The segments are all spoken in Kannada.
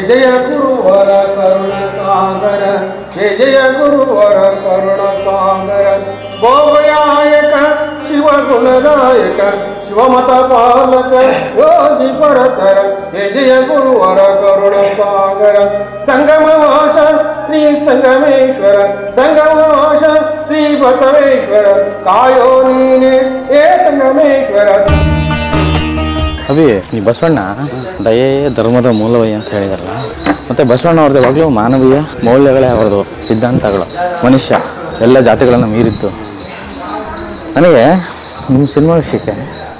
ಜಯ ಗುರುವರ ಕರುಣ ಸಾಗರ ಜಯ ಜಯ ಗುರುವರ ಕರುಣ ಸಾಗರ ಭೋಗಯಾಯಕ ಶಿವ ಗುಣದಾಯಕ ಶಿವಮತ ಪಾಲಕ ಯೋಗಿ ಪರತರ ಜಯ ಜಯ ಗುರುವರ ಕರುಣ ಸಾಗರ ಸಂಗಮವಾಸ ಶ್ರೀ ಸಂಗಮೇಶ್ವರ ಸಂಗಮವಾಸ ಶ್ರೀ ಬಸವೇಶ್ವರ ಕಾಯೋ ನೀನೆ ಏ ಸಂಗಮೇಶ್ವರ ಅಭಿ ಈ ಬಸವಣ್ಣ ದಯೆ ಧರ್ಮದ ಮೂಲವೈ ಅಂತ ಹೇಳಿದಾರಲ್ಲ ಮತ್ತು ಬಸವಣ್ಣ ಅವ್ರದ್ದು ಯಾವಾಗಲೂ ಮಾನವೀಯ ಮೌಲ್ಯಗಳೇ ಅವರದು ಸಿದ್ಧಾಂತಗಳು ಮನುಷ್ಯ ಎಲ್ಲ ಜಾತಿಗಳನ್ನು ಮೀರಿದ್ದು ನನಗೆ ನಿಮ್ಮ ಸಿನಿಮಾ ವಿಷಯಕ್ಕೆ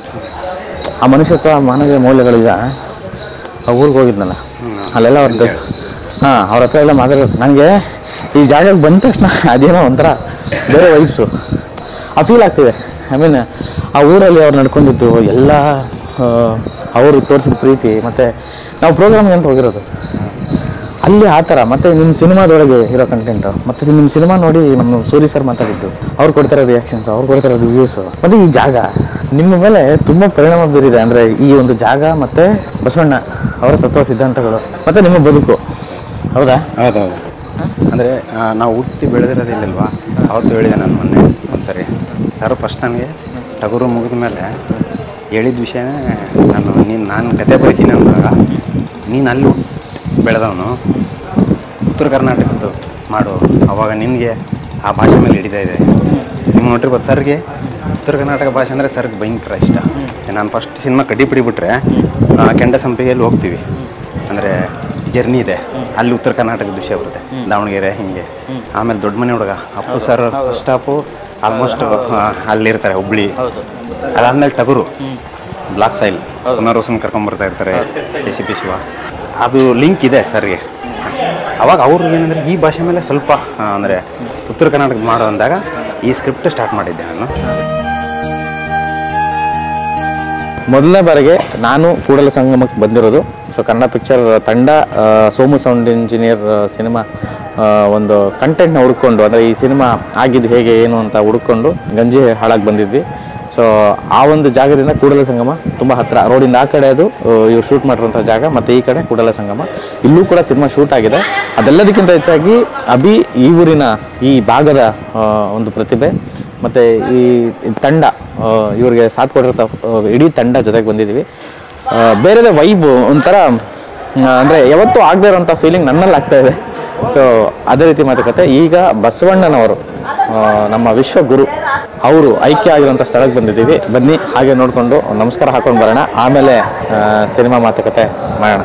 ಆ ಮನುಷ್ಯತ್ವ ಮಾನವೀಯ ಮೌಲ್ಯಗಳೀಗ ಆ ಊರಿಗೆ ಹೋಗಿದ್ನಲ್ಲ ಅಲ್ಲೆಲ್ಲ ಅವ್ರದ್ದು ಹಾಂ ಅವ್ರ ಹತ್ರ ಎಲ್ಲ ಮಾತಾಡೋದು ನನಗೆ ಈ ಜಾಗಕ್ಕೆ ಬಂದ ತಕ್ಷಣ ಅದೇನೋ ಒಂಥರ ಬೇರೆ ವೈಬ್ಸು ಆ ಫೀಲ್ ಆಗ್ತಿದೆ ಐ ಮೀನ್ ಆ ಊರಲ್ಲಿ ಅವ್ರು ನಡ್ಕೊಂಡಿದ್ದು ಎಲ್ಲ ಆ, ಅವರು ತೋರಿಸಿದ ಪ್ರೀತಿ ಮತ್ತು ನಾವು ಪ್ರೋಗ್ರಾಮ್ಗೆ ಅಂತ ಹೋಗಿರೋದು ಅಲ್ಲಿ ಆ ಥರ ಮತ್ತು ನಿಮ್ಮ ಸಿನಿಮಾದೊಳಗೆ ಇರೋ ಕಂಟೆಂಟು ಮತ್ತು ನಿಮ್ಮ ಸಿನಿಮಾ ನೋಡಿ ನಮ್ಮ ಸೂರಿ ಸರ್ ಮಾತಾಡಿದ್ದು ಅವ್ರು ಕೊಡ್ತಿರೋ ರಿಯಾಕ್ಷನ್ಸ್ ಅವ್ರು ಕೊಡ್ತಿರೋ ರಿವ್ಯೂಸು ಮತ್ತು ಈ ಜಾಗ ನಿಮ್ಮ ಮೇಲೆ ತುಂಬ ಪರಿಣಾಮ ಬೀರಿದೆ ಅಂದರೆ ಈ ಒಂದು ಜಾಗ ಮತ್ತು ಬಸವಣ್ಣ ಅವರ ತತ್ವ ಸಿದ್ಧಾಂತಗಳು ಮತ್ತು ನಿಮ್ಮ ಬದುಕು ಹೌದಾ ಹೌದೌದು ಅಂದರೆ ನಾವು ಹುಟ್ಟಿ ಬೆಳೆದಿರೋದು ಇಲ್ಲಿಲ್ವಾ ಅವತ್ತು ಹೇಳಿದೆ ನಾನು ಮೊನ್ನೆ ಒಂದ್ಸರಿ ಸರ್ ಫಸ್ಟ್ ನನಗೆ ಟಗರು ಮುಗಿದ ಮೇಲೆ ಹೇಳಿದ ವಿಷಯನೇ ನಾನು ನೀನು ನಾನು ಕತೆ ಬರೀತೀನಿ ಅಂದಾಗ ನೀನು ಅಲ್ಲಿ ಹುಟ್ಟಿ ಬೆಳೆದವನು ಉತ್ತರ ಕರ್ನಾಟಕದ್ದು ಮಾಡು ಅವಾಗ ನಿನಗೆ ಆ ಭಾಷೆ ಮೇಲೆ ಹಿಡಿತಾ ಇದೆ ನಿಮ್ಮ ನೋಡಿರ್ಬೋದು ಸರ್ಗೆ ಉತ್ತರ ಕರ್ನಾಟಕ ಭಾಷೆ ಅಂದರೆ ಸರ್ಗೆ ಭಯಂಕರ ಇಷ್ಟ ನಾನು ಫಸ್ಟ್ ಸಿನಿಮಾ ಕಡ್ಡಿ ಬಿಟ್ರೆ ಕೆಂಡ ಸಂಪಿಗೆಯಲ್ಲಿ ಹೋಗ್ತೀವಿ ಅಂದರೆ ಜರ್ನಿ ಇದೆ ಅಲ್ಲಿ ಉತ್ತರ ಕರ್ನಾಟಕದ ವಿಷಯ ಬರುತ್ತೆ ದಾವಣಗೆರೆ ಹಿಂಗೆ ಆಮೇಲೆ ದೊಡ್ಡ ಮನೆ ಹುಡುಗ Appu sir first stop almost ಅಲ್ಲಿರ್ತಾರೆ ಹುಬ್ಳಿ ಅದಾದ್ಮೇಲೆ ಟಗರು ಬ್ಲಾಕ್ ಸೈಲ್ ಪುನರ್ವಸನ್ ಕರ್ಕೊಂಬರ್ತಾ ಇರ್ತಾರೆ ಕೆ ಸಿ ಪಿ ಶಿವ ಅದು ಲಿಂಕ್ ಇದೆ ಸರ್ಗೆ ಅವಾಗ ಅವ್ರಿಗೆ ಏನಂದರೆ ಈ ಭಾಷೆ ಮೇಲೆ ಸ್ವಲ್ಪ ಅಂದರೆ ಉತ್ತರ ಕರ್ನಾಟಕ ಮಾಡೋ ಅಂದಾಗ ಈ ಸ್ಕ್ರಿಪ್ಟ್ ಸ್ಟಾರ್ಟ್ ಮಾಡಿದ್ದೆ ನಾನು ಮೊದಲನೇ ಬಾರಿಗೆ ನಾನು ಕೂಡಲ ಸಂಗಮಕ್ಕೆ ಬಂದಿರೋದು ಸೊ ಕನ್ನಡ ಪಿಕ್ಚರ್ ತಂಡ ಆ, ಸೋಮು ಸೌಂಡ್ ಇಂಜಿನಿಯರ್ ಸಿನಿಮಾ ಒಂದು ಕಂಟೆಂಟ್ನ ಹುಡ್ಕೊಂಡು ಅಂದರೆ ಈ ಸಿನಿಮಾ ಆಗಿದ್ದು ಹೇಗೆ ಏನು ಅಂತ ಹುಡ್ಕೊಂಡು ಗಂಜಿ ಹಾಳಾಗಿ ಬಂದಿದ್ವಿ ಸೊ ಆ ಒಂದು ಜಾಗದಿಂದ ಕೂಡಲ ಸಂಗಮ ತುಂಬ ಹತ್ತಿರ ರೋಡಿಂದ ಆ ಕಡೆ ಅದು ಇವ್ರು ಶೂಟ್ ಮಾಡಿರುವಂಥ ಜಾಗ ಮತ್ತು ಈ ಕಡೆ ಕೂಡಲ ಸಂಗಮ ಇಲ್ಲೂ ಕೂಡ ಸಿನಿಮಾ ಶೂಟ್ ಆಗಿದೆ ಅದೆಲ್ಲದಕ್ಕಿಂತ ಹೆಚ್ಚಾಗಿ ಅಭಿ ಈ ಊರಿನ ಈ ಭಾಗದ ಆ, ಒಂದು ಪ್ರತಿಭೆ ಮತ್ತು ಈ ಈ ತಂಡ ಆ, ಇವ್ರಿಗೆ ಸಾಥ್ ಕೊಟ್ಟಿರೋ ಇಡೀ ತಂಡ ಜೊತೆಗೆ ಬಂದಿದ್ದೀವಿ ಆ, ಬೇರೆದೇ ವೈಬ್ ಒಂಥರ ಅಂದರೆ ಯಾವತ್ತೂ ಆಗದೇ ಇರೋಂಥ ಫೀಲಿಂಗ್ ನನ್ನಲ್ಲಿ ಆಗ್ತಾ ಇದೆ ಸೊ ಅದೇ ರೀತಿ ಮಾತುಕತೆ ಈಗ ಬಸವಣ್ಣನವರು ಆ, ನಮ್ಮ ವಿಶ್ವಗುರು ಅವರು ಐಕ್ಯ ಆಗಿರೋಂಥ ಸ್ಥಳಕ್ಕೆ ಬಂದಿದ್ದೀವಿ ಬನ್ನಿ ಹಾಗೆ ನೋಡಿಕೊಂಡು ನಮಸ್ಕಾರ ಹಾಕೊಂಡು ಬರೋಣ ಆಮೇಲೆ ಆ, ಸಿನಿಮಾ ಮಾತುಕತೆ ಮಾಡೋಣ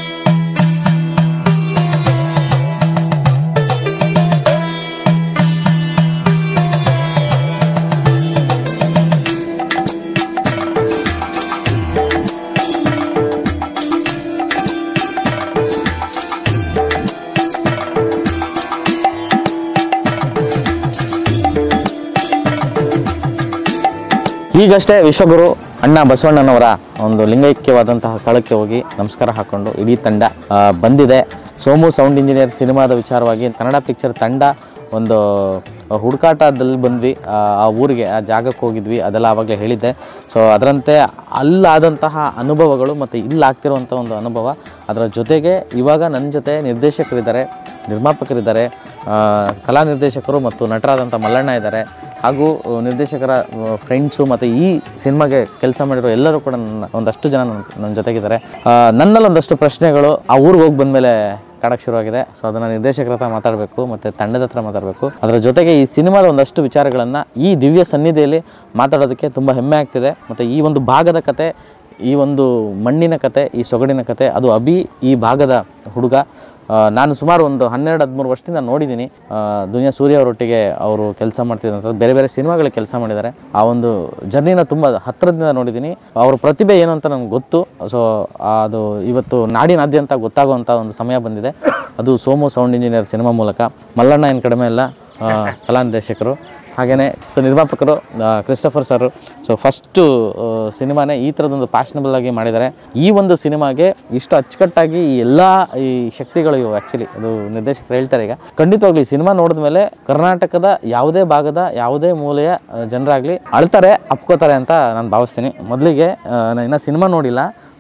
ಈಗಷ್ಟೇ ವಿಶ್ವಗುರು ಅಣ್ಣ ಬಸವಣ್ಣನವರ ಒಂದು ಲಿಂಗೈಕ್ಯವಾದಂತಹ ಸ್ಥಳಕ್ಕೆ ಹೋಗಿ ನಮಸ್ಕಾರ ಹಾಕೊಂಡು ಇಡೀ ತಂಡ ಆ, ಬಂದಿದೆ ಸೋಮು ಸೌಂಡ್ ಇಂಜಿನಿಯರ್ ಸಿನಿಮಾದ ವಿಚಾರವಾಗಿ ಕನ್ನಡ ಪಿಕ್ಚರ್ ತಂಡ ಒಂದು ಹುಡುಕಾಟದಲ್ಲಿ ಬಂದ್ವಿ ಆ ಆ ಊರಿಗೆ ಆ ಜಾಗಕ್ಕೆ ಹೋಗಿದ್ವಿ ಅದೆಲ್ಲ ಆವಾಗಲೇ ಹೇಳಿದ್ದೆ ಸೊ ಅದರಂತೆ ಅಲ್ಲಾದಂತಹ ಅನುಭವಗಳು ಮತ್ತು ಇಲ್ಲಾಗ್ತಿರುವಂಥ ಒಂದು ಅನುಭವ ಅದರ ಜೊತೆಗೆ ಇವಾಗ ನನ್ನ ಜೊತೆ ನಿರ್ದೇಶಕರಿದ್ದಾರೆ ನಿರ್ಮಾಪಕರಿದ್ದಾರೆ ಆ, ಕಲಾ ನಿರ್ದೇಶಕರು ಮತ್ತು ನಟರಾದಂಥ ಮಲ್ಲಣ್ಣ ಇದ್ದಾರೆ ಹಾಗೂ ಆ, ನಿರ್ದೇಶಕರ ಫ್ರೆಂಡ್ಸು ಮತ್ತು ಈ ಸಿನಿಮಾಗೆ ಕೆಲಸ ಮಾಡಿರೋ ಎಲ್ಲರೂ ಕೂಡ ನನ್ನ ಒಂದಷ್ಟು ಜನ ನನ್ನ ನನ್ನ ಜೊತೆಗಿದ್ದಾರೆ ಆ, ನನ್ನಲ್ಲಿ ಒಂದಷ್ಟು ಪ್ರಶ್ನೆಗಳು ಆ ಊರಿಗೆ ಹೋಗಿ ಬಂದಮೇಲೆ ಕಾಡಕ್ಕೆ ಶುರುವಾಗಿದೆ ಸೊ ಅದನ್ನು ನಿರ್ದೇಶಕರ ಹತ್ರ ಮಾತಾಡಬೇಕು ಮತ್ತು ತಂಡದ ಹತ್ರ ಮಾತಾಡಬೇಕು ಅದರ ಜೊತೆಗೆ ಈ ಸಿನಿಮಾದ ಒಂದಷ್ಟು ವಿಚಾರಗಳನ್ನು ಈ ದಿವ್ಯ ಸನ್ನಿಧಿಯಲ್ಲಿ ಮಾತಾಡೋದಕ್ಕೆ ತುಂಬ ಹೆಮ್ಮೆ ಆಗ್ತಿದೆ ಮತ್ತು ಈ ಒಂದು ಭಾಗದ ಕತೆ ಈ ಒಂದು ಮಣ್ಣಿನ ಕತೆ ಈ ಸೊಗಡಿನ ಕತೆ ಅದು ಅಭಿ ಈ ಭಾಗದ ಹುಡುಗ ಆ, ನಾನು ಸುಮಾರು ಒಂದು ಹನ್ನೆರಡು ಹದಿಮೂರು ವರ್ಷದಿಂದ ನೋಡಿದ್ದೀನಿ ಆ, ದುನಿಯಾ ಸೂರ್ಯ ಅವರೊಟ್ಟಿಗೆ ಅವರು ಕೆಲಸ ಮಾಡ್ತಿದ್ದಂಥದ್ದು ಬೇರೆ ಬೇರೆ ಸಿನಿಮಾಗಳಿಗೆ ಕೆಲಸ ಮಾಡಿದ್ದಾರೆ ಆ ಒಂದು ಜರ್ನಿನ ತುಂಬ ಹತ್ತಿರದಿಂದ ನೋಡಿದ್ದೀನಿ ಅವ್ರ ಪ್ರತಿಭೆ ಏನು ಅಂತ ನನಗೆ ಗೊತ್ತು ಸೊ ಅದು ಇವತ್ತು ನಾಡಿನಾದ್ಯಂತ ಗೊತ್ತಾಗುವಂಥ ಒಂದು ಸಮಯ ಬಂದಿದೆ ಅದು ಸೋಮು ಸೌಂಡ್ ಇಂಜಿನಿಯರ್ ಸಿನಿಮಾ ಮೂಲಕ ಮಲ್ಲಣ್ಣ ಏನು ಕಡಿಮೆ ಇಲ್ಲ ಆ, ಕಲಾ ನಿರ್ದೇಶಕರು ಹಾಗೆಯೇ ಸೊ ನಿರ್ಮಾಪಕರು ಆ, ಕ್ರಿಸ್ಟಫರ್ ಸರ್ ಸೊ ಫಸ್ಟು ಸಿನಿಮಾನೇ ಈ ಥರದೊಂದು ಫ್ಯಾಷನಬಲ್ ಆಗಿ ಮಾಡಿದ್ದಾರೆ ಈ ಒಂದು ಸಿನಿಮಾಗೆ ಇಷ್ಟು ಅಚ್ಚುಕಟ್ಟಾಗಿ ಈ ಎಲ್ಲ ಈ ಶಕ್ತಿಗಳು ಇವು ಆ್ಯಕ್ಚುಲಿ ಅದು ನಿರ್ದೇಶಕರು ಹೇಳ್ತಾರೆ ಈಗ ಖಂಡಿತವಾಗ್ಲೂ ಈ ಸಿನಿಮಾ ನೋಡಿದ ಮೇಲೆ ಕರ್ನಾಟಕದ ಯಾವುದೇ ಭಾಗದ ಯಾವುದೇ ಮೂಲೆಯ ಆ, ಜನರಾಗಲಿ ಅಳ್ತಾರೆ ಅಪ್ಕೋತಾರೆ ಅಂತ ನಾನು ಭಾವಿಸ್ತೀನಿ ಮೊದಲಿಗೆ ನಾನು ಇನ್ನೂ ಸಿನಿಮಾ ನೋಡಿಲ್ಲ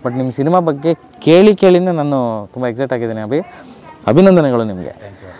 ಬಟ್ ನಿಮ್ಮ ಸಿನಿಮಾ ಬಗ್ಗೆ ಕೇಳಿ ಕೇಳಿನೇ ನಾನು ತುಂಬ ಎಕ್ಸೈಟ್ ಆಗಿದ್ದೀನಿ ಅಭಿ ಅಭಿನಂದನೆಗಳು ನಿಮಗೆ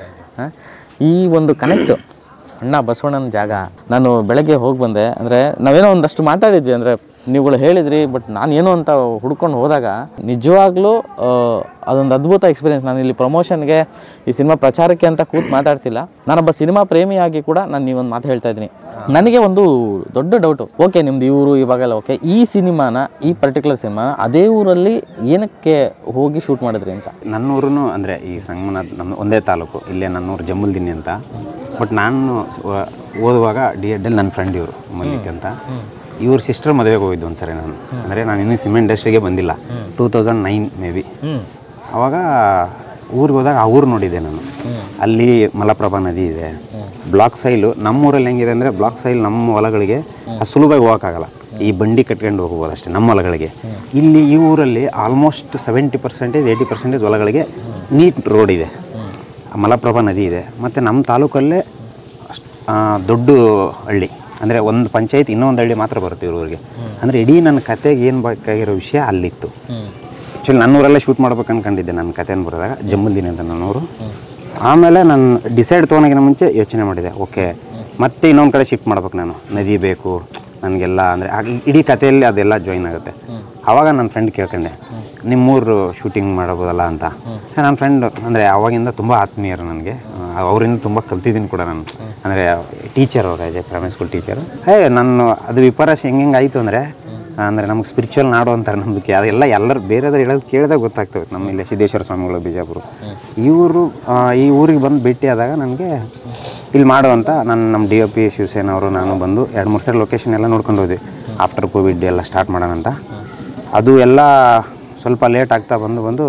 ಈ ಒಂದು ಕನೆಕ್ಟ್ ಅಣ್ಣ ಬಸವಣ್ಣನ ಜಾಗ ನಾನು ಬೆಳಗ್ಗೆ ಹೋಗಿ ಬಂದೆ ಅಂದರೆ ನಾವೇನೋ ಒಂದಷ್ಟು ಮಾತಾಡಿದ್ವಿ ಅಂದರೆ ನೀವುಗಳು ಹೇಳಿದ್ರಿ ಬಟ್ ನಾನು ಏನೋ ಅಂತ ಹುಡ್ಕೊಂಡು ಹೋದಾಗ ನಿಜವಾಗ್ಲೂ ಆ, ಅದೊಂದು ಅದ್ಭುತ ಎಕ್ಸ್ಪೀರಿಯನ್ಸ್ ನಾನು ಇಲ್ಲಿ ಪ್ರಮೋಷನ್ಗೆ ಈ ಸಿನಿಮಾ ಪ್ರಚಾರಕ್ಕೆ ಅಂತ ಕೂತ್ ಮಾತಾಡ್ತಿಲ್ಲ ನಾನೊಬ್ಬ ಸಿನಿಮಾ ಪ್ರೇಮಿಯಾಗಿ ಕೂಡ ನಾನು ನೀವೊಂದು ಮಾತು ಹೇಳ್ತಾ ಇದ್ದೀನಿ ನನಗೆ ಒಂದು ದೊಡ್ಡ ಡೌಟು ಓಕೆ ನಿಮ್ದು ಇವರು ಇವಾಗೆಲ್ಲ ಓಕೆ ಈ ಸಿನಿಮಾನ ಈ ಪರ್ಟಿಕ್ಯುಲರ್ ಸಿನಿಮಾನ ಅದೇ ಊರಲ್ಲಿ ಏನಕ್ಕೆ ಹೋಗಿ ಶೂಟ್ ಮಾಡಿದ್ರಿ ಅಂತ ನನ್ನೂರು ಅಂದರೆ ಈ ಸಂಗಮನಾಥ್ ನಮ್ಮ ಒಂದೇ ತಾಲೂಕು ಇಲ್ಲೇ ನನ್ನೂರು ಜಮ್ಮಲ್ದಿನಿ ಅಂತ ಬಟ್ ನಾನು ವ- ಓದುವಾಗ ಡಿ ಎಡ್ಡಲ್ಲಿ ನನ್ನ ಫ್ರೆಂಡ್ ಇವರು ಮಲ್ಲಿಕ್ ಅಂತ ಇವ್ರ ಸಿಸ್ಟರ್ ಮದುವೆಗೆ ಹೋಗಿದ್ದು ಒಂದ್ಸರಿ ನಾನು ಅಂದರೆ ನಾನು ಇನ್ನೂ ಸಿನಿಮಾ ಇಂಡಸ್ಟ್ರಿಗೆ ಬಂದಿಲ್ಲ two thousand nine maybe ಅವಾಗ ಊರಿಗೆ ಹೋದಾಗ ಆ ಊರು ನೋಡಿದ್ದೆ ನಾನು ಅಲ್ಲಿ ಮಲಪ್ರಭಾ ನದಿ ಇದೆ ಬ್ಲಾಕ್ ಸೈಲು ನಮ್ಮೂರಲ್ಲಿ ಹೆಂಗಿದೆ ಅಂದರೆ ಬ್ಲಾಕ್ ಸೈಲ್ ನಮ್ಮ ಹೊಲಗಳಿಗೆ ಅಷ್ಟು ಸುಲಭವಾಗಿ ಹೋಗೋಕ್ಕಾಗಲ್ಲ ಈ ಬಂಡಿ ಕಟ್ಕೊಂಡು ಹೋಗ್ಬೋದು ಅಷ್ಟೇ ನಮ್ಮ ಹೊಲಗಳಿಗೆ ಇಲ್ಲಿ ಈ ಊರಲ್ಲಿ almost seventy percentage eighty percentage ಹೊಲಗಳಿಗೆ ನೀಟ್ ರೋಡ್ ಇದೆ ಆ ಮಲಪ್ರಭಾ ನದಿ ಇದೆ ಮತ್ತು ನಮ್ಮ ತಾಲೂಕಲ್ಲೇ ಅಷ್ಟ್- ಆ, ದೊಡ್ಡ ಹಳ್ಳಿ ಅಂದರೆ ಒಂದು ಪಂಚಾಯತ್ ಇನ್ನೊಂದು ಹಳ್ಳಿ ಮಾತ್ರ ಬರುತ್ತೆ ಇವ್ರಿಗೆ ಅಂದರೆ ಇಡೀ ನನ್ನ ಕತೆಗೆ ಏನು ಬೇಕಾಗಿರೋ ವಿಷಯ ಅಲ್ಲಿತ್ತು ಆ್ಯಕ್ಚುಲಿ ನನ್ನೂರಲ್ಲೇ ಶೂಟ್ ಮಾಡ್ಬೇಕು ಅನ್ಕೊಂಡಿದ್ದೆ ನನ್ನ ಕತೆಯನ್ನು ಬರೆದಾಗ ಜಮ್ಮಲ್ದಿನಿ ಅಂತ ನನ್ನೂರು ಆಮೇಲೆ ನಾನು ಡಿಸೈಡ್ ತೊಗೊಳಗಿನ ಮುಂಚೆ ಯೋಚನೆ ಮಾಡಿದೆ ಓಕೆ ಮತ್ತೆ ಇನ್ನೊಂದು ಕಡೆ ಶಿಫ್ಟ್ ಮಾಡ್ಬೇಕು ನಾನು ನದಿ ಬೇಕು ನನಗೆಲ್ಲ ಅಂದರೆ ಇಡೀ ಕಥೆಯಲ್ಲಿ ಅದೆಲ್ಲ ಜಾಯಿನ್ ಆಗುತ್ತೆ ಆವಾಗ ನನ್ನ ಫ್ರೆಂಡ್ ಕೇಳ್ಕೊಂಡೆ ನಿಮ್ಮೂರು ಶೂಟಿಂಗ್ ಮಾಡಬೋದಲ್ಲ ಅಂತ ನನ್ನ ಫ್ರೆಂಡ್ ಅಂದರೆ ಅವಾಗಿಂದ ತುಂಬ ಆತ್ಮೀಯರು ನನಗೆ ಅವರಿಂದ ತುಂಬ ಕಲ್ತಿದ್ದೀನಿ ಕೂಡ ನಾನು ಅಂದರೆ ಟೀಚರ್ ಅವರು ಅಜಯ್ ಪ್ರೈಮರಿ ಸ್ಕೂಲ್ ಟೀಚರು ಹೇ ನಾನು ಅದು ವಿಪರಾಶ ಹೆಂಗೆ ಹೆಂಗೆ ಆಯಿತು ಅಂದರೆ ಅಂದರೆ ನಮ್ಗೆ ಸ್ಪಿರಿಚುವಲ್ ನಾಡು ಅಂತಾರೆ ನಮ್ದಕ್ಕೆ ಅದೆಲ್ಲ ಎಲ್ಲರೂ ಬೇರೆದ್ರ ಹೇಳೋದು ಕೇಳಿದಾಗ ಗೊತ್ತಾಗ್ತವೆ ನಮ್ಮ ಇಲ್ಲಿ ಸಿದ್ದೇಶ್ವರ ಸ್ವಾಮಿಗಳು ಬಿಜಾಪುರ ಇವರು ಈ ಊರಿಗೆ ಬಂದು ಭೇಟಿಯಾದಾಗ ನನಗೆ ಇಲ್ಲಿ ಮಾಡು ಅಂತ ನಾನು ನಮ್ಮ ಡಿ ಒ ಪಿ ಶಿವಸೇನ ಅವರು ನಾನು ಬಂದು ಎರಡು ಮೂರು ಸರಿ ಲೊಕೇಶನ್ ಎಲ್ಲ ನೋಡ್ಕೊಂಡು ಹೋದ್ವಿ ಆಫ್ಟರ್ ಕೋವಿಡ್ ಎಲ್ಲ ಸ್ಟಾರ್ಟ್ ಮಾಡೋಣ ಅಂತ ಅದು ಎಲ್ಲ ಸ್ವಲ್ಪ ಲೇಟ್ ಆಗ್ತಾ ಬಂದು ಬಂದು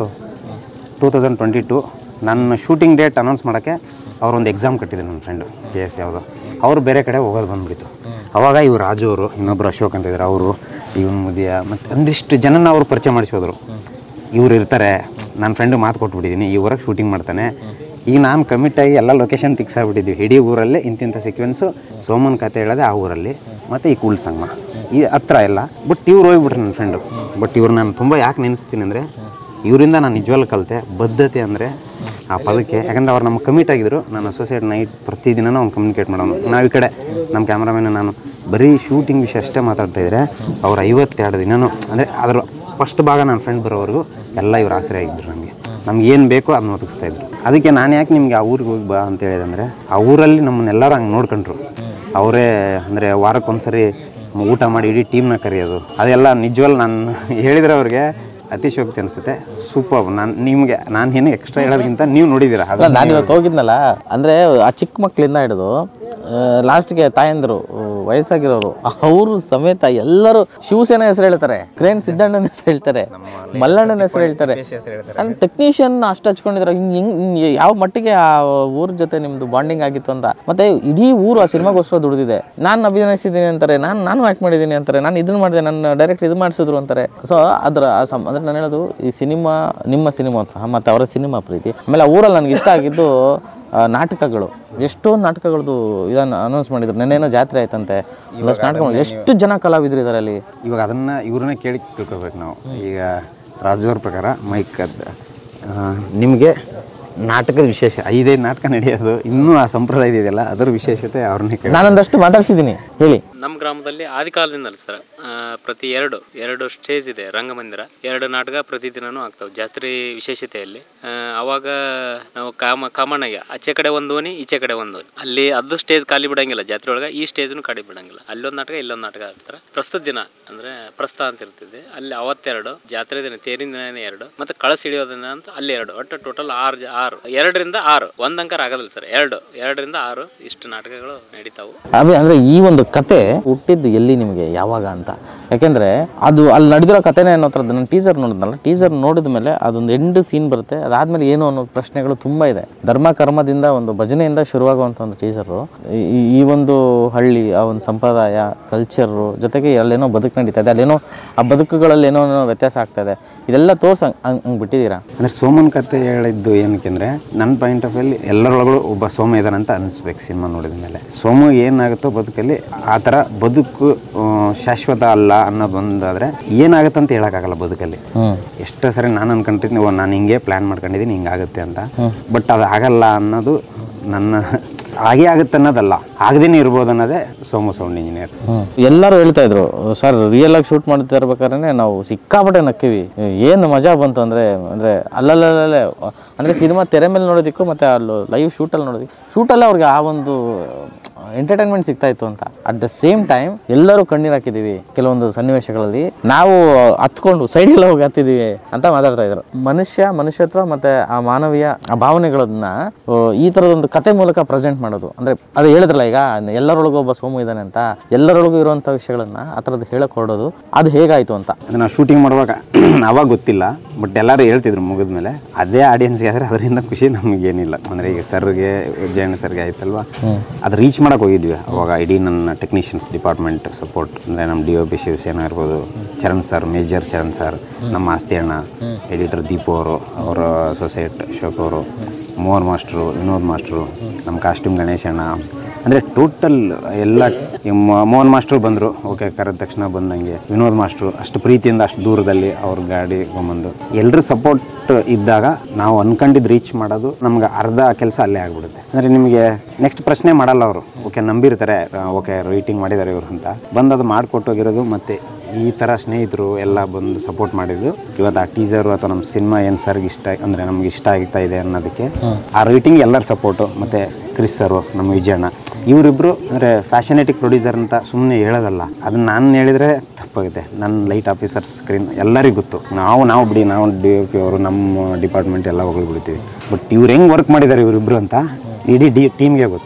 ಟೂ ತೌಸಂಡ್ ಟ್ವೆಂಟಿ ಟು ನನ್ನ ಶೂಟಿಂಗ್ ಡೇಟ್ ಅನೌನ್ಸ್ ಮಾಡೋಕ್ಕೆ ಅವ್ರೊಂದು ಎಕ್ಸಾಮ್ ಕಟ್ಟಿದ್ರು ನನ್ನ ಫ್ರೆಂಡು ಪಿ ಎಸ್ ಯಾವುದೋ ಅವರು ಬೇರೆ ಕಡೆ ಹೋಗೋದು ಬಂದ್ಬಿಟ್ಟು ಅವಾಗ ಇವ್ರು ರಾಜು ಅವರು ಇನ್ನೊಬ್ಬರು ಅಶೋಕ್ ಅಂತ ಇದ್ದಾರೆ ಅವರು ಇವನ್ ಮುದಿಯ ಮತ್ತು ಒಂದಿಷ್ಟು ಜನನ ಅವರು ಪರಿಚಯ ಮಾಡಿಸೋದ್ರು ಇವ್ರು ಇರ್ತಾರೆ ನನ್ನ ಫ್ರೆಂಡು ಮಾತು ಕೊಟ್ಬಿಟ್ಟಿದ್ದೀನಿ ಈ ಊರಾಗ ಶೂಟಿಂಗ್ ಮಾಡ್ತಾನೆ ಈಗ ನಾನು ಕಮಿಟ್ ಆಗಿ ಎಲ್ಲ ಲೊಕೇಶನ್ ಫಿಕ್ಸ್ ಆಗಿಬಿಟ್ಟಿದ್ವಿ ಇಡೀ ಊರಲ್ಲೇ ಇಂತಿಂಥ ಸೀಕ್ವೆನ್ಸು ಸೋಮನ್ ಕತೆ ಹೇಳೋದೆ ಆ ಊರಲ್ಲಿ ಮತ್ತು ಈ ಕೂಲ್ ಸಂಗಮ ಈ ಹತ್ರ ಎಲ್ಲ ಬಟ್ ಇವ್ರು ಹೋಗ್ಬಿಟ್ರು ನನ್ನ ಫ್ರೆಂಡು ಬಟ್ ಇವ್ರು ನಾನು ತುಂಬ ಯಾಕೆ ನೆನೆಸ್ತೀನಿ ಅಂದರೆ ಇವರಿಂದ ನಾನು ನಿಜವಾಗ್ಲೂ ಕಲಿತೆ ಬದ್ಧತೆ ಅಂದರೆ ಆ ಪದಕ್ಕೆ ಯಾಕಂದ್ರೆ ಅವ್ರು ನಮ್ಗೆ ಕಮಿಟ್ ಆಗಿದ್ರು ನಾನು ಅಸೋಸಿಯೇಟ್ ನೈಟ್ ಪ್ರತಿದಿನನೂ ಅವ್ನು ಕಮ್ಯುನಿಕೇಟ್ ಮಾಡೋನು ನಾವು ಈ ಕಡೆ ನಮ್ಮ ಕ್ಯಾಮ್ರಾಮನ್ ನಾನು ಬರೀ ಶೂಟಿಂಗ್ ವಿಷಯ ಅಷ್ಟೇ ಮಾತಾಡ್ತಾ ಇದ್ರೆ ಅವ್ರು ಐವತ್ತೆರಡು ದಿನನೂ ಅಂದರೆ ಅದ್ರ ಫಸ್ಟ್ ಭಾಗ ನನ್ನ ಫ್ರೆಂಡ್ ಬರೋವರೆಗೂ ಎಲ್ಲ ಇವ್ರು ಆಸರೆ ಆಗಿದ್ರು ನಮಗೆ ನಮ್ಗೆ ಏನು ಬೇಕೋ ಅದನ್ನ ಒದಗಿಸ್ತಾ ಇದ್ರು ಅದಕ್ಕೆ ನಾನು ಯಾಕೆ ನಿಮಗೆ ಆ ಊರಿಗೆ ಹೋಗಿ ಬಾ ಅಂತ ಹೇಳಿದಂದರೆ ಆ ಊರಲ್ಲಿ ನಮ್ಮನ್ನೆಲ್ಲರೂ ಹಂಗೆ ನೋಡ್ಕೊಂಡ್ರು ಅವರೇ ಅಂದರೆ ವಾರಕ್ಕೊಂದ್ಸರಿ ಊಟ ಮಾಡಿ ಇಡೀ ಟೀಮ್ನ ಕರೆಯೋದು ಅದೆಲ್ಲ ನಿಜವಲ್ಲ ನಾನು ಹೇಳಿದ್ರೆ ಅವ್ರಿಗೆ ಅತಿಶಯೋಕ್ತಿ ಅನಿಸುತ್ತೆ ಸೂಪರ್ ನಾನು ನಿಮಗೆ ನಾನು ಏನು ಎಕ್ಸ್ಟ್ರಾ ಹೇಳೋದಕ್ಕಿಂತ ನೀವು ನೋಡಿದ್ದೀರಾ ಅಲ್ಲ ನಾನು ಇವತ್ತು ಹೋಗಿದ್ನಲ್ಲ ಅಂದರೆ ಆ ಚಿಕ್ಕ ಮಕ್ಕಳಿಂದ ಹಿಡಿದು ಲಾಸ್ಟ್ಗೆ ತಾಯಂದರು ವಯಸ್ಸಾಗಿರೋರು ಅವರು ಸಮೇತ ಎಲ್ಲರೂ ಶಿವಸೇನೆ ಹೆಸರು ಹೇಳ್ತಾರೆ ಕ್ರೇನ್ ಸಿದ್ದಣ್ಣನ ಹೆಸರು ಹೇಳ್ತಾರೆ ಮಲ್ಲಣ್ಣನ ಹೆಸರು ಹೇಳ್ತಾರೆ ಅಂದ್ರೆ ಟೆಕ್ನಿಷಿಯನ್ ಅಷ್ಟು ಹಚ್ಕೊಂಡಿದ್ದಾರೆ ಹಿಂಗೆ ಹಿಂಗೆ ಯಾವ ಮಟ್ಟಿಗೆ ಆ ಊರ ಜೊತೆ ನಿಮ್ದು ಬಾಂಡಿಂಗ್ ಆಗಿತ್ತು ಅಂತ ಮತ್ತೆ ಇಡೀ ಊರು ಆ ಸಿನಿಮಾಗೋಸ್ಕರ ದುಡಿದಿದೆ ನಾನು ಅಭಿನಯಿಸಿದ್ದೀನಿ ಅಂತಾರೆ ನಾನು ನಾನು ಆ್ಯಕ್ಟ್ ಮಾಡಿದ್ದೀನಿ ಅಂತಾರೆ ನಾನು ಇದನ್ನ ಮಾಡಿದೆ ನನ್ನ ಡೈರೆಕ್ಟ್ ಇದು ಮಾಡಿಸಿದ್ರು ಅಂತಾರೆ ಸೊ ಅದರ ಆ ಸಂ ಅಂದರೆ ನಾನು ಹೇಳೋದು ಈ ಸಿನಿಮಾ ನಿಮ್ಮ ಸಿನಿಮಾ ಸಹ ಮತ್ತು ಅವರ ಸಿನಿಮಾ ಪ್ರೀತಿ ಆಮೇಲೆ ಆ ಊರಲ್ಲಿ ನನಗೆ ಇಷ್ಟ ಆಗಿದ್ದು ಆ, ನಾಟಕಗಳು ಎಷ್ಟೊಂದು ನಾಟಕಗಳದ್ದು ಇದನ್ನು ಅನೌನ್ಸ್ ಮಾಡಿದ್ರು ನೆನ್ನೆನೋ ಜಾತ್ರೆ ಆಯ್ತಂತೆ ಒಂದಷ್ಟು ನಾಟಕಗಳು ಎಷ್ಟು ಜನ ಕಲಾವಿದರು ಇದ್ದಾರೆ ಅಲ್ಲಿ ಇವಾಗ ಅದನ್ನು ಇವ್ರನ್ನ ಕೇಳಿ ತಿಳ್ಕೊಬೇಕು ನಾವು ಈಗ ರಾಜವ್ರ ಪ್ರಕಾರ ಮೈಕ್ ಅದ್ ನಿಮಗೆ ನಾಟಕದ ವಿಶೇಷ ಐದೈದು ನಾಟಕ ನಡೆಯೋದು ಇನ್ನೂ ಆ ಸಂಪ್ರದಾಯ ಇದೆಯಲ್ಲ ಅದರ ವಿಶೇಷತೆ ಅವ್ರನ್ನೇ ಕೇಳಿ ನಾನೊಂದಷ್ಟು ಮಾತಾಡ್ಸಿದ್ದೀನಿ ಹೇಳಿ ನಮ್ಮ ಗ್ರಾಮದಲ್ಲಿ ಆದಿಕಾಲದಿಂದಲೇ ಸರ್ ಆ, ಪ್ರತಿ ಎರಡು ಎರಡು ಸ್ಟೇಜ್ ಇದೆ ರಂಗಮಂದಿರ ಎರಡು ನಾಟಕ ಪ್ರತಿದಿನನೂ ಆಗ್ತಾವೆ ಜಾತ್ರೆ ವಿಶೇಷತೆಯಲ್ಲಿ ಆ, ಅವಾಗ ನಾವು ಕಾಮ ಕಾಮಣ್ಣಗೆ ಆಚೆ ಕಡೆ ಒಂದು ಓಣಿ ಈಚೆ ಕಡೆ ಒಂದು ಓಣಿ ಅಲ್ಲಿ ಅದು ಸ್ಟೇಜ್ ಖಾಲಿ ಬಿಡಂಗಿಲ್ಲ ಜಾತ್ರೆ ಒಳಗೆ ಈ ಸ್ಟೇಜ್ನು ಖಾಲಿ ಬಿಡಂಗಿಲ್ಲ ಅಲ್ಲೊಂದು ನಾಟಕ ಇಲ್ಲೊಂದು ನಾಟಕ ಆಗ್ತಾರೆ ಪ್ರಸ್ತುತ ದಿನ ಅಂದ್ರೆ ಪ್ರಸ್ತ ಅಂತ ಇರ್ತಿದೆ ಅಲ್ಲಿ ಅವತ್ತೆರಡು ಜಾತ್ರೆ ದಿನ ತೇರಿನ ದಿನ ಎರಡು ಮತ್ತೆ ಕಳಸ ಹಿಡಿಯೋ ದಿನ ಅಂತ ಅಲ್ಲಿ ಎರಡು ಒಟ್ಟು ಟೋಟಲ್ ಆರು ಜ- ಆರು ಎರಡರಿಂದ ಆರು ಒಂದ್ ಅಂಕರ್ ಆಗೋದಿಲ್ಲ ಸರ್ ಎರಡು ಎರಡರಿಂದ ಆರು ಇಷ್ಟು ನಾಟಕಗಳು ನಡೀತಾವು ಅಭಿ ಅಂದ್ರೆ ಈ ಒಂದು ಕತೆ ಹುಟ್ಟಿದ್ದು ಎಲ್ಲಿ ನಿಮಗೆ ಯಾವಾಗ ಅಂತ ಯಾಕೆಂದ್ರೆ ಅದು ಅಲ್ಲಿ ನಡೆದಿರೋ ಕಥೆನೇ ಅನ್ನೋ ಥರದ್ದು ನಾನು ಟೀಸರ್ ನೋಡಿದ್ನಲ್ಲ ಟೀಸರ್ ನೋಡಿದ ಮೇಲೆ ಅದೊಂದು ಎಂಡ್ ಸೀನ್ ಬರುತ್ತೆ ಅದಾದ್ಮೇಲೆ ಏನು ಅನ್ನೋ ಪ್ರಶ್ನೆಗಳು ತುಂಬಾ ಇದೆ ಧರ್ಮ ಕರ್ಮದಿಂದ ಒಂದು ಭಜನೆಯಿಂದ ಶುರುವಾಗುವಂಥ ಒಂದು ಟೀಸರು ಈ ಒಂದು ಹಳ್ಳಿ ಆ ಒಂದು ಸಂಪ್ರದಾಯ ಕಲ್ಚರು ಜೊತೆಗೆ ಅಲ್ಲೇನೋ ಬದುಕು ನಡೀತಾ ಇದೆ ಅಲ್ಲೇನೋ ಆ ಬದುಕುಗಳಲ್ಲಿ ಏನೋ ಏನೋ ವ್ಯತ್ಯಾಸ ಆಗ್ತಾ ಇದೆ ಇದೆಲ್ಲ ತೋರ್ಸ್ ಹಂಗೆ ಹಂಗೆ ಬಿಟ್ಟಿದ್ದೀರಾ ಅಂದರೆ ಸೋಮನ್ ಕತೆ ಹೇಳಿದ್ದು ಏನಕ್ಕೆ ಅಂದರೆ ನನ್ನ ಪಾಯಿಂಟ್ ಆಫ್ ವ್ಯೂಲಿ ಎಲ್ಲರೊಳಗೂ ಒಬ್ಬ ಸೋಮ ಇದ್ದಾನೆ ಅಂತ ಅನಿಸ್ಬೇಕು ಸಿನಿಮಾ ನೋಡಿದ ಮೇಲೆ ಸೋಮ ಏನಾಗುತ್ತೋ ಬದುಕಲ್ಲಿ ಆ ಥರ ಬದುಕು ಆ, ಶಾಶ್ವತ ಅಲ್ಲ ಅನ್ನೋದು ಒಂದಾದ್ರೆ ಏನಾಗುತ್ತೆ ಅಂತ ಹೇಳೋಕ್ಕಾಗಲ್ಲ ಬದುಕಲ್ಲಿ ಎಷ್ಟೋ ಸರಿ ನಾನು ಅನ್ಕೊಂತೀನಿ ಓ ನಾನು ಹಿಂಗೆ ಪ್ಲ್ಯಾನ್ ಮಾಡ್ಕೊಂಡಿದ್ದೀನಿ ಹಿಂಗಾಗುತ್ತೆ ಅಂತ ಬಟ್ ಅದು ಆಗಲ್ಲ ಅನ್ನೋದು ನನ್ನ ಹಾಗೇ ಆಗುತ್ತೆ ಅನ್ನೋದಲ್ಲ ಆಗದೇನೆ ಇರ್ಬೋದು ಅನ್ನೋದೇ ಸೋಮು ಸೌಂಡ್ ಇಂಜಿನಿಯರ್ ಎಲ್ಲರೂ ಹೇಳ್ತಾ ಇದ್ರು ಸರ್ ರಿಯಲ್ ಆಗಿ ಶೂಟ್ ಮಾಡ್ತಾ ಇರ್ಬೇಕಾದ್ರೆ ನಾವು ಸಿಕ್ಕಾಪಟ್ಟೆ ನಕ್ಕಿವಿ ಏನು ಮಜಾ ಬಂತು ಅಂದ್ರೆ ಅಂದ್ರೆ ಅಲ್ಲಲ್ಲೇ ಅಂದ್ರೆ ಸಿನಿಮಾ ತೆರೆ ಮೇಲೆ ನೋಡೋದಕ್ಕೂ ಮತ್ತೆ ಅಲ್ಲಿ ಲೈವ್ ಶೂಟಲ್ಲಿ ನೋಡೋದಕ್ಕೆ ಶೂಟಲ್ಲೇ ಅವ್ರಿಗೆ ಆ ಒಂದು ಎಂಟರ್ಟೈನ್ಮೆಂಟ್ ಸಿಗ್ತಾ ಇತ್ತು ಅಂತ ಅಟ್ ದ ಸೇಮ್ ಟೈಮ್ ಎಲ್ಲರೂ ಕಣ್ಣೀರು ಹಾಕಿದೀವಿ ಕೆಲವೊಂದು ಸನ್ನಿವೇಶಗಳಲ್ಲಿ ನಾವು ಹತ್ಕೊಂಡು ಸೈಡೆಲ್ಲ ಹೋಗಿ ಹತ್ತಿದೀವಿ ಅಂತ ಮಾತಾಡ್ತಾ ಇದ್ರು ಮನುಷ್ಯ ಮನುಷ್ಯತ್ವ ಮತ್ತೆ ಆ ಮಾನವೀಯ ಆ ಭಾವನೆಗಳನ್ನ ಆ, ಈ ತರದೊಂದು ಕತೆ ಮೂಲಕ ಪ್ರೆಸೆಂಟ್ ಮಾಡೋದು ಅಂದ್ರೆ ಅದು ಹೇಳಿದ್ರಲ್ಲ ಈಗ ಎಲ್ಲರೊಳಗೂ ಒಬ್ಬ ಸೋಮು ಇದ್ದಾನೆ ಅಂತ ಎಲ್ಲರೊಳಗೂ ಇರುವಂತ ವಿಷಯಗಳನ್ನ ಆ ಥರದ್ದು ಹೇಳಕ್ ಹೊರಡೋದು ಅದು ಹೇಗಾಯ್ತು ಅಂತ ಅದು ನಾವು ಶೂಟಿಂಗ್ ಮಾಡುವಾಗ ಅವಾಗ ಗೊತ್ತಿಲ್ಲ ಬಟ್ ಎಲ್ಲರೂ ಹೇಳ್ತಿದ್ರು ಮುಗಿದ್ಮೇಲೆ ಅದೇ ಆಡಿಯನ್ಸ್ಗೆ ಆದರೆ ಅದರಿಂದ ಖುಷಿ ನಮಗೇನಿಲ್ಲ ಅಂದರೆ ಈಗ ಸರ್ಗೆ ಜಯಣ್ಣ ಸರ್ಗೆ ಆಯ್ತಲ್ವಾ ಅದು ರೀಚ್ ಮಾಡಕ್ಕೆ ಹೋಗಿದ್ವಿ ಅವಾಗ ಇಡೀ ನನ್ನ ಟೆಕ್ನಿಷಿಯನ್ಸ್ ಡಿಪಾರ್ಟ್ಮೆಂಟ್ ಸಪೋರ್ಟ್ ಅಂದರೆ ನಮ್ಮ ಡಿ ಒ ಪಿ ಶಿವಸೇನ ಇರ್ಬೋದು Charan sir major Charan sir ನಮ್ಮ ಆಸ್ತಿ ಅಣ್ಣ ಎಡಿಟರ್ ದೀಪು ಅವರು ಅವರ ಸೊಸೈಟ್ ಅಶೋಕ್ ಅವರು ಮೋಹನ್ ಮಾಸ್ಟ್ರು ವಿನೋದ್ ಮಾಸ್ಟ್ರು ನಮ್ಮ ಕಾಸ್ಟ್ಯೂಮ್ ಗಣೇಶ್ ಅಣ್ಣ ಅಂದರೆ ಟೋಟಲ್ ಎಲ್ಲ ಈ ಮೊ- ಮೋಹನ್ ಮಾಸ್ಟ್ರು ಬಂದರು ಓಕೆ ಕರೆದ ತಕ್ಷಣ ಬಂದಂಗೆ ವಿನೋದ್ ಮಾಸ್ಟ್ರು ಅಷ್ಟು ಪ್ರೀತಿಯಿಂದ ಅಷ್ಟು ದೂರದಲ್ಲಿ ಅವ್ರ ಗಾಡಿ ತೊಗೊಂಬಂದು ಎಲ್ಲರ ಸಪೋರ್ಟ್ ಇದ್ದಾಗ ನಾವು ಅನ್ಕೊಂಡಿದ್ದು ರೀಚ್ ಮಾಡೋದು ನಮ್ಗೆ ಅರ್ಧ ಕೆಲಸ ಅಲ್ಲೇ ಆಗ್ಬಿಡುತ್ತೆ ಅಂದರೆ ನಿಮಗೆ ನೆಕ್ಸ್ಟ್ ಪ್ರಶ್ನೆ ಮಾಡಲ್ಲ ಅವರು ಓಕೆ ನಂಬಿರ್ತಾರೆ ಓಕೆ ರೈಟಿಂಗ್ ಮಾಡಿದ್ದಾರೆ ಇವರು ಅಂತ ಬಂದು ಅದು ಮಾಡಿಕೊಟ್ಟೋಗಿರೋದು ಮತ್ತು ಈ ಥರ ಸ್ನೇಹಿತರು ಎಲ್ಲ ಬಂದು ಸಪೋರ್ಟ್ ಮಾಡಿದ್ದು ಇವತ್ತು ಆ ಟೀಸರು ಅಥವಾ ನಮ್ಮ ಸಿನಿಮಾ ಏನು ಸರ್ಗೆ ಇಷ್ಟ ಅಂದರೆ ನಮ್ಗೆ ಇಷ್ಟ ಆಗ್ತಾ ಇದೆ ಅನ್ನೋದಕ್ಕೆ ಆ ರೈಟಿಂಗ್ ಎಲ್ಲರ ಸಪೋರ್ಟು ಮತ್ತು ಕ್ರಿಸ್ ಸರು ನಮ್ಮ ವಿಜಯಣ್ಣ ಇವರಿಬ್ಬರು ಅಂದರೆ ಫ್ಯಾಷನೇಟಿಕ್ ಪ್ರೊಡ್ಯೂಸರ್ ಅಂತ ಸುಮ್ಮನೆ ಹೇಳೋದಲ್ಲ ಅದನ್ನ ನಾನು ಹೇಳಿದರೆ ತಪ್ಪಾಗುತ್ತೆ ನನ್ನ ಲೈಟ್ ಆಫೀಸರ್ ಸ್ಕ್ರೀನ್ ಎಲ್ಲರಿಗೂ ಗೊತ್ತು ನಾವು ನಾವು ಬಿಡಿ ನಾವು ಡಿ ಒ ಪಿ ಅವರು ನಮ್ಮ ಡಿಪಾರ್ಟ್ಮೆಂಟ್ ಎಲ್ಲ ಹೋಗಿ ಬಿಡ್ತೀವಿ ಬಟ್ ಇವ್ರು ಹೆಂಗೆ ವರ್ಕ್ ಮಾಡಿದ್ದಾರೆ ಇವರಿಬ್ಬರು ಅಂತ ಇಡೀ ಡಿ ಟೀಮ್ಗೆ ಗೊತ್ತು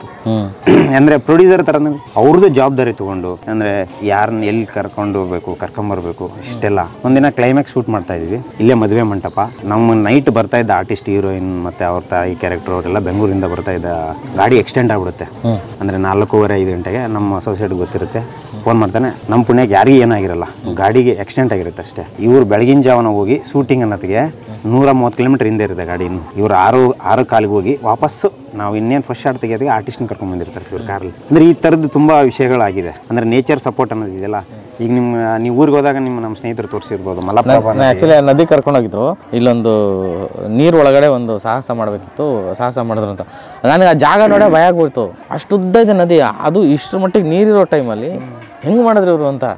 ಅಂದರೆ ಪ್ರೊಡ್ಯೂಸರ್ ಥರ ಅವ್ರದ್ದು ಜವಾಬ್ದಾರಿ ತಗೊಂಡು ಅಂದರೆ ಯಾರನ್ನ ಎಲ್ಲಿ ಕರ್ಕೊಂಡು ಹೋಗ್ಬೇಕು ಕರ್ಕೊಂಬರ್ಬೇಕು ಇಷ್ಟೆಲ್ಲ ಒಂದಿನ ಕ್ಲೈಮ್ಯಾಕ್ಸ್ ಶೂಟ್ ಮಾಡ್ತಾ ಇದೀವಿ ಇಲ್ಲೇ ಮದುವೆ ಮಂಟಪ ನಮ್ಮ ನೈಟ್ ಬರ್ತಾ ಇದ್ದ ಆರ್ಟಿಸ್ಟ್ ಹೀರೋಯಿನ್ ಮತ್ತೆ ಅವ್ರ ತಾಯಿ ಕ್ಯಾರೆಕ್ಟರ್ ಅವರೆಲ್ಲ ಬೆಂಗಳೂರಿಂದ ಬರ್ತಾ ಇದ್ದ ಗಾಡಿ ಎಕ್ಸ್ಟೆಂಡ್ ಆಗ್ಬಿಡುತ್ತೆ ಅಂದರೆ ನಾಲ್ಕೂವರೆ ಐದು ಗಂಟೆಗೆ ನಮ್ಮ ಸೊಸೈಟಿ ಗೊತ್ತಿರುತ್ತೆ ಫೋನ್ ಮಾಡ್ತಾನೆ ನಮ್ಮ ಪುಣ್ಯಕ್ಕೆ ಯಾರಿಗೂ ಏನಾಗಿರಲ್ಲ ಗಾಡಿಗೆ ಎಕ್ಸ್ಟೆಂಟ್ ಆಗಿರುತ್ತೆ ಅಷ್ಟೇ ಇವ್ರು ಬೆಳಗಿನ ಜಾವನ ಹೋಗಿ ಶೂಟಿಂಗ್ ಅನ್ನೋತ್ತಿಗೆ ನೂರ ಮೂವತ್ತು ಕಿಲೋಮೀಟರ್ ಹಿಂದೆ ಇರುತ್ತೆ ಗಾಡಿ ಇನ್ನು ಇವ್ರು ಆರು ಆರು ಕಾಲಿಗೆ ಹೋಗಿ ವಾಪಸ್ಸು ನಾವು ಇನ್ನೇನು ಫಸ್ಟ್ ಶಾಟ್ ತೆಗೆಯೋದಕ್ಕೆ ಆರ್ಟಿಸ್ಟ್ನ ಕರ್ಕೊಂಡ್ ಬಂದಿರ್ತಾರೆ ಇವ್ರ ಕಾರಲ್ಲಿ ಅಂದರೆ ಈ ಥರದ್ದು ತುಂಬ ವಿಷಯಗಳಾಗಿದೆ ಅಂದರೆ ನೇಚರ್ ಸಪೋರ್ಟ್ ಅನ್ನೋದಿದೆಯಲ್ಲ ಈಗ ನಿಮ್ಮ ನೀವು ಊರಿಗೆ ಹೋದಾಗ ನಿಮ್ಮ ನಮ್ಮ ಸ್ನೇಹಿತರು ತೋರಿಸಿರ್ಬೋದು ಮಲಪ್ರಭಾ ನದಿ. ಆಕ್ಚುಲಿ ನದಿ ಕರ್ಕೊಂಡು ಹೋಗಿದ್ರು ಇಲ್ಲೊಂದು ನೀರ್ ಒಳಗಡೆ ಒಂದು ಸಾಹಸ ಮಾಡಬೇಕಿತ್ತು ಸಾಹಸ ಮಾಡಿದ್ರು ಅಂತ ನನಗೆ ಆ ಜಾಗ ನೋಡೇ ಭಯ ಆಗ್ಬಿಡ್ತು ಅಷ್ಟು ಉದ್ದ ಇದೆ ನದಿ ಅದು ಇಷ್ಟರ ಮಟ್ಟಿಗೆ ನೀರಿರೋ ಟೈಮಲ್ಲಿ ಹೆಂಗ್ ಮಾಡಿದ್ರು ಇವರು ಅಂತ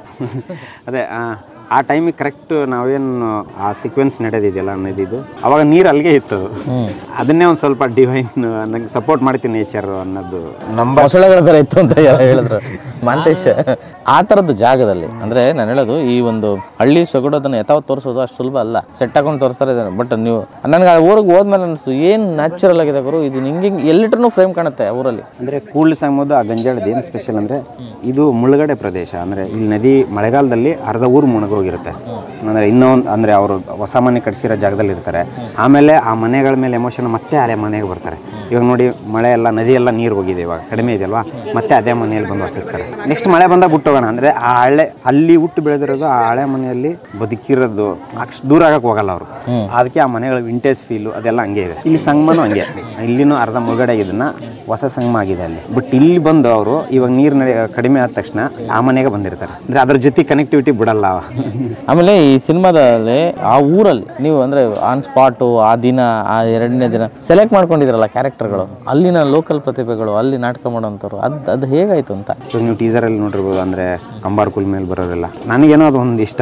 ಅದೇ ಆ, ಆ ಟೈಮಿಗೆ ಕರೆಕ್ಟ್ ನಾವೇನು ಆ ಸೀಕ್ವೆನ್ಸ್ ನಡೆದಿದೆಯಲ್ಲ ನದಿದು ಅವಾಗ ನೀರು ಅಲ್ಲಿಗೆ ಇತ್ತು ಅದು. ಅದನ್ನೇ ಒಂದು ಸ್ವಲ್ಪ ಡಿವೈನ್ ನಂಗೆ ಸಪೋರ್ಟ್ ಮಾಡ್ತೀನಿ ನೇಚರ್ ಅನ್ನೋದು ನಮ್ಮ ಮೊಸಳೆಗಳ ಬೇರೆ ಇತ್ತು ಅಂತ ಯಾರೋ ಹೇಳಿದ್ರು ಮಾಂತೇಶ್ ಆ ಥರದ್ದು ಜಾಗದಲ್ಲಿ ಅಂದ್ರೆ ನಾನು ಹೇಳೋದು ಈ ಒಂದು ಹಳ್ಳಿ ಸೊಗಡೋದನ್ನ ಯಥಾವತ್ ತೋರಿಸೋದು ಅಷ್ಟು ಸುಲಭ ಅಲ್ಲ ಸೆಟ್ ಹಾಕೊಂಡು ತೋರಿಸ್ತಾರೆ ಬಟ್ ನೀವು ನನಗೆ ಆ ಊರಿಗೆ ಹೋದ್ಮೇಲೆ ಅನಿಸ್ತು ಏನು ನ್ಯಾಚುರಲ್ ಆಗಿದೆ ಗುರು ಇದು ಹಿಂಗೆ ಎಲ್ಲಿಟ್ರೂ ಫ್ರೇಮ್ ಕಾಣುತ್ತೆ ಆ ಊರಲ್ಲಿ ಅಂದರೆ ಕೂಲ್ ಸಂಗಮದ್ದು ಆ ಗಂಜಾಳದ ಏನು ಸ್ಪೆಷಲ್ ಅಂದರೆ ಇದು ಮುಳುಗಡೆ ಪ್ರದೇಶ ಅಂದರೆ ಇಲ್ಲಿ ನದಿ ಮಳೆಗಾಲದಲ್ಲಿ ಅರ್ಧ ಊರು ಮುಳುಗೋಗಿರುತ್ತೆ ಅಂದರೆ ಇನ್ನೊಂದು ಅಂದರೆ ಅವರು ಹೊಸ ಮನೆ ಕಟ್ಸಿರೋ ಜಾಗದಲ್ಲಿ ಇರ್ತಾರೆ ಆಮೇಲೆ ಆ ಮನೆಗಳ ಮೇಲೆ ಎಮೋಷನ್ ಮತ್ತೆ ಅದೇ ಮನೆಗೆ ಬರ್ತಾರೆ ಇವಾಗ ನೋಡಿ ಮಳೆ ಎಲ್ಲ ನದಿ ಎಲ್ಲ ನೀರು ಹೋಗಿದೆ ಇವಾಗ ಕಡಿಮೆ ಇದೆಯಲ್ವಾ ಮತ್ತೆ ಅದೇ ಮನೆಯಲ್ಲಿ ಬಂದು ವಾಸಿಸ್ತಾರೆ ನೆಕ್ಸ್ಟ್ ಮಳೆ ಬಂದಾಗ ಬಿಟ್ಟು ಹೋಗೋಣ ಅಂದರೆ ಆ ಹಳೆ ಅಲ್ಲಿ ಹುಟ್ಟು ಬೆಳೆದಿರೋದು ಆ ಹಳೆ ಮನೆಯಲ್ಲಿ ಬದುಕಿರೋದು ಅಷ್ಟು ದೂರ ಆಗಕ್ಕೆ ಹೋಗಲ್ಲ ಅವರು ಅದಕ್ಕೆ ಆ ಮನೆಗಳ ವಿಂಟೇಜ್ ಫೀಲು ಅದೆಲ್ಲ ಹಂಗೆ ಇದೆ ಇಲ್ಲಿ ಸಂಗಮನೂ ಹಂಗೆ ಇಲ್ಲಿನೂ ಅರ್ಧ ಮುಳುಗಡೆ ಇದನ್ನ ಹೊಸ ಸಂಗಮ ಆಗಿದೆ ಅಲ್ಲಿ ಬಟ್ ಇಲ್ಲಿ ಬಂದು ಅವರು ಇವಾಗ ನೀರು ನಡೆ ಕಡಿಮೆ ಆದ ತಕ್ಷಣ ಆ ಮನೆಗೆ ಬಂದಿರ್ತಾರೆ ಅಂದರೆ ಅದ್ರ ಜೊತೆ ಕನೆಕ್ಟಿವಿಟಿ ಬಿಡಲ್ಲ ಅವ. ಆಮೇಲೆ ಈ ಸಿನಿಮಾದಲ್ಲಿ ಆ ಊರಲ್ಲಿ ನೀವು ಅಂದ್ರೆ ಆನ್ ಸ್ಪಾಟು ಆ ದಿನ ಆ ಎರಡನೇ ದಿನ ಸೆಲೆಕ್ಟ್ ಮಾಡ್ಕೊಂಡಿದ್ರಲ್ಲ ಕ್ಯಾರೆಕ್ಟರ್ಗಳು ಅಲ್ಲಿನ ಲೋಕಲ್ ಪ್ರತಿಭೆಗಳು ಅಲ್ಲಿ ನಾಟಕ ಮಾಡೋಂಥವ್ರು ಅದು ಅದು ಹೇಗಾಯ್ತು ಅಂತ ಇವಾಗ ನೀವು ಟೀಸರಲ್ಲಿ ನೋಡಿರ್ಬೋದು ಅಂದರೆ ಕಂಬಾರ್ ಕುಲ್ ಮೇಲೆ ಬರೋರೆಲ್ಲ ನನಗೇನೋ ಅದು ಒಂದು ಇಷ್ಟ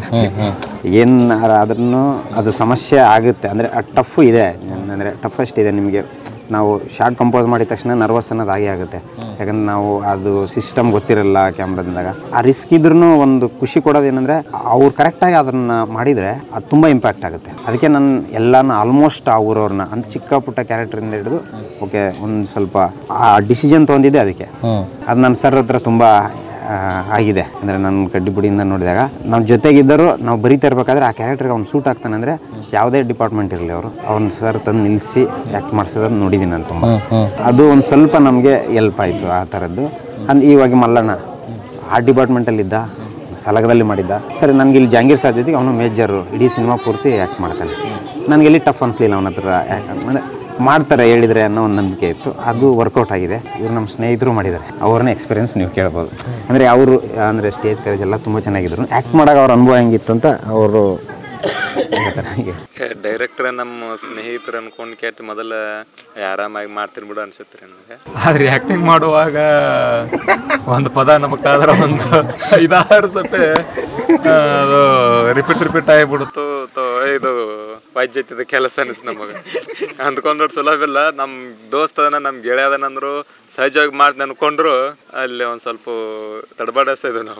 ಏನು ಅದನ್ನು ಅದು ಸಮಸ್ಯೆ ಆಗುತ್ತೆ ಅಂದರೆ ಟಫ್ ಇದೆ ಅಂದರೆ ಟಫೆಸ್ಟ್ ಇದೆ ನಿಮಗೆ ನಾವು ಶಾರ್ಟ್ ಕಂಪೋಸ್ ಮಾಡಿದ ತಕ್ಷಣ ನರ್ವಸ್ ಅನ್ನೋದು ಆಗೇ ಆಗುತ್ತೆ ಯಾಕಂದ್ರೆ ನಾವು ಅದು ಸಿಸ್ಟಮ್ ಗೊತ್ತಿರಲ್ಲ ಕ್ಯಾಮ್ರಾದಿಂದಾಗ ಆ ರಿಸ್ಕ್ ಇದ್ರೂ ಒಂದು ಖುಷಿ ಕೊಡೋದು ಏನಂದರೆ ಅವ್ರು ಕರೆಕ್ಟಾಗಿ ಅದನ್ನು ಮಾಡಿದರೆ ಅದು ತುಂಬ ಇಂಪ್ಯಾಕ್ಟ್ ಆಗುತ್ತೆ ಅದಕ್ಕೆ ನಾನು ಎಲ್ಲಾನು ಆಲ್ಮೋಸ್ಟ್ ಆ ಊರವ್ರನ್ನ ಅಂತ ಚಿಕ್ಕ ಪುಟ್ಟ ಕ್ಯಾರೆಕ್ಟರಿಂದ ಹಿಡಿದು ಓಕೆ ಒಂದು ಸ್ವಲ್ಪ ಆ ಡಿಸಿಷನ್ ತೊಗೊಂಡಿದ್ದೆ ಅದಕ್ಕೆ ಅದು ನನ್ನ ಸರ್ ಹತ್ರ ತುಂಬ ಆ, ಆಗಿದೆ ಅಂದರೆ ನನ್ನ ಕಡ್ಡಿಪುಡಿಯಿಂದ ನೋಡಿದಾಗ ನಾವು ಜೊತೆಗಿದ್ದರೂ ನಾವು ಬರೀತಾ ಇರ್ಬೇಕಾದ್ರೆ ಆ ಕ್ಯಾರೆಕ್ಟರ್ಗೆ ಅವ್ನು ಸೂಟ್ ಆಗ್ತಾನೆ ಅಂದರೆ ಯಾವುದೇ ಡಿಪಾರ್ಟ್ಮೆಂಟ್ ಇರಲಿ ಅವರು ಅವ್ನ ಸರ್ ತಂದು ನಿಲ್ಲಿಸಿ ಆ್ಯಕ್ಟ್ ಮಾಡಿಸೋದನ್ನು ನೋಡಿದ್ದೀನಿ ನಾನು ತುಂಬ ಅದು ಒಂದು ಸ್ವಲ್ಪ ನಮಗೆ ಎಲ್ಪ್ ಆಯಿತು ಆ ಥರದ್ದು ಅಂದ್ ಇವಾಗ ಮಲ್ಲಣ್ಣ ಆ ಡಿಪಾರ್ಟ್ಮೆಂಟಲ್ಲಿದ್ದ ಸಲಗದಲ್ಲಿ ಮಾಡಿದ್ದ ಸರಿ ನನಗೆ ಇಲ್ಲಿ ಜಾಂಗೀರ್ ಸಾರ್ ಜೊತೆಗೆ ಅವನು ಮೇಜರು ಇಡೀ ಸಿನಿಮಾ ಪೂರ್ತಿ ಆ್ಯಕ್ಟ್ ಮಾಡ್ತಾನೆ ನನಗೆ ಎಲ್ಲಿ ಟಫ್ ಅನಿಸ್ಲಿಲ್ಲ ಅವನ ಹತ್ರ ಅಂದರೆ ಮಾಡ್ತಾರೆ ಹೇಳಿದರೆ ಅನ್ನೋ ಒಂದು ನಂಬಿಕೆ ಇತ್ತು ಅದು ವರ್ಕೌಟ್ ಆಗಿದೆ ಇವ್ರು ನಮ್ಮ ಸ್ನೇಹಿತರು ಮಾಡಿದ್ದಾರೆ ಅವ್ರನ್ನ ಎಕ್ಸ್ಪೀರಿಯನ್ಸ್ ನೀವು ಕೇಳ್ಬೋದು ಅಂದರೆ ಅವರು ಅಂದರೆ ಸ್ಟೇಜ್ ಕರೇಜ್ ಎಲ್ಲ ತುಂಬ ಚೆನ್ನಾಗಿದ್ರು ಆ್ಯಕ್ಟ್ ಮಾಡೋಕೆ ಅವ್ರ ಅನುಭವ ಹೆಂಗಿತ್ತು ಅಂತ ಅವರು ಹೇಳ್ತಾರೆ ಹಾಗೆ ಡೈರೆಕ್ಟರ್ ನಮ್ಮ ಸ್ನೇಹಿತರು ಅನ್ಕೊಂಡು ಕೇಟ್ ಮೊದಲ ಆರಾಮಾಗಿ ಮಾಡ್ತೀನಿ ಬಿಡು ಅನ್ಸುತ್ತೆ ನನಗೆ ಆದ್ರೆ ಆ್ಯಕ್ಟಿಂಗ್ ಮಾಡುವಾಗ ಒಂದು ಪದ ನಮಗಾದ್ರೆ ಒಂದು ಐದಾರು ಸಪೆ ಆ, ಅದು ರಿಪೀಟ್ ರಿಪೀಟ್ ಆಗಿಬಿಡ್ತು ತೋ ಇದು ವೈದ್ಯತಿದ ಕೆಲಸ ಅನಿಸ್ ನಮಗೆ ಅಂದ್ಕೊಂಡ್ರೆ ಸುಲಭ ಇಲ್ಲ ನಮ್ಮ ದೋಸ್ತದನ ನಮ್ಮ ಗೆಳೆಯದನಂದ್ರು ಸಹಜವಾಗಿ ಮಾಡ್ತೀನಿ ಅನ್ಕೊಂಡ್ರು ಅಲ್ಲಿ ಒಂದು ಸ್ವಲ್ಪ ತಡಬಾಡಿಸ್ತಿದ್ವಿ ನಾವು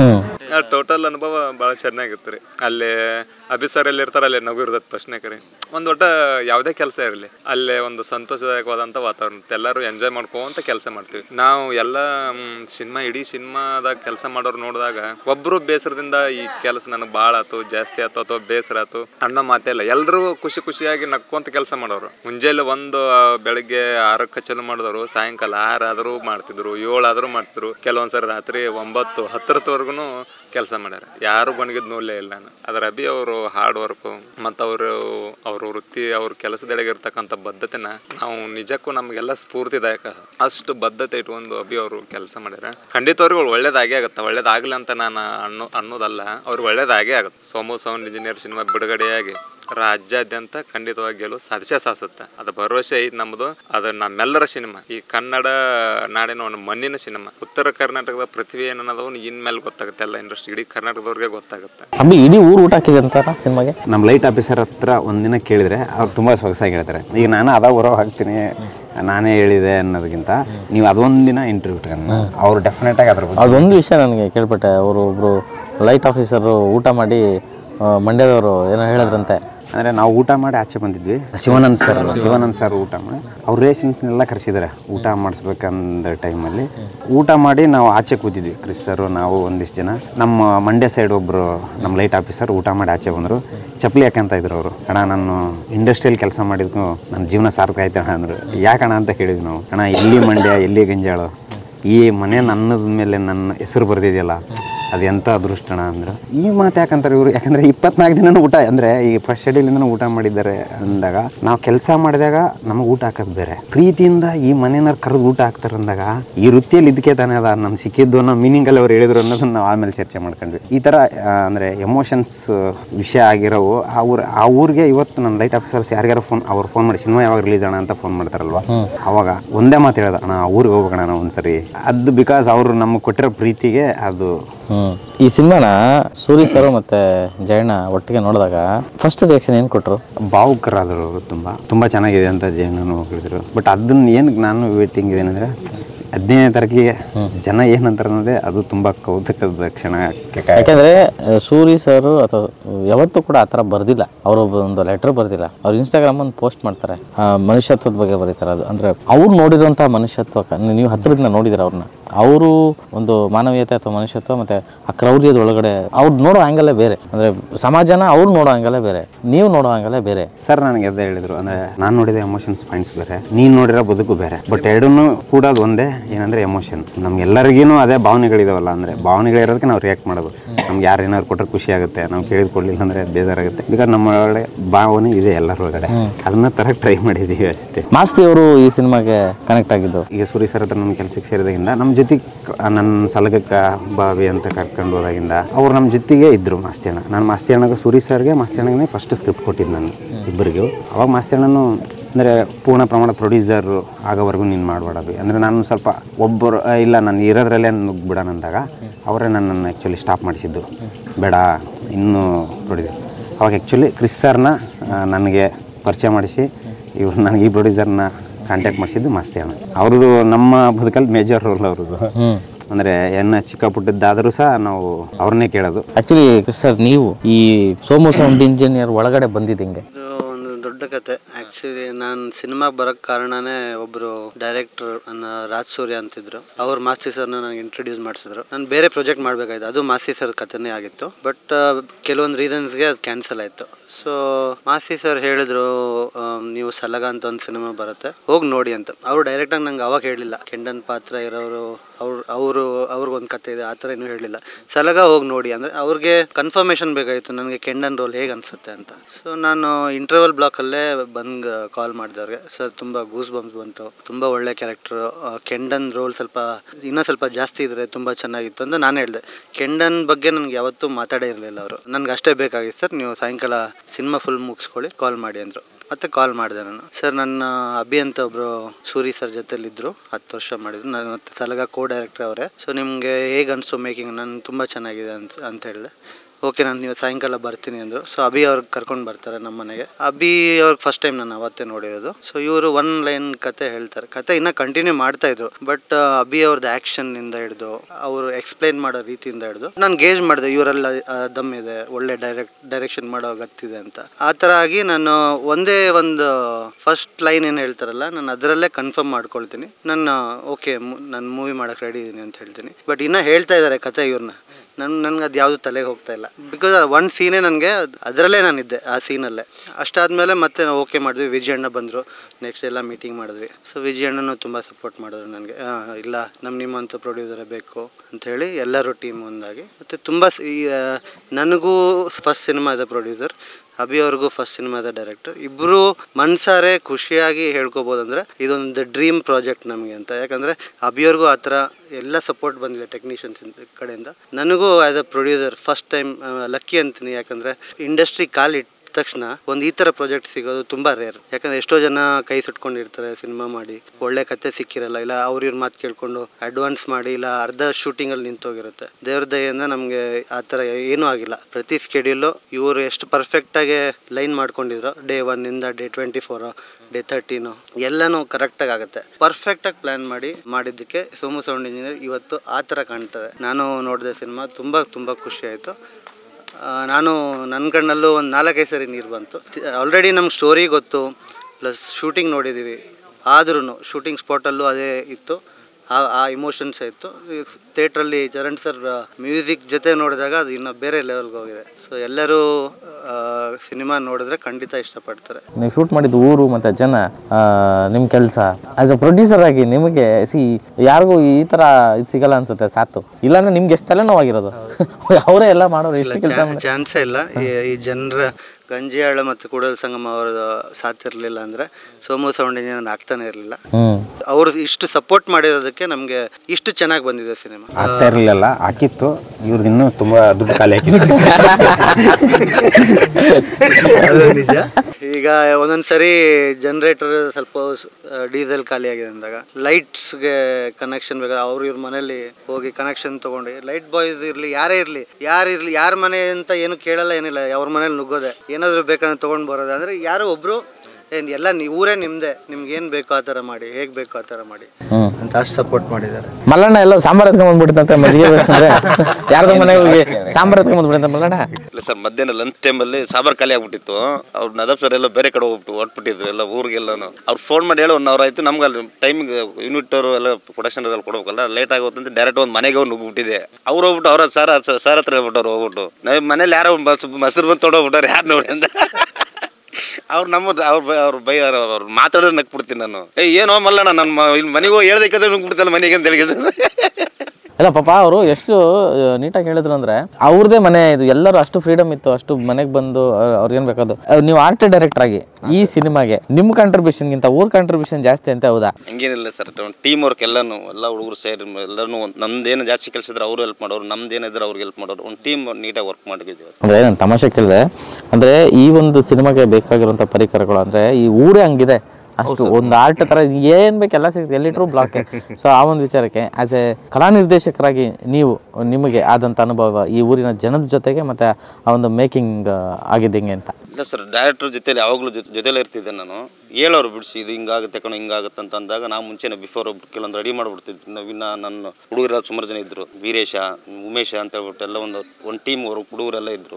ಟೋಟಲ್ ಅನುಭವ ಭಾಳ ಚೆನ್ನಾಗಿತ್ತು ರೀ ಅಲ್ಲಿ ಅಭಿಸರ್ ಎಲ್ಲಿ ಇರ್ತಾರೆ ಅಲ್ಲಿ ನಗು ಇರ್ತದೆ ಫಸ್ಟ್ನೇ ಕರಿ ಒಂದು ಒಟ್ಟ ಯಾವುದೇ ಕೆಲಸ ಇರಲಿ ಅಲ್ಲೇ ಒಂದು ಸಂತೋಷದಾಯಕವಾದಂಥ ವಾತಾವರಣ ಎಲ್ಲರೂ ಎಂಜಾಯ್ ಮಾಡ್ಕೊಂತ ಕೆಲಸ ಮಾಡ್ತೀವಿ ನಾವು ಎಲ್ಲ ಸಿನಿಮಾ ಇಡೀ ಸಿನಿಮಾದಾಗ ಕೆಲಸ ಮಾಡೋರು ನೋಡಿದಾಗ ಒಬ್ಬರು ಬೇಸರದಿಂದ ಈ ಕೆಲಸ ನನಗೆ ಭಾಳ ಆತು ಜಾಸ್ತಿ ಆತು ಅಥವಾ ಬೇಸರ ಆತು ಅನ್ನೋ ಮಾತೇ ಇಲ್ಲ ಎಲ್ಲರೂ ಖುಷಿ ಖುಷಿಯಾಗಿ ನಕ್ಕೊಂತ ಕೆಲಸ ಮಾಡೋರು ಮುಂಜಾನೆ ಒಂದು ಆ, ಬೆಳಗ್ಗೆ ಆರಕ್ಕೆ ಚಲೋ ಮಾಡಿದವರು ಸಾಯಂಕಾಲ ಆರು ಆದರೂ ಮಾಡ್ತಿದ್ರು ಏಳು ಆದರೂ ಮಾಡ್ತಿದ್ರು ಕೆಲವೊಂದ್ಸರಿ ರಾತ್ರಿ ಒಂಬತ್ತು ಹತ್ತರತ್ವರೆಗೂ ಕೆಲಸ ಮಾಡ್ಯಾರ ಯಾರು ಬಣಗಿದ್ ನೋಡ್ಲೇ ಇಲ್ಲ ನಾನು ಅದ್ರ ಅಭಿ ಅವರು ಹಾರ್ಡ್ ವರ್ಕು ಮತ್ತು ಅವರು ಅವ್ರ ವೃತ್ತಿ ಅವ್ರ ಕೆಲಸದೊಳಗೆ ಇರ್ತಕ್ಕಂಥ ಬದ್ಧತೆನ ನಾವು ನಿಜಕ್ಕೂ ನಮಗೆಲ್ಲ ಸ್ಫೂರ್ತಿದಾಯಕ ಅಷ್ಟು ಬದ್ಧತೆ ಇಟ್ಕೊಂಡು ಅಭಿ ಅವರು ಕೆಲಸ ಮಾಡ್ಯಾರ ಖಂಡಿತವ್ರಿಗೂ ಒಳ್ಳೇದಾಗೇ ಆಗುತ್ತೆ ಒಳ್ಳೇದಾಗಲಿ ಅಂತ ನಾನು ಅನ್ನೋ ಅನ್ನೋದಲ್ಲ ಅವ್ರಿಗೆ ಒಳ್ಳೇದಾಗೇ ಆಗುತ್ತೆ ಸೋಮು ಸೌಂಡ್ ಇಂಜಿನಿಯರ್ ಸಿನಿಮಾ ಬಿಡುಗಡೆಯಾಗಿ ರಾಜ್ಯಾದ್ಯಂತ ಖಂಡಿತವಾಗಿ ಗೆಲುವು ಸಾಧಿಸೇ ಸಾಧಿಸುತ್ತೆ ಅದು ಭರವಸೆ ಐತಿ ನಮ್ಮದು ಅದು ನಮ್ಮೆಲ್ಲರ ಸಿನಿಮಾ ಈ ಕನ್ನಡ ನಾಡಿನ ಒಂದು ಮಣ್ಣಿನ ಸಿನಿಮಾ ಉತ್ತರ ಕರ್ನಾಟಕದ ಪ್ರತಿಭೆ ಏನನ್ನೋದು ಇನ್ಮೇಲೆ ಗೊತ್ತಾಗುತ್ತೆ ಎಲ್ಲ ಇಂಡಸ್ಟ್ರಿ ಇಡೀ ಕರ್ನಾಟಕದವ್ರಿಗೆ ಗೊತ್ತಾಗುತ್ತೆ ಅಬ್ಬಿ ಇಡೀ ಊರು ಊಟ ಹಾಕಿದೆ ಅಂತಾರ ಸಿನಿಮಾಗೆ ನಮ್ಮ ಲೈಟ್ ಆಫೀಸರ್ ಹತ್ರ ಒಂದಿನ ಕೇಳಿದರೆ ಅವ್ರು ತುಂಬ ಸೊಗಸಾಗಿ ಹೇಳ್ತಾರೆ ಈಗ ನಾನು ಅದ ಹೊರ ಹಾಕ್ತೀನಿ ನಾನೇ ಹೇಳಿದೆ ಅನ್ನೋದಕ್ಕಿಂತ ನೀವು ಅದೊಂದು ದಿನ ಇಂಟರ್ವ್ಯೂ ಇಟ್ಕೊಂಡು ಅವ್ರು ಡೆಫಿನೆಟಾಗಿ ಅದ್ರ ಬಗ್ಗೆ ಅದೊಂದು ವಿಷಯ ನನಗೆ ಕೇಳ್ಪಟ್ಟೆ ಅವರು ಒಬ್ರು ಲೈಟ್ ಆಫೀಸರು ಊಟ ಮಾಡಿ ಆ, ಮಂಡ್ಯದವರು ಏನೋ ಹೇಳಿದ್ರಂತೆ ಅಂದರೆ ನಾವು ಊಟ ಮಾಡಿ ಆಚೆ ಬಂದಿದ್ವಿ ಶಿವಾನಂದ್ ಸರ್ ಶಿವಾನಂದ್ ಸರ್ ಊಟ ಮಾಡಿ ಅವ್ರ ರೇಷನ್ಸ್ನೆಲ್ಲ ಕರೆಸಿದ್ದಾರೆ ಊಟ ಮಾಡಿಸ್ಬೇಕಂದ ಟೈಮಲ್ಲಿ ಊಟ ಮಾಡಿ ನಾವು ಆಚೆ ಕೂತಿದ್ವಿ ಕ್ರಿಸ್ ಸರು ನಾವು ಒಂದಿಷ್ಟು ಜನ ನಮ್ಮ ಮಂಡ್ಯ ಸೈಡ್ ಒಬ್ಬರು ನಮ್ಮ ಲೈಟ್ ಆಫೀಸರ್ ಊಟ ಮಾಡಿ ಆಚೆ ಬಂದರು ಚಪ್ಪಲಿ ಯಾಕಂತ ಇದ್ರು ಅವರು ಅಣ್ಣ ನಾನು ಇಂಡಸ್ಟ್ರಿಯಲ್ಲಿ ಕೆಲಸ ಮಾಡಿದ್ಕು ನನ್ನ ಜೀವನ ಸಾರ್ಥಕ ಆಯ್ತು ಅಣ್ಣ ಅಂದರು ಯಾಕಣ್ಣ ಅಂತ ಕೇಳಿದ್ವಿ ನಾವು ಅಣ್ಣ ಎಲ್ಲಿ ಮಂಡ್ಯ ಎಲ್ಲಿ ಗಂಜಾಳು ಈ ಮನೆ ನನ್ನದ ಮೇಲೆ ನನ್ನ ಹೆಸರು ಬರ್ದಿದೆಯಲ್ಲ ಅದು ಎಂಥ ಅದೃಷ್ಟಣ ಅಂದ್ರೆ ಈ ಮಾತು ಯಾಕಂತಾರೆ ಇವರು ಯಾಕಂದ್ರೆ ಇಪ್ಪತ್ನಾಲ್ಕು ದಿನ ಊಟ ಅಂದರೆ ಈ ಫಸ್ಟ್ ಶೆಡ್ಯೂಲಿಂದ ಊಟ ಮಾಡಿದ್ದಾರೆ ಅಂದಾಗ ನಾವು ಕೆಲಸ ಮಾಡಿದಾಗ ನಮಗೆ ಊಟ ಹಾಕೋದು ಬೇರೆ ಪ್ರೀತಿಯಿಂದ ಈ ಮನೆಯವ್ರು ಕರೆದು ಊಟ ಹಾಕ್ತಾರೆ ಅಂದಾಗ ಈ ವೃತ್ತಿಯಲ್ಲಿ ಇದಕ್ಕೆ ತಾನೇ ಅದ ನಮ್ಗೆ ಸಿಕ್ಕಿದ್ದು ಅನ್ನೋ ಮೀನಿಂಗಲ್ಲಿ ಅವ್ರು ಹೇಳಿದ್ರು ಅನ್ನೋದನ್ನ ನಾವು ಆಮೇಲೆ ಚರ್ಚೆ ಮಾಡ್ಕೊಂಡ್ವಿ ಈ ಥರ ಆ, ಅಂದರೆ ಎಮೋಷನ್ಸ್ ವಿಷಯ ಆಗಿರೋವು ಆ ಊರು ಆ ಊರಿಗೆ ಇವತ್ತು ನನ್ನ ಲೈಟ್ ಆಫೀಸರ್ಸ್ ಯಾರಿಗಾರು ಫೋನ್ ಅವ್ರು ಫೋನ್ ಮಾಡಿ ಸಿನಿಮಾ ಯಾವಾಗ ರಿಲೀಸ್ ಅಣ್ಣ ಅಂತ ಫೋನ್ ಮಾಡ್ತಾರಲ್ವಾ ಅವಾಗ ಒಂದೇ ಮಾತು ಹೇಳ್ದ ಅಣ್ಣ ಆ ಊರಿಗೆ ಹೋಗ್ಬೇಕಣ್ಣ ನಾವು ಒಂದ್ಸರಿ ಅದು ಬಿಕಾಸ್ ಅವರು ನಮಗೆ ಕೊಟ್ಟಿರೋ ಪ್ರೀತಿಗೆ ಅದು ಹ್ಮ್ ಈ ಸಿನಿಮಾನ ಸೂರಿ ಸರ್ ಮತ್ತೆ ಜಯಣ್ಣ ಒಟ್ಟಿಗೆ ನೋಡಿದಾಗ ಫಸ್ಟ್ ರಿಯಾಕ್ಷನ್ ಏನು ಕೊಟ್ಟರು ಭಾವುಕರಾದರು ಅವರು ತುಂಬ ತುಂಬ ಚೆನ್ನಾಗಿದೆ ಅಂತ ಜೈನನು ಹೇಳಿದ್ರು ಬಟ್ ಅದನ್ನ ಏನಕ್ಕೆ ನಾನು ವೇಟಿಂಗ್ ಇದೆ ಅಂದರೆ ಹದಿನೈದನೇ ತಾರೀಕಿಗೆ ಜನ ಏನಂತಾರೆ ಅನ್ನೋದೇ ಅದು ತುಂಬ ಕೌತುಕದ ಕ್ಷಣಕ್ಕೆ ಕಾಯ್- ಯಾಕೆಂದ್ರೆ ಆ, ಸೂರಿ ಸರ್ ಅಥವಾ ಯಾವತ್ತೂ ಕೂಡ ಆ ಥರ ಬರ್ದಿಲ್ಲ ಅವರು ಒಂದು ಲೆಟರ್ ಬರ್ದಿಲ್ಲ ಅವ್ರು ಇನ್ಸ್ಟಾಗ್ರಾಮ್ ಒಂದು ಪೋಸ್ಟ್ ಮಾಡ್ತಾರೆ ಆ, ಮನುಷ್ಯತ್ವದ ಬಗ್ಗೆ ಬರೀತಾರೆ ಅದು ಅಂದ್ರೆ ಅವ್ರು ನೋಡಿರುವಂಥ ಮನುಷ್ಯತ್ವಕ್ಕೆ ನೀವು ಹತ್ತಿರದಿಂದ ನೋಡಿದಿರ ಅವ್ರನ್ನ ಅವರು ಒಂದು ಮಾನವೀಯತೆ ಅಥವಾ ಮನುಷ್ಯತ್ವ ಮತ್ತೆ ಆ ಕ್ರೌರ್ಯದ ಒಳಗಡೆ ಅವ್ರು ನೋಡೋ ಆಂಗಲೇ ಬೇರೆ ಅಂದ್ರೆ ಸಮಾಜನ ಅವ್ರು ನೋಡೋ ಆಂಗಲೇ ಬೇರೆ ನೀವು ನೋಡೋ ಆಂಗಲೇ ಬೇರೆ ಸರ್ ನನಗೆ ಅದೇ ಹೇಳಿದ್ರು ಅಂದರೆ ನಾನು ನೋಡಿದ ಎಮೋಷನ್ಸ್ ಪಾಯಿಂಟ್ಸ್ ಬೇರೆ ನೀನು ನೋಡಿರೋ ಬದುಕು ಬೇರೆ ಬಟ್ ಎರಡನ್ನೂ ಕೂಡ ಅದು ಒಂದೇ ಏನಂದರೆ ಎಮೋಷನ್ ನಮ್ಗೆಲ್ಲರಿಗೂ ಅದೇ ಭಾವನೆಗಳಿದಾವಲ್ಲ ಅಂದರೆ ಭಾವನೆಗಳಿರೋದಕ್ಕೆ ನಾವು ರಿಯಾಕ್ಟ್ ಮಾಡೋದು ನಮ್ಗೆ ಯಾರು ಏನಾದ್ರು ಕೊಟ್ಟರೆ ಖುಷಿ ಆಗುತ್ತೆ ನಾವು ಕೇಳಿದ್ ಕೊಡಲಿಲ್ಲ ಅಂದರೆ ಬೇಜಾರಾಗುತ್ತೆ ಬಿಕಾಸ್ ನಮ್ಮ ಒಳಗಡೆ ಭಾವನೆ ಇದೆ ಎಲ್ಲರ ಒಳಗಡೆ ಅದನ್ನ ಥರ ಟ್ರೈ ಮಾಡಿದ್ದೀವಿ ಅಷ್ಟೇ ಮಾಸ್ತಿ ಅವರು ಈ ಸಿನಿಮಾಗೆ ಕನೆಕ್ಟ್ ಆಗಿದ್ದು ಈಗ ಸೂರಿ ಸರ್ ಹತ್ರ ನಮ್ಮ ಕೆಲಸಕ್ಕೆ ಸೇರಿದಾಗಿಂದ ನಮ್ಮ ಜೊತೆಗೆ ನನ್ನ ಸಲಗಕ್ಕ ಬಾವಿ ಅಂತ ಕರ್ಕೊಂಡು ಹೋದಾಗಿಂದ ಅವ್ರು ನಮ್ಮ ಜೊತೆಗೆ ಇದ್ದರು ಮಾಸ್ತಿ ಅಣ್ಣ ನಾನು ಮಾಸ್ತಿ ಅಣ್ಣಗೆ ಸೂರಿ ಸರ್ಗೆ ಮಾಸ್ತಿ ಅಣ್ಣಗೆ ಫಸ್ಟ್ ಸ್ಕ್ರಿಪ್ಟ್ ಕೊಟ್ಟಿದ್ದು ನಾನು ಇಬ್ಬರಿಗೂ ಅವಾಗ ಮಾಸ್ತಿ ಅಣ್ಣನು ಅಂದರೆ ಪೂರ್ಣ ಪ್ರಮಾಣ ಪ್ರೊಡ್ಯೂಸರ್ ಆಗೋವರೆಗೂ ನೀನು ಮಾಡಬೇಡದು ಅಂದರೆ ನಾನು ಸ್ವಲ್ಪ ಒಬ್ಬರು ಆ, ಇಲ್ಲ ನಾನು ಇರೋದ್ರಲ್ಲೇ ನುಗ್ಬಿಡೋಣ ಅಂದಾಗ ಅವರೇ ನನ್ನನ್ನು ಆ್ಯಕ್ಚುಲಿ ಸ್ಟಾಪ್ ಮಾಡಿಸಿದ್ದು ಬೇಡ ಇನ್ನೂ ಪ್ರೊಡ್ಯೂಸರ್ ಅವಾಗ ಆ್ಯಕ್ಚುಲಿ ಕ್ರಿಸ್ ಸರ್ನ ಆ, ನನಗೆ ಪರಿಚಯ ಮಾಡಿಸಿ ಇವ್ರು ನನಗೆ ಈ ಪ್ರೊಡ್ಯೂಸರ್ನ ಕಾಂಟ್ಯಾಕ್ಟ್ ಮಾಡಿಸಿದ್ದು ಮಸ್ತಿ ಅಣ್ಣ ಅವ್ರದ್ದು ನಮ್ಮ ಬದುಕಲ್ಲಿ ಮೇಜರ್ ರೋಲ್ ಅವ್ರದ್ದು ಅಂದರೆ ಏನು ಚಿಕ್ಕ ಪುಟ್ಟದ್ದಾದರೂ ಸಹ ನಾವು ಅವ್ರನ್ನೇ ಕೇಳೋದು ಆಕ್ಚುಲಿ ಸರ್ ನೀವು ಈ ಸೋಮು ಸೌಂಡ್ ಇಂಜಿನಿಯರ್ ಒಳಗಡೆ ಬಂದಿದ್ದಿಂಗೆ ಇದು ಒಂದು ದೊಡ್ಡ ಕತೆ ಆ್ಯಕ್ಚುಲಿ ನಾನು ಸಿನಿಮಾಗೆ ಬರೋಕ್ಕೆ ಕಾರಣನೇ ಒಬ್ಬರು ಡೈರೆಕ್ಟರ್ ಅನ್ನ ರಾಜ್ ಸೂರ್ಯ ಅಂತಿದ್ರು ಅವ್ರು ಮಾಸ್ತಿ ಸರ್ನ ನನಗೆ ಇಂಟ್ರೊಡ್ಯೂಸ್ ಮಾಡಿಸಿದ್ರು ನಾನು ಬೇರೆ ಪ್ರಾಜೆಕ್ಟ್ ಮಾಡಬೇಕಾಯ್ತು ಅದು ಮಾಸ್ತಿ ಸರ್ ಕಥೆನೇ ಆಗಿತ್ತು ಬಟ್ ಕೆಲವೊಂದು ರೀಸನ್ಸ್ಗೆ ಅದು ಕ್ಯಾನ್ಸಲ್ ಆಯಿತು ಸೊ ಮಾಸಿ ಸರ್ ಹೇಳಿದ್ರು ಆ, ನೀವು ಸಲಗ ಅಂತ ಒಂದು ಸಿನಿಮಾ ಬರುತ್ತೆ ಹೋಗಿ ನೋಡಿ ಅಂತ ಅವರು ಡೈರೆಕ್ಟಾಗಿ ನಂಗೆ ಅವಾಗ ಹೇಳಿಲ್ಲ ಕೆಂಡನ್ ಪಾತ್ರ ಇರೋರು ಅವ್ರು ಅವರು ಅವ್ರಿಗೊಂದು ಕತೆ ಇದೆ ಆ ಥರ ಏನೂ ಹೇಳಿಲ್ಲ ಸಲಗ ಹೋಗಿ ನೋಡಿ ಅಂದರೆ ಅವ್ರಿಗೆ ಕನ್ಫರ್ಮೇಷನ್ ಬೇಕಾಗಿತ್ತು ನನಗೆ ಕೆಂಡನ್ ರೋಲ್ ಹೇಗೆ ಅನಿಸುತ್ತೆ ಅಂತ ಸೊ ನಾನು ಇಂಟರ್ವಲ್ ಬ್ಲಾಕಲ್ಲೇ ಬಂದು ಕಾಲ್ ಮಾಡಿದೆ ಅವ್ರಿಗೆ ಸರ್ ತುಂಬ ಗೂಸ್ ಬಂಪ್ಸ್ ಬಂತು ತುಂಬ ಒಳ್ಳೆ ಕ್ಯಾರೆಕ್ಟ್ರು ಕೆಂಡನ್ ರೋಲ್ ಸ್ವಲ್ಪ ಇನ್ನೂ ಸ್ವಲ್ಪ ಜಾಸ್ತಿ ಇದ್ರೆ ತುಂಬ ಚೆನ್ನಾಗಿತ್ತು ಅಂತ ನಾನು ಹೇಳಿದೆ ಕೆಂಡನ್ ಬಗ್ಗೆ ನನಗೆ ಯಾವತ್ತೂ ಮಾತಾಡೇ ಇರಲಿಲ್ಲ ಅವರು ನನಗೆ ಅಷ್ಟೇ ಬೇಕಾಗಿತ್ತು ಸರ್ ನೀವು ಸಾಯಂಕಾಲ ಸಿನಿಮಾ ಫುಲ್ ಮುಗಿಸ್ಕೊಳ್ಳಿ ಕಾಲ್ ಮಾಡಿ ಅಂದರು ಮತ್ತೆ ಕಾಲ್ ಮಾಡಿದೆ ನಾನು ಸರ್ ನನ್ನ ಅಭಿ ಅಂತ ಒಬ್ರು ಸೂರಿ ಸರ್ ಜೊತೆಲಿದ್ರು ಹತ್ತು ವರ್ಷ ಮಾಡಿದ್ರು ನಾನು ಮತ್ತೆ ಸಲಗ ಕೋ ಡೈರೆಕ್ಟರ್ ಅವರೇ ಸೊ ನಿಮಗೆ ಹೇಗೆ ಅನಿಸ್ತು ಮೇಕಿಂಗ್ ನಾನು ತುಂಬ ಚೆನ್ನಾಗಿದೆ ಅಂತ ಅಂತ ಹೇಳಿದೆ ಓಕೆ ನಾನು ನೀವು ಸಾಯಂಕಾಲ ಬರ್ತೀನಿ ಅಂದರು ಸೊ ಅಭಿ ಅವ್ರಿಗೆ ಕರ್ಕೊಂಡು ಬರ್ತಾರೆ ನಮ್ಮ ಮನೆಗೆ ಅಭಿ ಅವ್ರಿಗೆ ಫಸ್ಟ್ ಟೈಮ್ ನಾನು ಅವತ್ತೇ ನೋಡಿರೋದು ಸೊ ಇವರು ಒನ್ ಲೈನ್ ಕತೆ ಹೇಳ್ತಾರೆ ಕತೆ ಇನ್ನೂ ಕಂಟಿನ್ಯೂ ಮಾಡ್ತಾ ಇದ್ರು ಬಟ್ ಅಭಿ ಅವ್ರದ್ದು ಆ್ಯಕ್ಷನ್ ಇಂದ ಹಿಡಿದು ಅವರು ಎಕ್ಸ್ಪ್ಲೈನ್ ಮಾಡೋ ರೀತಿಯಿಂದ ಹಿಡಿದು ನಾನು ಗೇಜ್ ಮಾಡಿದೆ ಇವರೆಲ್ಲ ಆ, ದಮ್ ಇದೆ ಒಳ್ಳೆ ಡೈರೆಕ್ಟ್ ಡೈರೆಕ್ಷನ್ ಮಾಡೋ ಅಗತ್ಯ ಅಂತ ಆ ಥರ ಆಗಿ ನಾನು ಒಂದೇ ಒಂದು ಫಸ್ಟ್ ಲೈನ್ ಏನು ಹೇಳ್ತಾರಲ್ಲ ನಾನು ಅದರಲ್ಲೇ ಕನ್ಫರ್ಮ್ ಮಾಡ್ಕೊಳ್ತೀನಿ ನನ್ನ ಓಕೆ ನಾನು ಮೂವಿ ಮಾಡೋಕೆ ರೆಡಿ ಇದ್ದೀನಿ ಅಂತ ಹೇಳ್ತೀನಿ ಬಟ್ ಇನ್ನೂ ಹೇಳ್ತಾ ಇದ್ದಾರೆ ಕತೆ ಇವ್ರನ್ನ ನನ್ ನನ್ಗೆ ಅದು ಯಾವುದು ತಲೆಗೆ ಹೋಗ್ತಾ ಇಲ್ಲ ಬಿಕಾಸ್ ಒಂದು ಸೀನೇ ನನಗೆ ಅದರಲ್ಲೇ ನಾನಿದ್ದೆ ಆ ಸೀನಲ್ಲೇ ಅಷ್ಟಾದಮೇಲೆ ಮತ್ತೆ ನಾವು ಓಕೆ ಮಾಡಿದ್ವಿ ವಿಜಯಣ್ಣ ಬಂದರು ನೆಕ್ಸ್ಟ್ ಎಲ್ಲ ಮೀಟಿಂಗ್ ಮಾಡಿದ್ವಿ ಸೊ ವಿಜಯಣ್ಣನೂ ತುಂಬ ಸಪೋರ್ಟ್ ಮಾಡಿದ್ರು ನನಗೆ ಇಲ್ಲ ನಮ್ಮ ನಿಮ್ಮಂಥ ಪ್ರೊಡ್ಯೂಸರೇ ಬೇಕು ಅಂಥೇಳಿ ಎಲ್ಲರೂ ಟೀಮ್ ಒಂದಾಗಿ ಮತ್ತು ತುಂಬ ಸ್- ಈ ಆ, ನನಗೂ ಫಸ್ಟ್ ಸಿನಿಮಾದ ಪ್ರೊಡ್ಯೂಸರ್ ಅಭಿ ಅವ್ರಿಗೂ ಫಸ್ಟ್ ಸಿನಿಮಾದ ಡೈರೆಕ್ಟರ್ ಇಬ್ಬರು ಮನ್ಸಾರೆ ಖುಷಿಯಾಗಿ ಹೇಳ್ಕೊಬೋದಂದ್ರೆ ಇದೊಂದು ಡ್ರೀಮ್ ಪ್ರಾಜೆಕ್ಟ್ ನಮಗೆ ಅಂತ ಯಾಕಂದರೆ ಅಭಿಯವ್ರಿಗೂ ಆ ಥರ ಎಲ್ಲ ಸಪೋರ್ಟ್ ಬಂದಿದೆ ಟೆಕ್ನಿಷಿಯನ್ಸ್ ಕಡೆಯಿಂದ ನನಗೂ as a producer first time lucky ಅಂತೀನಿ ಯಾಕಂದರೆ ಇಂಡಸ್ಟ್ರಿ ಕಾಲಿಟ್ಟು ತಕ್ಷಣ ಒಂದು ಈ ಥರ ಪ್ರಾಜೆಕ್ಟ್ ಸಿಗೋದು ತುಂಬ ರೇರ್ ಯಾಕಂದ್ರೆ ಎಷ್ಟೋ ಜನ ಕೈ ಸುಟ್ಕೊಂಡಿರ್ತಾರೆ ಸಿನಿಮಾ ಮಾಡಿ ಒಳ್ಳೆ ಕತೆ ಸಿಕ್ಕಿರಲ್ಲ ಇಲ್ಲ ಅವ್ರ ಇವ್ರ ಮಾತು ಕೇಳ್ಕೊಂಡು ಅಡ್ವಾನ್ಸ್ ಮಾಡಿ ಇಲ್ಲ ಅರ್ಧ ಶೂಟಿಂಗಲ್ಲಿ ನಿಂತೋಗಿರುತ್ತೆ ದೇವ್ರ ದಯೆಯಿಂದ ನಮಗೆ ಆ ಥರ ಏನೂ ಆಗಿಲ್ಲ ಪ್ರತಿ ಸ್ಕೆಡ್ಯೂಲು ಇವರು ಎಷ್ಟು ಪರ್ಫೆಕ್ಟಾಗಿ ಲೈನ್ ಮಾಡ್ಕೊಂಡಿದ್ರು ಡೇ ಒನ್ನಿಂದ day twenty four day thirteen ಎಲ್ಲನೂ ಕರೆಕ್ಟಾಗಿ ಆಗುತ್ತೆ ಪರ್ಫೆಕ್ಟಾಗಿ ಪ್ಲ್ಯಾನ್ ಮಾಡಿ ಮಾಡಿದ್ದಕ್ಕೆ ಸೋಮು ಸೌಂಡ್ ಇಂಜಿನಿಯರ್ ಇವತ್ತು ಆ ಥರ ಕಾಣ್ತದೆ ನಾನು ನೋಡಿದೆ ಸಿನಿಮಾ ತುಂಬ ತುಂಬ ಖುಷಿ ಆಯಿತು ಆ, ನಾನು ನನ್ನ ಕಣ್ಣಲ್ಲೂ ಒಂದು ನಾಲ್ಕೈದು ಸರಿ ನೀರು ಬಂತು ಆಲ್ರೆಡಿ ನಮ್ಗೆ ಸ್ಟೋರಿ ಗೊತ್ತು ಪ್ಲಸ್ ಶೂಟಿಂಗ್ ನೋಡಿದ್ದೀವಿ ಆದ್ರೂ ಶೂಟಿಂಗ್ ಸ್ಪಾಟಲ್ಲೂ ಅದೇ ಇತ್ತು ಆ ಆ ಇಮೋಷನ್ಸ್ ಇತ್ತು ಥಿಯೇಟ್ರಲ್ಲಿ ಚರಣ್ ಸರ್ ಮ್ಯೂಸಿಕ್ ಜೊತೆ ನೋಡಿದಾಗ ಅದು ಇನ್ನೂ ಬೇರೆ ಲೆವೆಲ್ಗೆ ಹೋಗಿದೆ ಸೊ ಎಲ್ಲರೂ ಸಿನಿಮಾ ನೋಡಿದ್ರೆ ಖಂಡಿತ ಇಷ್ಟಪಡ್ತಾರೆ ನೀವು ಶೂಟ್ ಮಾಡಿದ ಊರು ಮತ್ತು ಜನ ನಿಮ್ಮ ಕೆಲಸ ಆಸ್ ಅ ಪ್ರೊಡ್ಯೂಸರ್ ಆಗಿ ನಿಮಗೆ ಸಿ ಯಾರಿಗೂ ಈ ಥರ ಇದು ಸಿಗಲ್ಲ ಅನ್ಸುತ್ತೆ ಸಾತು ಇಲ್ಲಾಂದ್ರೆ ನಿಮ್ಗೆ ಎಷ್ಟು ತಲೆನೋವಾಗಿರೋದು ಅವರೇ ಎಲ್ಲ ಮಾಡೋರು ಎಷ್ಟು ಕೆಲಸ ಚಾನ್ಸೇ ಇಲ್ಲ ಈ- ಈ ಜನರ ಗಂಜಿಯಾಳ ಮತ್ತು ಕೂಡಲ ಸಂಗಮ ಅವರ ಸಾಥ್ ಇರಲಿಲ್ಲ ಅಂದರೆ ಸೋಮು ಸೌಂಡ್ ಇಂಜಿನಿಯರ್ ಆಗ್ತಾನೆ ಇರಲಿಲ್ಲ ಹ್ಞೂ ಅವರು ಇಷ್ಟು ಸಪೋರ್ಟ್ ಮಾಡಿರೋದಕ್ಕೆ ನಮಗೆ ಇಷ್ಟು ಚೆನ್ನಾಗಿ ಬಂದಿದೆ ಸಿನಿಮಾ ಆಗ್ತಾ ಇರಲಿಲ್ಲ ಹಾಕಿತ್ತು ಇವ್ರದ್ದು ಇನ್ನೂ ತುಂಬ ದುಡ್ಡು ಖಾಲಿ ಹಾಕಿತ್ತು ಅದು ನಿಜ ಈಗ ಒಂದೊಂದು ಸರಿ ಜನರೇಟರ್ ಸ್ವಲ್ಪ ಡೀಸೆಲ್ ಖಾಲಿ ಆಗಿದೆ ಅಂದಾಗ ಲೈಟ್ಸ್ಗೆ ಕನೆಕ್ಷನ್ ಬೇಕಾ ಅವ್ರ ಇವ್ರ ಮನೇಲಿ ಹೋಗಿ ಕನೆಕ್ಷನ್ ತಗೊಂಡು ಲೈಟ್ ಬಾಯ್ಸ್ ಇರಲಿ ಯಾರೇ ಇರಲಿ ಯಾರು ಇರಲಿ ಯಾರ ಮನೆ ಅಂತ ಏನು ಕೇಳಲ್ಲ ಏನಿಲ್ಲ ಅವ್ರ ಮನೇಲಿ ನುಗ್ಗೋದೆ ಏನಾದರೂ ಬೇಕಂದ್ರೆ ತೊಗೊಂಡು ಬರೋದು ಅಂದರೆ ಯಾರೋ ಒಬ್ಬರು ಏನು ಎಲ್ಲ ನೀ ಊರೇ ನಿಮ್ಮದೇ ನಿಮ್ಗೆ ಏನು ಬೇಕೋ ಆ ಥರ ಮಾಡಿ ಹೇಗೆ ಬೇಕೋ ಆ ಥರ ಮಾಡಿ ಹ್ಮ್. ಅಂತ ಅಷ್ಟು ಸಪೋರ್ಟ್ ಮಾಡಿದ್ದಾರೆ ಮಲ್ಲಣ್ಣ ಎಲ್ಲ ಸಾಂಬಾರ್ ಎತ್ಕೊಂಡ್ ಬಂದ್ಬಿಟ್ಟಿದಂತೆ ಮಜ್ಜಿಗೆ ಬೇಕಂದ್ರೆ ಯಾರ್ದೋ ಮನೆಗೆ ಹೋಗಿ ಸಾಂಬಾರ್ ಎತ್ಕೊಂಡ್ ಬಂದ್ಬಿಟ್ಟಂತೆ ಮಲ್ಲಣ್ಣ ಇಲ್ಲ ಸರ್ ಮಧ್ಯಾಹ್ನ ಲಂಚ್ ಟೈಮಲ್ಲಿ ಸಾಂಬಾರ್ ಖಾಲಿ ಆಗ್ಬಿಟ್ಟಿತ್ತು ಅವ್ರು ನದಪ್ ಸರ್ ಎಲ್ಲ ಬೇರೆ ಕಡೆ ಹೋಗ್ಬಿಟ್ಟು ಹೊಟ್ಬಿಟ್ಟಿದ್ರು ಎಲ್ಲ ಊರಿಗೆಲ್ಲನು ಅವ್ರು ಫೋನ್ ಮಾಡಿ ಹೇಳಿ ಒನ್ ಅವರ್ ಆಯಿತು ನಮ್ಗೆ ಅಲ್ಲಿ ಟೈಮಿಗೆ ಯೂನಿಟ್ ಅವರು ಎಲ್ಲ ಪ್ರೊಡಕ್ಷನ್ ಎಲ್ಲ ಕೊಡ್ಬೇಕಲ್ಲ ಲೇಟ್ ಆಗುತ್ತೆ ಡೈರೆಕ್ಟ್ ಒಂದು ಮನೆಗೆ ಹೋಗಿ ನುಗ್ಬಿಟ್ಟಿದೆ ಅವ್ರು ಹೋಗ್ಬಿಟ್ಟು ಅವ್ರ ಸರ್ ಸರ್ ಹತ್ರ ಹೇಳ್ಬಿಟ್ಟವ್ರು ಹೋಗ್ಬಿಟ್ಟು ನಾವು ಮನೇಲಿ ಯಾರೋ ಬಸ್ ಮೊಸರು ಬಂದು ತೊಗೊಂಡೋಗ್ಬಿಟ್ಟಾರೆ ಯಾರು ನೋಡಿ ಅಂತ ಅವ್ರು ನಮ್ಮ ಅವ್ರ ಬೈ ಅವ್ರ ಬೈ ಅವ್ರು ಮಾತಾಡೋ ನಕ್ಬಿಡ್ತೀನಿ ನಾನು ಏ ಏನೋ ಮಲ್ಲಣ್ಣ ನನ್ನ ಇಲ್ಲಿ ಮನೆಗೆ ಹೋಗಿ ಹೇಳ್ದಕ್ಕೆ ನುಗ್ಬಿಡ್ತಲ್ಲ ಮನೆಗೆ ಅಂತ ಹೇಳಿ ಇಲ್ಲ ಪಾಪ ಅವರು ಎಷ್ಟು ನೀಟಾಗಿ ಹೇಳಿದ್ರು ಅಂದ್ರೆ ಅವ್ರದೇ ಮನೆ ಇದು ಎಲ್ಲರೂ ಅಷ್ಟು ಫ್ರೀಡಮ್ ಇತ್ತು ಅಷ್ಟು ಮನೆಗೆ ಬಂದು ಅವ್ರ್- ಅವ್ರಿಗೇನ್ ಬೇಕಾದ್ರು ಅಹ್, ನೀವು ಆರ್ಟ್ ಡೈರೆಕ್ಟರ್ ಆಗಿ ಈ ಸಿನಿಮಾಗೆ ನಿಮ್ಮ ಕಾಂಟ್ರಿಬ್ಯೂಷನ್ಗಿಂತ ಊರ್ ಕಾಂಟ್ರಿಬ್ಯೂಷನ್ ಜಾಸ್ತಿ ಅಂತ ಹೌದಾ ಹಂಗೇನಿಲ್ಲ ಸರ್ ಟೀಮ್ ವರ್ಕ್ ಎಲ್ಲನೂ ಎಲ್ಲ ಹುಡುಗರು ಸೇರಿ ಎಲ್ಲರೂ ನಮ್ದೇನು ಜಾಸ್ತಿ ಕೆಲಸ ಇದ್ರೆ ಅವರು ಹೆಲ್ಪ್ ಮಾಡೋರು ನಮ್ದು ಏನಿದ್ರೆ ಅವ್ರಿಗೆ ಹೆಲ್ಪ್ ಮಾಡೋರು ಒಂದು ಟೀಮ್ ನೀಟಾಗಿ ವರ್ಕ್ ಮಾಡಿದ್ದೀವಿ ಅಂದ್ರೆ ನಾನು ತಮಾಷೆ ಕೇಳಿದೆ ಅಂದ್ರೆ ಈ ಒಂದು ಸಿನಿಮಾಗೆ ಬೇಕಾಗಿರುವಂತ ಪರಿಕರಗಳು ಅಂದ್ರೆ ಈ ಊರೇ ಹಂಗಿದೆ ಅಷ್ಟು ಒಂದು ಆರ್ಟ್ ತರ ಏನ್ ಬೇಕು ಎಲ್ಲ ಸಿಗುತ್ತೆ ಎಲ್ಲಿಟ್ರು ಬ್ಲಾಕ್ ಸೊ ಆ ಒಂದು ವಿಚಾರಕ್ಕೆ ಆಸ್ ಎ ಕಲಾ ನಿರ್ದೇಶಕರಾಗಿ ನೀವು ನಿಮಗೆ ಆದಂತ ಅನುಭವ ಈ ಊರಿನ ಜನದ ಜೊತೆಗೆ ಮತ್ತೆ ಆ ಒಂದು ಮೇಕಿಂಗ್ ಆಗಿದ್ದಂಗೆ ಅಂತ ಇಲ್ಲ ಸರ್ ಡೈರೆಕ್ಟ್ರ್ ಜೊತೆಲಿ ಯಾವಾಗಲೂ ಜೊತೆಲೇ ಇರ್ತಿದ್ದೆ ನಾನು ಹೇಳೋರು ಬಿಡಿಸಿ ಇದು ಹಿಂಗಾಗುತ್ತೆ ಕಣೋ ಹಿಂಗಾಗುತ್ತೆ ಅಂತ ಅಂದಾಗ ನಾವು ಮುಂಚೆನೇ ಬಿಫೋರ್ ಒಬ್ರು ಕೆಲವೊಂದು ರೆಡಿ ಮಾಡಿಬಿಡ್ತಿದ್ವಿ ನವೀನ ನನ್ನ ಹುಡುಗರೆಲ್ಲ ಸುಮಾರು ಜನ ಇದ್ದರು ವೀರೇಶ ಉಮೇಶ ಅಂತ ಹೇಳ್ಬಿಟ್ಟು ಎಲ್ಲ ಒಂದು ಒಂದು ಟೀಮ್ ಹುಡುಗರೆಲ್ಲ ಇದ್ದರು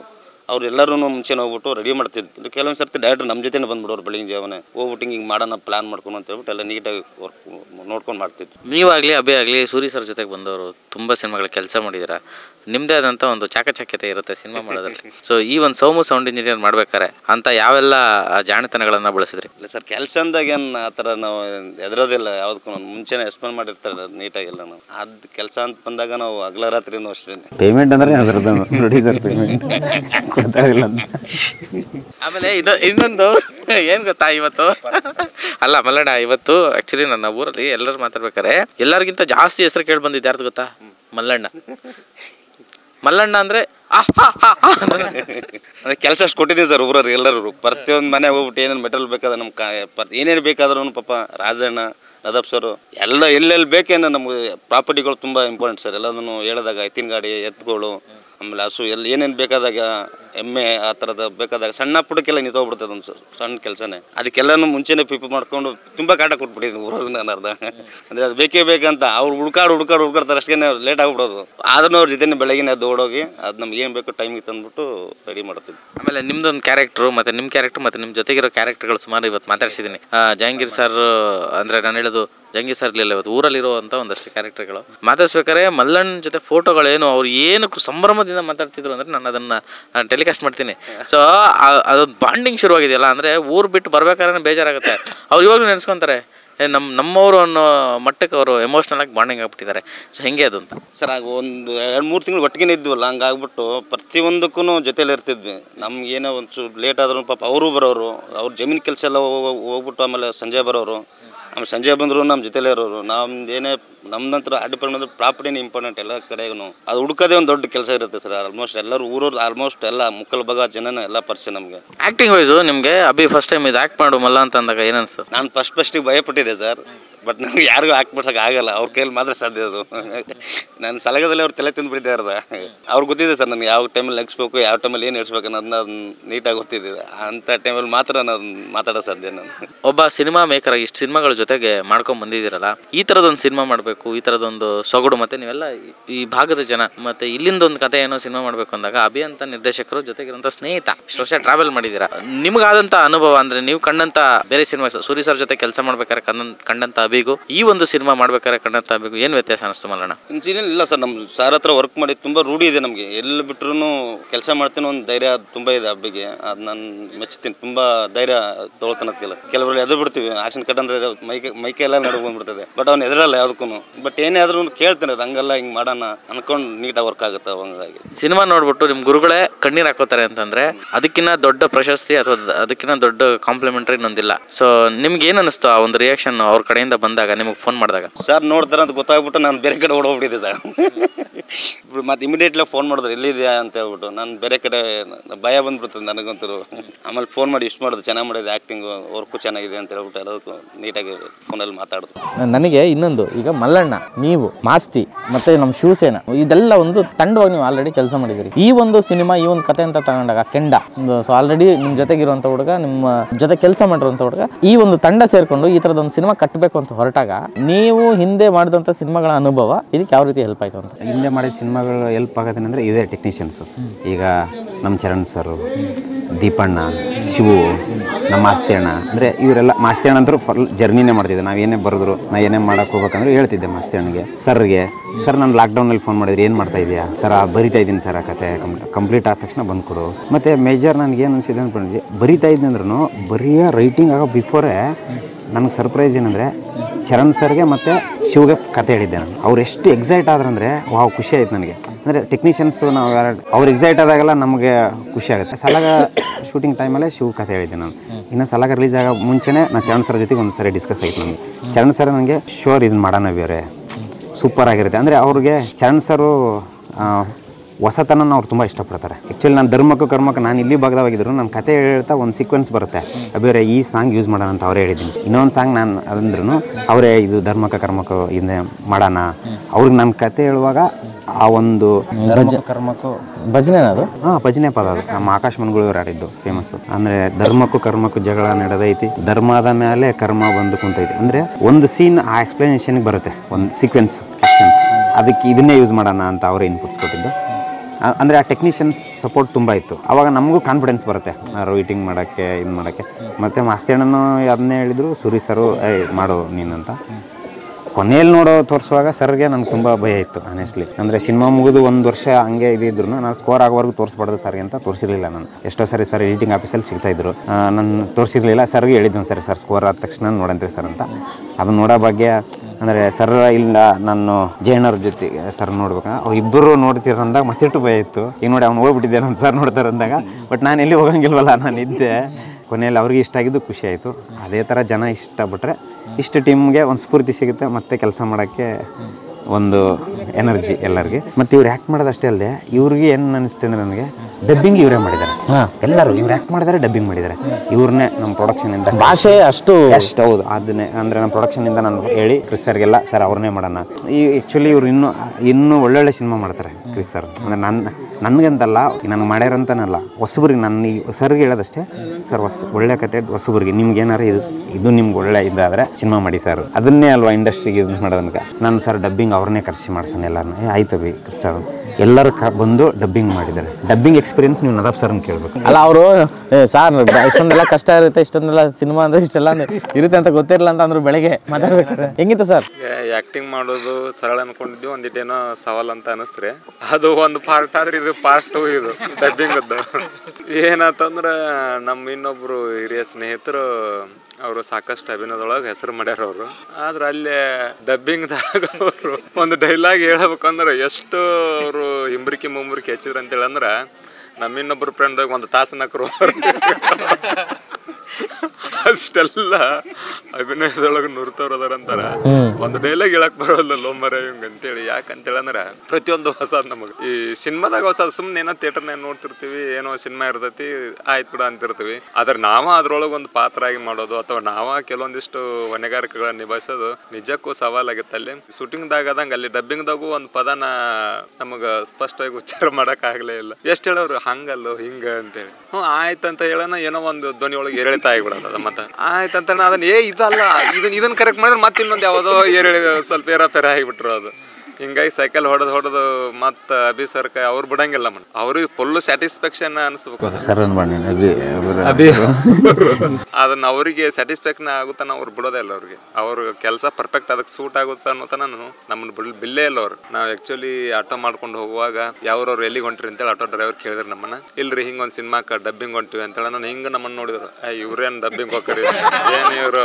ಅವ್ರು ಎಲ್ಲರೂ ಮುಂಚೆನೇ ಹೋಗ್ಬಿಟ್ಟು ರೆಡಿ ಮಾಡ್ತಿದ್ರು ಕೆಲವೊಂದು ಸರ್ತಿ ಡೈರೆಕ್ಟ್ ನಮ್ಮ ಜೊತೆನೇ ಬಂದ್ಬಿಡೋರು ಬೆಳಗಿನ ಜಾವನೆ ಹೋಗ್ಬಿಟ್ಟು ಹಿಂಗೆ ಮಾಡೋಣ ಪ್ಲಾನ್ ಮಾಡ್ಕೊಂಡು ಅಂತ ಹೇಳ್ಬಿಟ್ಟು ಎಲ್ಲ ನೀಟಾಗಿ ವರ್ಕ್ ನೋಡ್ಕೊಂಡು ಮಾಡ್ತಿದ್ರು ನೀವಾಗಲಿ ಅಭಿ ಆಗಲಿ ಸೂರಿ ಸರ್ ಜೊತೆಗೆ ಬಂದವರು ತುಂಬ ಸಿನಿಮಾಗಳ ಕೆಲಸ ಮಾಡಿದ್ದೀರಾ ನಿಮ್ಮದೇ ಆದಂಥ ಒಂದು ಚಾಕಚಕ್ಯತೆ ಇರುತ್ತೆ ಸಿನಿಮಾ ಮಾಡೋದ್ರಲ್ಲಿ ಸೊ ಈ ಒಂದು ಸೌಮು ಸೌಂಡ್ ಇಂಜಿನಿಯರ್ ಮಾಡ್ಬೇಕಾರೆ ಅಂತ ಯಾವೆಲ್ಲ ಆ ಜಾಣತನಗಳನ್ನು ಬಳಸಿದ್ರಿ ಇಲ್ಲ ಸರ್ ಕೆಲಸ ಅಂದಾಗ ಏನು ಆ ಥರ ನಾವು ಎದುರೋದಿಲ್ಲ ಯಾವುದಕ್ಕೂ ಮುಂಚೆನೇ ಎಕ್ಸ್ಪ್ಲೇನ್ ಮಾಡಿರ್ತಾರೆ ನೀಟಾಗೆಲ್ಲ ನಾವು ಅದು ಕೆಲಸ ಅಂತ ಬಂದಾಗ ನಾವು ಹಗಲ ರಾತ್ರಿನೂ ಅಷ್ಟೇ ಪೇಮೆಂಟ್ ಅಂದರೆ ಅದರದ್ದು ನೋಡಿ ಸರ್ ಪೇಮೆಂಟ್ ಕೊಡ್ತಾ ಇಲ್ಲ ಅಂತ ಆಮೇಲೆ ಇನ್ನೊ ಇನ್ನೊಂದು ಏನು ಗೊತ್ತಾ ಇವತ್ತು ಅಲ್ಲ ಮಲ್ಲಣ್ಣ ಇವತ್ತು ಆ್ಯಕ್ಚುಲಿ ನನ್ನ ಊರಲ್ಲಿ ಎಲ್ಲರೂ ಮಾತಾಡ್ಬೇಕಾರೆ ಎಲ್ಲರಿಗಿಂತ ಜಾಸ್ತಿ ಹೆಸರು ಕೇಳಿ ಬಂದಿದ್ದು ಯಾರ್ದು ಗೊತ್ತಾ ಮಲ್ಲಣ್ಣ ಮಲ್ಲಣ್ಣ ಅಂದರೆ ಅದೇ ಕೆಲಸ ಅಷ್ಟು ಕೊಟ್ಟಿದ್ದೀವಿ ಸರ್ ಊರವ್ರು ಎಲ್ಲರೂ ಪ್ರತಿಯೊಂದು ಮನೆ ಹೋಗ್ಬಿಟ್ಟು ಏನೇನು ಮೆಟೀರಿಯಲ್ ಬೇಕಾದ್ರೆ ನಮ್ಮ ಕಾ ಪರ್ ಏನೇನು ಬೇಕಾದ್ರೂ ಪಾಪ ರಾಜಣ್ಣ ನದಪ್ ಸರ್ ಎಲ್ಲ ಎಲ್ಲೆಲ್ಲಿ ಬೇಕೇನೋ ನಮಗೆ ಪ್ರಾಪರ್ಟಿಗಳು ತುಂಬ ಇಂಪಾರ್ಟೆಂಟ್ ಸರ್ ಎಲ್ಲದನ್ನು ಹೇಳಿದಾಗ ಎತ್ತಿನ ಗಾಡಿ ಎತ್ತುಗಳು ಆಮೇಲೆ ಹಸು ಎಲ್ಲ ಏನೇನು ಬೇಕಾದಾಗ ಎಮ್ಮೆ ಆ ಥರದ ಬೇಕಾದಾಗ ಸಣ್ಣ ಪುಟ್ಟಕ್ಕೆಲ್ಲ ನಿಂತೋಗ್ಬಿಡ್ತದೆ ಒಂದು ಸಣ್ಣ ಕೆಲಸನೇ ಅದಕ್ಕೆಲ್ಲನೂ ಮುಂಚೆನೇ ಪಿಪ್ ಮಾಡ್ಕೊಂಡು ತುಂಬ ಕಾಟ ಕೊಟ್ಬಿಟ್ಟಿದ್ದೀನಿ ಊರಲ್ಲಿ ನಾನು ಅರ್ಧ ಅಂದರೆ ಅದು ಬೇಕೇ ಬೇಕಂತ ಅವ್ರು ಹುಡ್ಕಾಡು ಹುಡ್ಕಾಡು ಹುಡ್ಕಾಡ್ತಾರೆ ಅಷ್ಟೇ ಲೇಟ್ ಆಗ್ಬಿಡೋದು ಆದ್ರೂ ಅವ್ರ ಜೊತೆ ಬೆಳಗಿನ ಎದ್ದು ಓಡೋಗಿ ಅದು ನಮ್ಗೆ ಏನು ಬೇಕು ಟೈಮಿಗೆ ತಂದ್ಬಿಟ್ಟು ರೆಡಿ ಮಾಡ್ತಿದ್ವಿ ಆಮೇಲೆ ನಿಮ್ದೊಂದು ಕ್ಯಾರೆಕ್ಟ್ರು ಮತ್ತು ನಿಮ್ಮ ಕ್ಯಾರೆಕ್ಟರ್ ಮತ್ತು ನಿಮ್ಮ ಜೊತೆಗಿರೋ ಕ್ಯಾರೆಕ್ಟರ್ಗಳು ಸುಮಾರು ಇವತ್ತು ಮಾತಾಡ್ಸಿದ್ದೀನಿ ಆ, ಜಹಾಂಗೀರ್ ಸರ್ ಅಂದರೆ ನಾನು ಹೇಳೋದು ಜಹಾಂಗೀರ್ ಸರ್ ಇರಲಿಲ್ಲ ಇವತ್ತು ಊರಲ್ಲಿರುವಂಥ ಒಂದಷ್ಟು ಕ್ಯಾರೆಕ್ಟರ್ಗಳು ಮಾತಾಡ್ಸ್ಬೇಕಾದ್ರೆ ಮಲ್ಲಣ್ಣ ಜೊತೆ ಫೋಟೋಗಳೇನು ಅವ್ರು ಏನು ಸಂಭ್ರಮದಿಂದ ಮಾತಾಡ್ತಿದ್ರು ಅಂದರೆ ನಾನು ಅದನ್ನು ಟೆಲಿಕಾಸ್ಟ್ ಮಾಡ್ತೀನಿ ಸೊ ಅದೊಂದು ಬಾಂಡಿಂಗ್ ಶುರುವಾಗಿದೆಯಲ್ಲ ಅಂದರೆ ಊರು ಬಿಟ್ಟು ಬರ್ಬೇಕಾದ್ರೆ ಬೇಜಾರಾಗುತ್ತೆ ಅವ್ರು ಇವಾಗಲೂ ನೆನೆಸ್ಕೊತಾರೆ ಏ, ನಮ್ಮ ನಮ್ಮವರು ಅನ್ನೋ ಮಟ್ಟಕ್ಕೆ ಅವರು ಎಮೋಷ್ನಲ್ ಆಗಿ ಬಾಂಡಿಂಗ್ ಆಗ್ಬಿಟ್ಟಿದ್ದಾರೆ ಸೊ ಹೆಂಗೆ ಅದು ಅಂತ ಸರ್ ಆಗ ಒಂದು ಎರಡು ಮೂರು ತಿಂಗಳು ಒಟ್ಟಿಗೆ ಇದ್ವಲ್ಲ ಹಂಗಾಗ್ಬಿಟ್ಟು ಪ್ರತಿಯೊಂದಕ್ಕೂ ಜೊತೆಲಿ ಇರ್ತಿದ್ವಿ ನಮ್ಗೆ ಏನೋ ಒಂದು ಚೂರು ಲೇಟ್ ಆದ್ರೂ ಪಾಪ ಅವರು ಬರೋರು ಅವ್ರ ಜಮೀನು ಕೆಲಸ ಎಲ್ಲ ಹೋಗ್- ಹೋಗ್ಬಿಟ್ಟು ಆಮೇಲೆ ಸಂಜೆ ಬರೋರು ಆಮೇಲೆ ಸಂಜೆ ಬಂದರು ನಮ್ಮ ಜೊತೆಲೇ ಇರೋರು ನಮ್ದು ಏನೇ ನಮ್ದಂತರ ಡಿಪೆಂಡ್ ಅಂದ್ರೆ ಪ್ರಾಪರ್ಟಿನೇ ಇಂಪಾರ್ಟೆಂಟ್ ಎಲ್ಲ ಕಡೆಗೂ ಅದು ಹುಡ್ಕೋದೇ ಒಂದು ದೊಡ್ಡ ಕೆಲಸ ಇರುತ್ತೆ ಸರ್ ಆಲ್ಮೋಸ್ಟ್ ಎಲ್ಲರೂ ಊರವ್ರು ಆಲ್ಮೋಸ್ಟ್ ಎಲ್ಲ ಮುಕ್ಕಲ್ ಭಾಗ ಜನನ ಎಲ್ಲ ಪರಿಚಯ ನಮಗೆ ಆ್ಯಕ್ಟಿಂಗ್ ವೈಸು ನಿಮಗೆ ಅಭಿ ಫಸ್ಟ್ ಟೈಮ್ ಇದು ಆ್ಯಕ್ಟ್ ಮಾಡು ಮಲ್ಲ ಅಂತ ಅಂದಾಗ ಏನನ್ಸು ನಾನು ಫಸ್ಟ್ ಫಸ್ಟಿಗೆ ಭಯಪಟ್ಟಿದ್ದೆ ಸರ್ ಬಟ್ ನನಗೆ ಯಾರಿಗೂ ಹಾಕ್ಬಿಡ್ಸಕ್ಕೆ ಆಗಲ್ಲ ಅವ್ರ ಕೈಯಲ್ಲಿ ಮಾತ್ರ ಸಾಧ್ಯ ಅದು ನಾನು ಸಲಗದಲ್ಲಿ ಅವ್ರು ತಲೆ ತಿಂದುಬಿಟ್ಟಿದ್ದೆ ಅರ್ಧ ಅವ್ರು ಗೊತ್ತಿದೆ ಸರ್ ನನಗೆ ಯಾವ ಟೈಮಲ್ಲಿ ಲಗಿಸ್ಬೇಕು ಯಾವ ಟೈಮಲ್ಲಿ ಏನು ಹೇಳ್ಸ್ಬೇಕು ಅನ್ನೋದನ್ನ ಅದನ್ನ ನೀಟಾಗಿ ಗೊತ್ತಿದೆ ಅಂಥ ಟೈಮಲ್ಲಿ ಮಾತ್ರ ನಾನು ಮಾತಾಡೋ ಸಾಧ್ಯ ನಾನು ಒಬ್ಬ ಸಿನಿಮಾ ಮೇಕರ್ ಆಗಿ ಇಷ್ಟು ಸಿನಿಮಾಗಳ ಜೊತೆಗೆ ಮಾಡ್ಕೊಂಡು ಬಂದಿದ್ದೀರಲ್ಲ ಈ ಥರದೊಂದು ಸಿನಿಮಾ ಮಾಡಬೇಕು ಈ ಥರದೊಂದು ಸೊಗಡು ಮತ್ತು ನೀವೆಲ್ಲ ಈ- ಈ ಭಾಗದ ಜನ ಮತ್ತು ಇಲ್ಲಿಂದ ಒಂದು ಕಥೆ ಏನೋ ಸಿನಿಮಾ ಮಾಡಬೇಕು ಅಂದಾಗ ಅಭಿ ಅಂತ ನಿರ್ದೇಶಕರು ಜೊತೆಗಿರೋಂಥ ಸ್ನೇಹಿತ ಇಷ್ಟು ವರ್ಷ ಟ್ರಾವೆಲ್ ಮಾಡಿದ್ದೀರಾ ನಿಮ್ಗಾದಂಥ ಅನುಭವ ಅಂದರೆ ನೀವು ಕಂಡಂಥ ಬೇರೆ ಸಿನಿಮಾ ಸೂರಿ ಸರ್ ಜೊತೆ ಕೆಲಸ ಮಾಡ್ಬೇಕಾದ್ರೆ ಕಂಡ ಕಂಡಂಥ ಅಭಿಗೂ ಈ ಒಂದು ಸಿನಿಮಾ ಮಾಡ್ಬೇಕಾದ್ರೆ ಕಂಡಂಥ ಅಭಿಗೂ ಏನು ವ್ಯತ್ಯಾಸ ಅನಿಸ್ತು ಮಲ್ಲಣ್ಣ ಇಂಜಿನಿಯರ್ ಇಲ್ಲ ಸರ್ ನಮ್ಮ ಸಾರ್ ಹತ್ರ ವರ್ಕ್ ಮಾಡಿ ತುಂಬ ರೂಢಿ ಇದೆ ನಮಗೆ ಎಲ್ಲಿ ಬಿಟ್ರು ಕೆಲಸ ಮಾಡ್ತೀನಿ ಒಂದು ಧೈರ್ಯ ತುಂಬ ಇದೆ ಹಬ್ಬಿಗೆ ಅದು ನಾನು ಮೆಚ್ತೀನಿ ತುಂಬ ಧೈರ್ಯ ತೊಗೊಳ್ತಾನಕ್ಕಿಲ್ಲ ಕೆಲವರು ಎದುರು ಬಿಡ್ತೀವಿ ಆಕ್ಷನ್ ಕಟ್ ಅಂದ್ರೆ ಮೈಕೆ ಮೈಕೆ ಎಲ್ಲ ನಡುವೆ ಬಂದ್ಬಿಡ್ತದೆ ಬಟ್ ಅವ್ನು ಎದುರಲ್ಲ ಯಾವುದಕ್ಕೂ ಬಟ್ ಏನೇ ಆದ್ರೂ ಕೇಳ್ತಾನೆ ಅದು ಹಂಗಲ್ಲ ಹಿಂಗೆ ಮಾಡೋಣ ಅನ್ಕೊಂಡು ನೀಟಾಗಿ ವರ್ಕ್ ಆಗುತ್ತೆ ಹಂಗಾಗಿ ಸಿನಿಮಾ ನೋಡ್ಬಿಟ್ಟು ನಿಮ್ಮ ಗುರುಗಳೇ ಕಣ್ಣೀರು ಹಾಕೋತಾರೆ ಅಂತಂದ್ರೆ ಅದಕ್ಕಿಂತ ದೊಡ್ಡ ಪ್ರಶಸ್ತಿ ಅಥವಾ ಅದಕ್ಕಿಂತ ದೊಡ್ಡ ಕಾಂಪ್ಲಿಮೆಂಟರಿ ಇನ್ನೊಂದಿಲ್ಲ ಸೊ ನಿಮ್ಗೆ ಏನು ಅನಿಸ್ತು ಆ ಒಂದು ರಿಯಾಕ್ಷನ್ ಅವ್ರ ಕಡೆಯಿಂದ ಬಂದಾಗ ನಿಮಗೆ ಫೋನ್ ಮಾಡಿದಾಗ ಸರ್ ನೋಡ್ತಾರೆ ಅಂತ ಗೊತ್ತಾಗ್ಬಿಟ್ಟು ನಾನು ಬೇರೆ ಕಡೆ ಓಡೋಗ್ಬಿಟ್ಟಿದ್ದೆ ಸರ್ ಮತ್ತೆ ಇಮಿಡಿಯೇಟ್ಲಿ ಫೋನ್ ಮಾಡಿದ್ರು ಎಲ್ಲಿದೆಯಾ ಅಂತ ಹೇಳ್ಬಿಟ್ಟು ನಾನು ಬೇರೆ ಕಡೆ ಭಯ ಬಂದ್ಬಿಡ್ತದೆ ನನಗಂತೂ ಆಮೇಲೆ ಫೋನ್ ಮಾಡಿ ಇಷ್ಟು ಮಾಡೋದು ಚೆನ್ನಾಗಿ ಮಾಡಿದೆ ಆ್ಯಕ್ಟಿಂಗು ವರ್ಕು ಚೆನ್ನಾಗಿದೆ ಅಂತ ಹೇಳ್ಬಿಟ್ಟು ಎಲ್ಲದಕ್ಕೂ ನೀಟಾಗಿ ಫೋನಲ್ಲಿ ಮಾತಾಡಿದ್ರು ನನಗೆ ಇನ್ನೊಂದು ಈಗ ಮಲ್ಲಣ್ಣ ನೀವು ಮಾಸ್ತಿ ಮತ್ತೆ ನಮ್ಮ ಶಿವಸೇನ ಇದೆಲ್ಲ ಒಂದು ತಂಡವಾಗಿ ನೀವು ಆಲ್ರೆಡಿ ಕೆಲಸ ಮಾಡಿದ್ದೀರಿ ಈ ಒಂದು ಸಿನಿಮಾ ಈ ಒಂದು ಕತೆ ಅಂತ ತಗೊಂಡಾಗ ಕೆಂಡ ಸೊ ಆಲ್ರೆಡಿ ನಿಮ್ಮ ಜೊತೆಗಿರುವಂಥ ಹುಡುಗ ನಿಮ್ಮ ಜೊತೆ ಕೆಲಸ ಮಾಡಿರುವಂಥ ಹುಡುಗ ಈ ಒಂದು ತಂಡ ಸೇರ್ಕೊಂಡು ಈ ಥರದ ಒಂದು ಸಿನಿಮಾ ಕಟ್ಟಬೇಕು ಅಂತ ಹೊರಟಾಗ ನೀವು ಹಿಂದೆ ಮಾಡಿದಂಥ ಸಿನಿಮಾಗಳ ಅನುಭವ ಇದಕ್ಕೆ ಯಾವ ರೀತಿ ಹೆಲ್ಪ್ ಆಯ್ತು ಅಂತ ಹಿಂದೆ ಮಾಡಿದ ಸಿನಿಮಾಗಳು ಎಲ್ಪ್ ಆಗತ್ತೆ ಅಂದರೆ ಇದೇ ಟೆಕ್ನಿಷಿಯನ್ಸು ಈಗ ನಮ್ಮ ಚರಣ್ ಸರು ದೀಪಣ್ಣ ಶಿವು ನಮ್ಮ ಮಾಸ್ತಿ ಅಣ್ಣ ಅಂದರೆ ಇವರೆಲ್ಲ ಮಾಸ್ತಿ ಅಣ್ಣ ಅಂತೂ ಫುಲ್ ಜರ್ನಿನೇ ಮಾಡ್ತಿದ್ದೆ ನಾವು ಏನೇ ಬರೆದ್ರು ನಾ ಏನೇ ಮಾಡಕ್ಕೆ ಹೋಗ್ಬೇಕಂದ್ರೆ ಹೇಳ್ತಿದ್ದೆ ಮಾಸ್ತಿ ಅಣ್ಣಗೆ ಸರ್ಗೆ ಸರ್ ನಾನು ಲಾಕ್ಡೌನಲ್ಲಿ ಫೋನ್ ಮಾಡಿದ್ರೆ ಏನು ಮಾಡ್ತಾ ಇದೆಯಾ ಸರ್ ಆ ಬರಿತಾ ಇದ್ದೀನಿ ಸರ್ ಆ ಕತೆ ಕಂಪ್ಲೀಟ್ ಆದ ತಕ್ಷಣ ಬಂದು ಕೊಡು ಮತ್ತು ಮೇಜರ್ ನನಗೆ ಏನು ಅನಿಸಿದೆ ಅಂದ್ಕೊಂಡ್ರೆ ಬರಿತಾ ಇದ್ದೆ ಅಂದ್ರೂ ಬರೀ ರೈಟಿಂಗ್ ಆಗೋ ಬಿಫೋರೇ ನನಗೆ ಸರ್ಪ್ರೈಸ್ ಏನಂದರೆ ಚರಣ್ ಸರ್ಗೆ ಮತ್ತು ಶಿವ್ಗೆ ಕತೆ ಹೇಳಿದ್ದೆ ನಾನು ಅವ್ರು ಎಷ್ಟು ಎಕ್ಸೈಟ್ ಆದ್ರಂದ್ರೆ ವಾವ್ ಖುಷಿ ಆಯ್ತು ನನಗೆ ಅಂದರೆ ಟೆಕ್ನಿಷಿಯನ್ಸು ನಾವು ಯಾರು- ಅವ್ರು ಎಕ್ಸೈಟ್ ಆದಾಗೆಲ್ಲ ನಮಗೆ ಖುಷಿ ಆಗುತ್ತೆ ಸಲಾಗ ಶೂಟಿಂಗ್ ಟೈಮಲ್ಲೇ ಶಿವ್ ಕತೆ ಹೇಳಿದ್ದೆ ನಾನು ಇನ್ನು ಸಲಾಗ ರಿಲೀಸ್ ಆಗೋ ಮುಂಚೆನೇ ನಾನು ಚರಣ್ ಸರ್ ಜೊತೆಗೆ ಒಂದು ಸರಿ ಡಿಸ್ಕಸ್ ಆಯ್ತು ನನಗೆ ಚರಣ್ ಸರ್ ನನಗೆ ಶೋರ್ ಇದನ್ನ ಮಾಡೋಣ ಬೇರೆ ಸೂಪರ್ ಆಗಿರುತ್ತೆ ಅಂದರೆ ಅವ್ರಿಗೆ ಚರಣ್ ಸರು ಆ, ಹೊಸತನ ಅವ್ರು ತುಂಬ ಇಷ್ಟಪಡ್ತಾರೆ ಆ್ಯಕ್ಚುಲಿ ನಾನು ಧರ್ಮಕ್ಕೂ ಕರ್ಮಕ್ಕೂ ನಾನು ಇಲ್ಲಿ ಭಾಗದವಾಗಿದ್ರು ನನ್ನ ಕತೆ ಹೇಳ್ತಾ ಒಂದು ಸೀಕ್ವೆನ್ಸ್ ಬರುತ್ತೆ ಬೇರೆ ಈ ಸಾಂಗ್ ಯೂಸ್ ಮಾಡೋಣ ಅಂತ ಅವರೇ ಹೇಳಿದ್ದೀನಿ ಇನ್ನೊಂದು ಸಾಂಗ್ ನಾನು ಅದಂದ್ರೂ ಅವರೇ ಇದು ಧರ್ಮಕ್ಕ ಕರ್ಮಕ್ಕೂ ಹಿಂದೆ ಮಾಡೋಣ ಅವ್ರಿಗೆ ನನ್ನ ಕತೆ ಹೇಳುವಾಗ ಆ ಒಂದು ಧರ್ಮಕ್ಕೂ ಕರ್ಮಕ್ಕೂ ಭಜನೆ ಅದು ಹಾಂ ಭಜನೆ ಪದ ಅದು ನಮ್ಮ ಆಕಾಶ್ ಮನ್ಗಳೂರು ಆಡಿದ್ದು ಫೇಮಸ್ ಅಂದರೆ ಧರ್ಮಕ್ಕೂ ಕರ್ಮಕ್ಕೂ ಜಗಳ ನಡೆದೈತಿ ಧರ್ಮದ ಮೇಲೆ ಕರ್ಮ ಬಂದು ಕುಂತೈತಿ ಅಂದರೆ ಒಂದು ಸೀನ್ ಆ ಎಕ್ಸ್ಪ್ಲನೇಷನ್ಗೆ ಬರುತ್ತೆ ಒಂದು ಸೀಕ್ವೆನ್ಸ್ ಆ್ಯಕ್ಷನ್ ಅದಕ್ಕೆ ಇದನ್ನೇ ಯೂಸ್ ಮಾಡೋಣ ಅಂತ ಅವರೇ ಇನ್ಪುಟ್ಸ್ ಕೊಟ್ಟಿದ್ದು ಆ- ಅಂದರೆ ಆ ಟೆಕ್ನಿಷಿಯನ್ಸ್ ಸಪೋರ್ಟ್ ತುಂಬ ಇತ್ತು ಅವಾಗ ನಮಗೂ ಕಾನ್ಫಿಡೆನ್ಸ್ ಬರುತ್ತೆ ರೈಟಿಂಗ್ ಮಾಡೋಕ್ಕೆ ಇದು ಮಾಡೋಕ್ಕೆ ಮತ್ತು ಮಾಸ್ತೇಣ್ಣನು ಅದನ್ನೇ ಹೇಳಿದರು ಸುರಿ ಸರು ಏ ಮಾಡು ನೀನಂತ ಕೊನೆಯಲ್ಲಿ ನೋಡೋ ತೋರಿಸುವಾಗ ಸರ್ಗೆ ನನಗೆ ತುಂಬ ಭಯ ಇತ್ತು ಆನೆಸ್ಟ್ಲಿ ಅಂದರೆ ಸಿನಿಮಾ ಮುಗಿದು ಒಂದು ವರ್ಷ ಹಂಗೆ ಇದಿದ್ರು ನಾನು ಸ್ಕೋರ್ ಆಗೋವರೆಗೂ ತೋರಿಸ್ಬಾರ್ದು ಸರ್ಗೆ ಅಂತ ತೋರಿಸಿರ್ಲಿಲ್ಲ ನಾನು ಎಷ್ಟೋ ಸರಿ ಸರ್ ಎಡಿಟಿಂಗ್ ಆಫೀಸಲ್ಲಿ ಸಿಗ್ತಾ ಇದ್ರು ನಾನು ತೋರಿಸಿರ್ಲಿಲ್ಲ ಸರ್ಗೆ ಹೇಳಿದ್ದು ಸರಿ ಸರ್ ಸ್ಕೋರ್ ಆದ ತಕ್ಷಣ ನೋಡಂತ್ರಿ ಸರ್ ಅಂತ ಅದನ್ನ ನೋಡೋ ಬಗ್ಗೆ ಅಂದರೆ ಸರ್ ಇಲ್ಲ ನಾನು ಜೈನವ್ರ ಜೊತೆಗೆ ಸರ್ ನೋಡ್ಬೇಕು ಅವ್ರು ಇಬ್ಬರು ನೋಡ್ತೀರ ಅಂದಾಗ ಮತ್ತಿಟ್ಟು ಭಯ ಇತ್ತು ಈಗ ನೋಡಿ ಅವ್ನು ಹೋಗ್ಬಿಟ್ಟಿದ್ದೆ ನಮ್ಮ ಸರ್ ನೋಡ್ತಾರೆ ಅಂದಾಗ ಬಟ್ ನಾನು ಎಲ್ಲಿ ಹೋಗಂಗಿಲ್ವಲ್ಲ ನಾನು ಇದ್ದೆ ಕೊನೆಯಲ್ಲಿ ಅವ್ರಿಗೆ ಇಷ್ಟ ಆಗಿದ್ದು ಖುಷಿ ಆಯಿತು ಅದೇ ಥರ ಜನ ಇಷ್ಟಪಟ್ಟರೆ ಇಷ್ಟು ಟೀಮ್ಗೆ ಒಂದು ಸ್ಫೂರ್ತಿ ಸಿಗುತ್ತೆ ಮತ್ತೆ ಕೆಲಸ ಮಾಡೋಕ್ಕೆ ಒಂದು ಎನರ್ಜಿ ಎಲ್ಲರಿಗೆ ಮತ್ತು ಇವ್ರು ಆ್ಯಕ್ಟ್ ಮಾಡೋದು ಅಷ್ಟೇ ಅಲ್ಲದೆ ಇವ್ರಿಗೆ ಏನು ಅನಿಸುತ್ತೆ ಅಂದರೆ ನನಗೆ ಡಬ್ಬಿಂಗ್ ಇವರೇ ಮಾಡಿದ್ದಾರೆ ಎಲ್ಲರೂ ಇವ್ರು ಆ್ಯಕ್ಟ್ ಮಾಡಿದ್ದಾರೆ ಡಬ್ಬಿಂಗ್ ಮಾಡಿದ್ದಾರೆ ಇವ್ರನ್ನೇ ನಮ್ಮ ಪ್ರೊಡಕ್ಷನಿಂದ ಭಾಷೆ ಅಷ್ಟು ಎಷ್ಟು ಹೌದು ಅದನ್ನೇ ಅಂದರೆ ನಮ್ಮ ಪ್ರೊಡಕ್ಷನಿಂದ ನಾನು ಹೇಳಿ ಕ್ರಿಸ್ ಸರ್ಗೆಲ್ಲ ಸರ್ ಅವ್ರನ್ನೇ ಮಾಡೋಣ ಈ ಆ್ಯಕ್ಚುಲಿ ಇವ್ರು ಇನ್ನೂ ಇನ್ನೂ ಒಳ್ಳೊಳ್ಳೆ ಸಿನಿಮಾ ಮಾಡ್ತಾರೆ ಕ್ರಿಸ್ ಸರ್ ಅಂದರೆ ನನ್ನ ನನಗಂತಲ್ಲ ನನಗೆ ಮಾಡ್ಯಾರಂತನಲ್ಲ ಹೊಸಬ್ರಿಗೆ ನನ್ನ ಈ ಸರ್ಗೆ ಹೇಳೋದಷ್ಟೇ ಸರ್ ಹೊಸ ಒಳ್ಳೆ ಕತೆ ಹೊಸಬ್ರಿಗೆ ನಿಮ್ಗೆ ಏನಾರು ಇದು ಇದು ನಿಮ್ಗೆ ಒಳ್ಳೆ ಇದಾದರೆ ಸಿನಿಮಾ ಮಾಡಿ ಸರ್ ಅದನ್ನೇ ಅಲ್ವಾ ಇಂಡಸ್ಟ್ರಿಗೆ ಇದು ಮಾಡೋದನ್ಕ ನಾನು ಸರ್ ಡಬ್ಬಿಂಗ್ ಅವ್ರನ್ನೇ ಕರೆಸಿ ಮಾಡ್ಸೋಣ ಎಲ್ಲರನ್ನ ಏ ಆಯ್ತು ಬಿ ಸರ್ ಎಲ್ಲರೂ ಕ ಬಂದು ಡಬ್ಬಿಂಗ್ ಮಾಡಿದ್ದಾರೆ ಡಬ್ಬಿಂಗ್ ಎಕ್ಸ್ಪೀರಿಯನ್ಸ್ ನೀವು ನದಾಬ್ ಸರ್ನ ಕೇಳಬೇಕು ಅಲ್ಲ ಅವರು ಸಾರ್ ಇಷ್ಟೊಂದೆಲ್ಲ ಕಷ್ಟ ಇರುತ್ತೆ ಇಷ್ಟೊಂದೆಲ್ಲ ಸಿನಿಮಾ ಅಂದ್ರೆ ಇಷ್ಟೆಲ್ಲ ಇರುತ್ತೆ ಅಂತ ಗೊತ್ತಿರಲ್ಲ ಅಂತ ಅಂದ್ರು ಬೆಳಗ್ಗೆ ಮಾತಾಡ್ಬೇಕಾದ್ರೆ ಹೆಂಗಿತ್ತು ಸರ್ ಆ್ಯಕ್ಟಿಂಗ್ ಮಾಡೋದು ಸರಳ ಅನ್ಕೊಂಡಿದ್ವಿ ಒಂದಿಟ್ಟೇನೋ ಸವಾಲ್ ಅಂತ ಅನಿಸ್ತ್ರಿ ಅದು ಒಂದು ಪಾರ್ಟ್ ಆದ್ರೆ ಇದು ಪಾರ್ಟ್ ಟು ಇದು ಡಬ್ಬಿಂಗದ್ದು ಏನಂತಂದ್ರೆ ನಮ್ಮ ಇನ್ನೊಬ್ರು ಹಿರಿಯ ಸ್ನೇಹಿತರು ಅವರು ಸಾಕಷ್ಟು ಅಭಿನಯದೊಳಗೆ ಹೆಸರು ಮಾಡ್ಯಾರ ಅವರು ಆದ್ರೆ ಅಲ್ಲೇ ಡಬ್ಬಿಂಗ್ದಾಗ ಅವರು ಒಂದು ಡೈಲಾಗ್ ಹೇಳ್ಬೇಕಂದ್ರೆ ಎಷ್ಟು ಅವರು ಹಿಂಬ್ರಿಕೆ ಮುಂಬ್ರಿಕೆ ಹೆಚ್ಚಿದ್ರು ಅಂತೇಳಿ ಅಂದ್ರೆ ನಮ್ಮ ಇನ್ನೊಬ್ರು ಫ್ರೆಂಡ್ ಒಂದು ತಾಸು ನಕರು ಅಷ್ಟೆಲ್ಲ ಅಭಿನಯದೊಳಗೆ ನುರ್ತವ್ರು ಅದಾರ ಅಂತಾರ ಒಂದು ಡೈಲಾಗ್ ಹೇಳಕ್ ಬರೋಲ್ಲ ಲೋಮರ ಹಿಂಗ ಅಂತೇಳಿ ಯಾಕಂತೇಳಿ ಅಂದ್ರ ಪ್ರತಿಯೊಂದು ಹೊಸದ್ ನಮಗೆ ಈ ಸಿನಿಮಾದಾಗ ಹೊಸದ್ ಸುಮ್ಮನೆ ಏನೋ ಥಿಯೇಟರ್ನಾಗ ನೋಡ್ತಿರ್ತೀವಿ ಏನೋ ಸಿನಿಮಾ ಇರ್ತೈತಿ ಆಯ್ತು ಬಿಡ ಅಂತಿರ್ತೀವಿ ಆದ್ರೆ ನಾವ ಅದ್ರೊಳಗೆ ಒಂದು ಪಾತ್ರ ಆಗಿ ಮಾಡೋದು ಅಥವಾ ನಾವ ಕೆಲವೊಂದಿಷ್ಟು ಹೊಣೆಗಾರಿಕೆಗಳನ್ನ ನಿಭಾಯಿಸೋದು ನಿಜಕ್ಕೂ ಸವಾಲಾಗಿತ್ತು ಅಲ್ಲಿ ಶೂಟಿಂಗ್ದಾಗ ಆದಂಗ ಅಲ್ಲಿ ಡಬ್ಬಿಂಗ್ದಾಗೂ ಒಂದು ಪದನ ನಮಗ ಸ್ಪಷ್ಟವಾಗಿ ಉಚ್ಚಾರ ಮಾಡಕ್ ಆಗ್ಲೇ ಇಲ್ಲ ಎಷ್ಟು ಹೇಳೋರು ಹಂಗಲ್ಲೋ ಹಿಂಗ ಅಂತೇಳಿ ಹ್ಞೂ ಆಯ್ತಂತ ಹೇಳೋಣ ಏನೋ ಒಂದು ಧ್ವನಿ ಒಳಗೆ ಏರಿಳಿತ ಆಗಿಬಿಡೋದು ಅದ ಮತ್ತೆ ಆಯ್ತಂತ ನಾ ಅದನ್ನ ಏ ಇದಲ್ಲ ಇದನ್ನ ಇದನ್ನ ಕರೆಕ್ಟ್ ಮಾಡಿದ್ರೆ ಮತ್ತೆ ಇನ್ನೊಂದು ಯಾವುದೋ ಏರಿಳಿ ಸ್ವಲ್ಪ ಏರಾಪೇರ ಆಗಿಬಿಟ್ರು ಅದು ಹಿಂಗಾಗಿ ಸೈಕಲ್ ಹೊಡೆದು ಹೊಡೆದು ಮತ್ತೆ ಅಭಿ ಸರ್ಕ ಅವ್ರು ಬಿಡಂಗಿಲ್ಲ ಮನ್ ಅವ್ರಿಗೆ ಫುಲ್ ಸ್ಯಾಟಿಸ್ಫ್ಯಾಕ್ಷನ್ ಅನಿಸ್ಬೇಕು ಅದು. ಸರ್ ಅನ್ಬಾಣಿ ಅಭಿ ಅಭಿ ಅದನ್ನ ಅವರಿಗೆ ಸ್ಯಾಟಿಸ್ಫ್ಯಾಕ್ಷನ್ ಆಗುತ್ತಾನ ಅವ್ರು ಬಿಡೋದೇ ಇಲ್ಲ ಅವ್ರಿಗೆ ಅವ್ರ ಕೆಲಸ ಪರ್ಫೆಕ್ಟ್ ಅದಕ್ಕೆ ಸೂಟ್ ಆಗುತ್ತಾ ಅನ್ನೋತನ ನಮ್ಮನ್ನ ಬಿಲ್ ಬಿಲ್ಲೇ ಇಲ್ಲ ಅವ್ರು ನಾವು ಆಕ್ಚುಲಿ ಆಟೋ ಮಾಡ್ಕೊಂಡು ಹೋಗುವಾಗ ಯಾವ್ರವ್ರು ಎಲ್ಲಿಗೆ ಹೊಂಟ್ರಿ ಅಂತೇಳಿ ಆಟೋ ಡ್ರೈವರ್ ಕೇಳಿದ್ರು ನಮ್ಮನ್ನ ಇಲ್ರಿ ಹಿಂಗ ಒಂದು ಸಿನಿಮಾಕ್ಕೆ ಡಬ್ಬಿಂಗ್ ಹೊಂಟಿವಿ ಅಂತೇಳಿ ನಾನು ಹಿಂಗ ನಮ್ಮನ್ನ ನೋಡಿದ್ರು ಇವ್ರೇನ್ ಡಬ್ಬಿಂಗ್ ಹೋಗ್ರಿ ಏನ್ ಇವ್ರು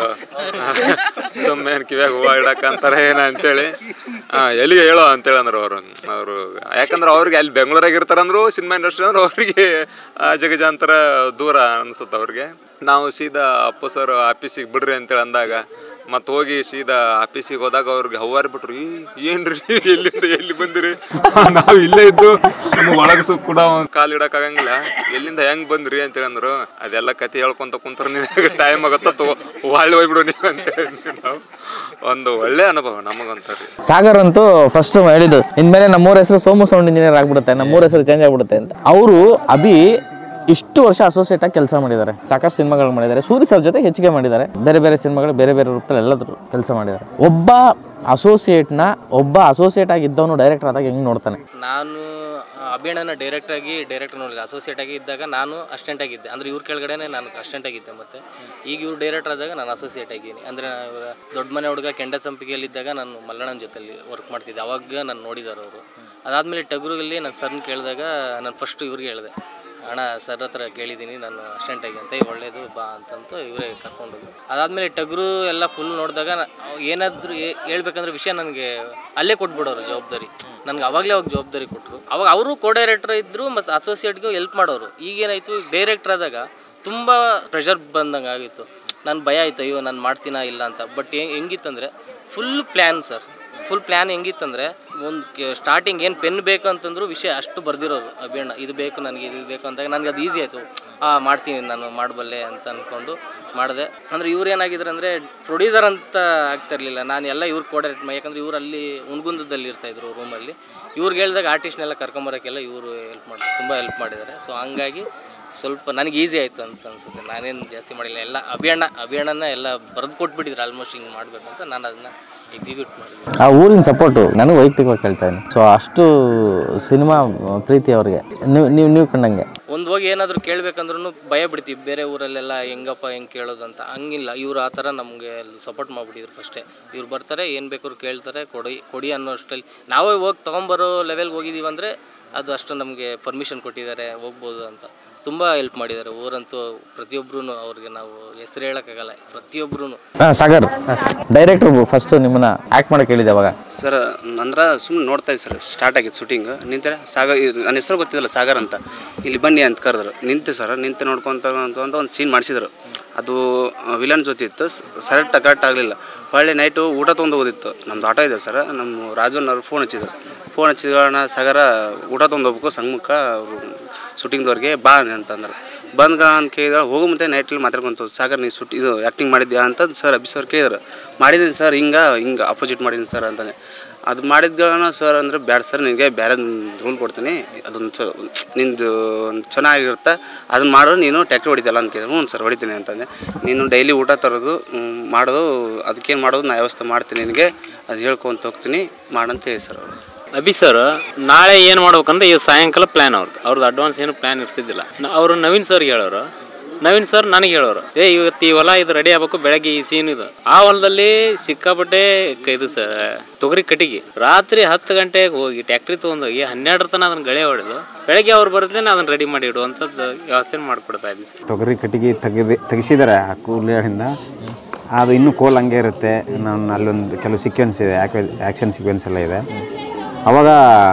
ಸುಮ್ಮನೆ ಏನ್ ಕಿವ್ಯಾಗ ಹೂವ ಇಡಕ ಅಂತಾರ ಏನ ಅಂತೇಳಿ ಆ, ಎಲ್ಲಿಗೆ ಹೇಳೋ ಅಂತೇಳಿ ಅಂದ್ರು ಅವರು ಅವರು ಯಾಕಂದ್ರೆ ಅವ್ರಿಗೆ ಅಲ್ಲಿ ಬೆಂಗಳೂರಾಗ ಇರ್ತಾರಂದ್ರು ಸಿನಿಮಾ ಇಂಡಸ್ಟ್ರಿ ಅಂದ್ರೆ ಅವ್ರಿಗೆ ಆ, ಜಗಜಾಂತರ ದೂರ ಅನ್ಸುತ್ತೆ ಅವ್ರಿಗೆ ನಾವು ಸೀದಾ ಅಪ್ಪು ಸರ್ ಆಫೀಸಿಗೆ ಬಿಡ್ರಿ ಅಂತೇಳಿ ಅಂದಾಗ ಮತ್ತೆ ಹೋಗಿ ಸೀದಾ ಆಫೀಸಿಗೆ ಹೋದಾಗ ಅವ್ರಿಗೆ ಹವ್ವಾರಿ ಬಿಟ್ರು ಈ ಏನ್ರಿ ಎಲ್ಲಿಂದ ಎಲ್ಲಿ ಬಂದಿರಿ ನಾವು ಇಲ್ಲೇ ಇದ್ದು ನಮ್ಗೆ ಒಳಗೆ ಸುಖ ಕೂಡ ಕಾಲು ಇಡಕ್ ಆಗಂಗಿಲ್ಲ ಎಲ್ಲಿಂದ ಹೆಂಗ್ ಬಂದ್ರಿ ಅಂತೇಳಿ ಅಂದ್ರು ಅದೆಲ್ಲ ಕತೆ ಹೇಳ್ಕೊಂತ ಕುಂತ್ರ ನಿನಗೆ ಟೈಮ್ ಆಗತ್ತ ತಗೋ ಒಳ್ಳೆ ಹೋಗ್ಬಿಡು ನೀವು ಅಂತೇಳಿ ನಾವು ಒಂದು ಒಳ್ಳೆ ಅನುಭವ ನಮಗಂತಾರಿ ಸಾಗರ್ ಅಂತೂ ಫಸ್ಟ್ ಹೇಳಿದ್ದು ಇನ್ಮೇಲೆ ನಮ್ಮೂರ ಹೆಸರು ಸೋಮು ಸೌಂಡ್ ಇಂಜಿನಿಯರ್ ಆಗ್ಬಿಡುತ್ತೆ ನಮ್ಮೂರ ಹೆಸರು ಚೇಂಜ್ ಆಗ್ಬಿಡುತ್ತೆ ಅಂತ ಅವರು ಅಭಿ ಇಷ್ಟು ವರ್ಷ ಅಸೋಸಿಯೇಟ್ ಆಗಿ ಕೆಲಸ ಮಾಡಿದ್ದಾರೆ ಸಾಕಷ್ಟು ಸಿನಿಮಾಗಳು ಮಾಡಿದ್ದಾರೆ ಸೂರಿ ಸರ್ ಜೊತೆ ಹೆಚ್ಚಿಗೆ ಮಾಡಿದ್ದಾರೆ ಬೇರೆ ಬೇರೆ ಸಿನಿಮಾಗಳು ಬೇರೆ ಬೇರೆ ರೂಪದಲ್ಲಿ ಎಲ್ಲಾದ್ರೂ ಕೆಲಸ ಮಾಡಿದ್ದಾರೆ ಒಬ್ಬ ಅಸೋಸಿಯೇಟ್ನ ಒಬ್ಬ ಅಸೋಸಿಯೇಟ್ ಆಗಿದ್ದವನು ಡೈರೆಕ್ಟರ್ ಆದಾಗ ಹೆಂಗ್ ನೋಡ್ತಾನೆ ನಾನು ಅಭಿಣ್ಣನ ಡೈರೆಕ್ಟ್ ಆಗಿ ಡೈರೆಕ್ಟರ್ ನೋಡಿಲ್ಲ ಅಸೋಸಿಯೇಟ್ ಆಗಿ ಇದ್ದಾಗ ನಾನು ಅಸ್ಟೆಂಟ್ ಆಗಿದ್ದೆ ಅಂದರೆ ಇವ್ರ ಕೆಳಗಡೆನೆ ನಾನು ಅಸ್ಟೆಂಟ್ ಆಗಿದ್ದೆ ಮತ್ತೆ ಈಗ ಇವ್ರು ಡೈರೆಕ್ಟರ್ ಆದಾಗ ನಾನು ಅಸೋಸಿಯೇಟ್ ಆಗಿದ್ದೀನಿ ಅಂದರೆ ಇವಾಗ ದೊಡ್ಡ ಮನೆ ಹುಡುಗ ಕೆಂಡ ಸಂಪಿಗೆಯಲ್ಲಿದ್ದಾಗ ನಾನು ಮಲ್ಲಣ್ಣನ ಜೊತೆಲಿ ವರ್ಕ್ ಮಾಡ್ತಿದ್ದೆ ಅವಾಗ ನಾನು ನೋಡಿದ್ದಾರೆ ಅವರು ಅದಾದಮೇಲೆ ಟಗರುಗಲ್ಲಿ ನಾನು ಸರ್ನ ಕೇಳಿದಾಗ ನಾನು ಫಸ್ಟ್ ಇವ್ರಿಗೆ ಹೇಳಿದೆ ಅಣ್ಣ ಸರ್ ಹತ್ರ ಕೇಳಿದ್ದೀನಿ ನಾನು ಅಸ್ಟೆಂಟ್ ಆಗಿ ಅಂತ "ಏ, ಒಳ್ಳೇದು ಬಾ ಅಂತಂತು ಇವರೇ ಕರ್ಕೊಂಡೋದ್ರು ಅದಾದಮೇಲೆ ಟಗರು ಎಲ್ಲ ಫುಲ್ ನೋಡಿದಾಗ ಏನಾದರೂ ಹೇಳ್ಬೇಕಂದ್ರೆ ವಿಷಯ ನನಗೆ ಅಲ್ಲೇ ಕೊಟ್ಬಿಡೋರು ಜವಾಬ್ದಾರಿ ನನಗೆ ಅವಾಗಲೇ ಅವಾಗ ಜವಾಬ್ದಾರಿ ಕೊಟ್ಟರು ಅವಾಗ ಅವರು ಕೋ ಡೈರೆಕ್ಟರ್ ಇದ್ದರು ಮತ್ತು ಅಸೋಸಿಯೇಟ್ಗೂ ಹೆಲ್ಪ್ ಮಾಡೋರು ಈಗೇನಾಯಿತು ಡೈರೆಕ್ಟರ್ ಆದಾಗ ತುಂಬ ಪ್ರೆಷರ್ ಬಂದಂಗೆ ಆಗಿತ್ತು ನಾನು ಭಯ ಆಯಿತು ಅಯ್ಯೋ ನಾನು ಮಾಡ್ತೀನಾ ಇಲ್ಲ ಅಂತ ಬಟ್ ಹೆಂಗಿತ್ತಂದರೆ full plan sir full plan ಹೆಂಗಿತ್ತಂದರೆ ಒಂದು ಸ್ಟಾರ್ಟಿಂಗ್ ಏನು ಪೆನ್ ಬೇಕು ಅಂತಂದ್ರು ವಿಷಯ ಅಷ್ಟು ಬರ್ದಿರೋರು ಅಭಿಯಣ್ಣ ಇದು ಬೇಕು ನನಗೆ ಇದು ಬೇಕು ಅಂದಾಗ ನನಗೆ ಅದು ಈಸಿ ಆಯಿತು ಹಾಂ ಮಾಡ್ತೀನಿ ನಾನು ಮಾಡಬಲ್ಲೆ ಅಂತ ಅಂದ್ಕೊಂಡು ಮಾಡಿದೆ ಅಂದರೆ ಇವ್ರು ಏನಾಗಿದ್ರು ಅಂದರೆ ಪ್ರೊಡ್ಯೂಸರ್ ಅಂತ ಆಗ್ತಿರ್ಲಿಲ್ಲ ನಾನು ಎಲ್ಲ ಇವ್ರು ಕೋಡರೇಟ್ ಯಾಕಂದರೆ ಇವ್ರು ಅಲ್ಲಿ ಉನ್ಗುಂದದಲ್ಲಿ ಇರ್ತಾಯಿದ್ರು ರೂಮಲ್ಲಿ ಇವ್ರಿಗೆ ಹೇಳಿದಾಗ ಆರ್ಟಿಸ್ಟ್ನೆಲ್ಲ ಕರ್ಕೊಂಬರೋಕ್ಕೆಲ್ಲ ಇವರು ಹೆಲ್ಪ್ ಮಾಡಿ ತುಂಬ ಹೆಲ್ಪ್ ಮಾಡಿದ್ದಾರೆ ಸೊ ಹಂಗಾಗಿ ಸ್ವಲ್ಪ ನನಗೆ ಈಸಿ ಆಯಿತು ಅಂತ ಅನ್ಸುತ್ತೆ ನಾನೇನು ಜಾಸ್ತಿ ಮಾಡಿಲ್ಲ ಎಲ್ಲ ಅಭಿಯಣ್ಣ ಅಭಿಯಣ್ಣನ ಎಲ್ಲ ಬರೆದು ಕೊಟ್ಬಿಟ್ಟಿದ್ರು ಆಲ್ಮೋಸ್ಟ್ ಹಿಂಗೆ ಮಾಡಬೇಕು ಅಂತ ನಾನು ಅದನ್ನು ಎಕ್ಸಿಕ್ಯೂಟ್ ಮಾಡಿದ್ದೆ ಆ ಊರಿನ ಸಪೋರ್ಟು ನನಗೆ ವೈಯಕ್ತಿಕವಾಗಿ ಕೇಳ್ತಾ ಇದ್ದೀನಿ ಸೊ ಅಷ್ಟು ಸಿನಿಮಾ ಪ್ರೀತಿ ಅವ್ರಿಗೆ ನೀವು ನೀವು ನೀವು ಕಂಡಂಗೆ ಒಂದು ಹೋಗಿ ಏನಾದರೂ ಕೇಳ್ಬೇಕಂದ್ರೂ ಭಯ ಬಿಡ್ತೀವಿ ಬೇರೆ ಊರಲ್ಲೆಲ್ಲ ಹೆಂಗಪ್ಪ ಹೆಂಗೆ ಕೇಳೋದು ಅಂತ ಹಂಗಿಲ್ಲ ಇವ್ರು ಆ ಥರ ನಮಗೆ ಸಪೋರ್ಟ್ ಮಾಡಿಬಿಟ್ಟಿದ್ರು ಫಸ್ಟೇ ಇವ್ರು ಬರ್ತಾರೆ ಏನು ಬೇಕಾದ್ರು ಕೇಳ್ತಾರೆ ಕೊಡಿ ಕೊಡಿ ಅನ್ನೋ ಅಷ್ಟರಲ್ಲಿ ನಾವೇ ಹೋಗಿ ತೊಗೊಂಬರೋ ಲೆವೆಲ್ಗೆ ಹೋಗಿದ್ದೀವಿ ಅಂದರೆ ಅದು ಅಷ್ಟು ನಮಗೆ ಪರ್ಮಿಷನ್ ಕೊಟ್ಟಿದ್ದಾರೆ ಹೋಗ್ಬೋದು ಅಂತ ತುಂಬ ಹೆಲ್ಪ್ ಮಾಡಿದ್ದಾರೆ ಊರಂತೂ ಪ್ರತಿಯೊಬ್ಬರೂ ಅವ್ರಿಗೆ ನಾವು ಹೆಸರು ಹೇಳೋಕ್ಕಾಗಲ್ಲ ಪ್ರತಿಯೊಬ್ಬರೂ ಹಾಂ ಸಾಗರ್ ಡೈರೆಕ್ಟ್ರು ಫಸ್ಟ್ ನಿಮ್ಮನ್ನ ಆ್ಯಕ್ಟ್ ಮಾಡಕ್ಕೆ ಹೇಳಿದೆ ಅವಾಗ ಸರ್ ಅಂದ್ರೆ ಸುಮ್ಮನೆ ನೋಡ್ತಾ ಇದ್ದೆ ಸರ್ ಸ್ಟಾರ್ಟ್ ಆಗಿತ್ತು ಶೂಟಿಂಗ್ ನಿಂತರೆ ಸಾಗರ್ ಇದು ನನ್ನ ಹೆಸರು ಗೊತ್ತಿಲ್ಲ ಸಾಗರ್ ಅಂತ ಇಲ್ಲಿ ಬನ್ನಿ ಅಂತ ಕರೆದ್ರು ನಿಂತೆ ಸರ್ ನಿಂತು ನೋಡ್ಕೊಂತ ಅಂತ ಅಂತ ಒಂದು ಸೀನ್ ಮಾಡಿಸಿದ್ರು ಅದು ವಿಲನ್ ಜೊತೆ ಇತ್ತು ಸರೆಕ್ಟ್ ಕರೆಕ್ಟ್ ಆಗಲಿಲ್ಲ ಒಳ್ಳೆ ನೈಟು ಊಟ ತೊಗೊಂಡು ಹೋಗೋದಿತ್ತು ನಮ್ದು ಆಟೋ ಇದೆ ಸರ್ ನಮ್ಮ ರಾಜನವ್ರು ಫೋನ್ ಹಚ್ಚಿದ್ರು ಫೋನ್ ಹಚ್ಚಿದ ಸಾಗರ ಊಟ ತೊಗೊಂಡು ಹೋಗ್ಬೇಕು ಸಂಗಮಕ್ಕ ಅವರು ಶೂಟಿಂಗ್ದವ್ರಿಗೆ ಬಾ ಅಂತಂದ್ರೆ ಬಂದ್ಗ ಅಂತ ಕೇಳಿದ್ರೆ ಹೋಗೋ ಮುಂದೆ ನೈಟಲ್ಲಿ ಮಾತಾಡ್ಕೊಂತ ಸಾಗರ್ ನೀವು ಶೂಟ್ ಇದು ಆ್ಯಕ್ಟಿಂಗ್ ಮಾಡಿದ್ಯಾ ಅಂತ ಸರ್ ಅಭಿ ಸರ್ ಕೇಳಿದ್ರು ಮಾಡಿದ್ದೀನಿ ಸರ್ ಹಿಂಗೆ ಹಿಂಗೆ ಅಪೋಸಿಟ್ ಮಾಡಿದ್ದೀನಿ ಸರ್ ಅಂತಾನೆ ಅದು ಮಾಡಿದ್ಗಳನ್ನ ಸರ್ ಅಂದರೆ ಬ್ಯಾಡ ಸರ್ ನಿನಗೆ ಬೇರೆ ರೂಲ್ ಕೊಡ್ತೀನಿ ಅದೊಂದು ಚ ನಿಂದು ಒಂದು ಚೆನ್ನಾಗಿರುತ್ತೆ ಅದನ್ನ ಮಾಡೋ ನೀನು ಟ್ಯಾಕ್ಟ್ರಿ ಹೊಡಿತಲ್ಲ ಅಂತ ಕೇಳಿದ್ರು ಹ್ಞೂ ಸರ್ ಹೊಡಿತೀನಿ ಅಂತಂದೆ ನೀನು ಡೈಲಿ ಊಟ ತರೋದು ಹ್ಮ್, ಮಾಡೋದು ಅದಕ್ಕೇನು ಮಾಡೋದು ನಾ ವ್ಯವಸ್ಥೆ ಮಾಡ್ತೀನಿ ನಿನಗೆ ಅದು ಹೇಳ್ಕೊಂತ ಹೋಗ್ತೀನಿ ಮಾಡಂತ ಹೇಳಿ ಸರ್ ಅವರು ಅಭಿ ಸರ್ ನಾಳೆ ಏನು ಮಾಡ್ಬೇಕಂದ್ರೆ ಈ ಸಾಯಂಕಾಲ ಪ್ಲ್ಯಾನ್ ಅವ್ರದ್ದು ಅವ್ರದ್ದು ಅಡ್ವಾನ್ಸ್ ಏನು ಪ್ಲ್ಯಾನ್ ಇರ್ತಿದ್ದಿಲ್ಲ ನ- ಅವರು ನವೀನ್ ಸರ್ಗೆ ಹೇಳೋರು ನವೀನ್ ಸರ್ ನನಗೆ ಹೇಳೋರು ಏ ಇವತ್ತು ಈ ಹೊಲ ಇದು ರೆಡಿ ಆಗ್ಬೇಕು ಬೆಳಗ್ಗೆ ಈ ಸೀನ್ ಇದು ಆ ಹೊಲದಲ್ಲಿ ಸಿಕ್ಕಾಪಟ್ಟೆ ಕ- ಇದು ಸರ್ ತೊಗರಿ ಕಟ್ಟಿಗೆ ರಾತ್ರಿ ಹತ್ತು ಗಂಟೆಗೆ ಹೋಗಿ ಟ್ಯಾಕ್ಟ್ರಿ ತೊಗೊಂಡೋಗಿ ಹನ್ನೆರಡರ ತನಕ ಅದನ್ನ ಗಳೆ ಹೊಡೆದು ಬೆಳಗ್ಗೆ ಅವ್ರು ಬರೋದ್ಲೇನೆ ಅದನ್ನ ರೆಡಿ ಮಾಡಿ ಇಡುವಂಥದ್ದು ವ್ಯವಸ್ಥೆ ಮಾಡಿಕೊಡ್ತಾ ಇದ್ದೀವಿ ಸರ್ ತೊಗರಿ ಕಟ್ಟಿಗೆ ತೆಗೆದು ತೆಗಿಸಿದ್ದಾರೆ ಆ ಕೂಲಿಗಳಿಂದ ಅದು ಇನ್ನೂ ಕೋಲ್ ಹಂಗೆ ಇರುತ್ತೆ ನಾನು ಅಲ್ಲೊಂದು ಕೆಲವು ಸೀಕ್ವೆನ್ಸ್ ಇದೆ ಆ್ಯಕ್ಷನ್ ಸೀಕ್ವೆನ್ಸ್ ಎಲ್ಲ ಇದೆ ಅವಾಗ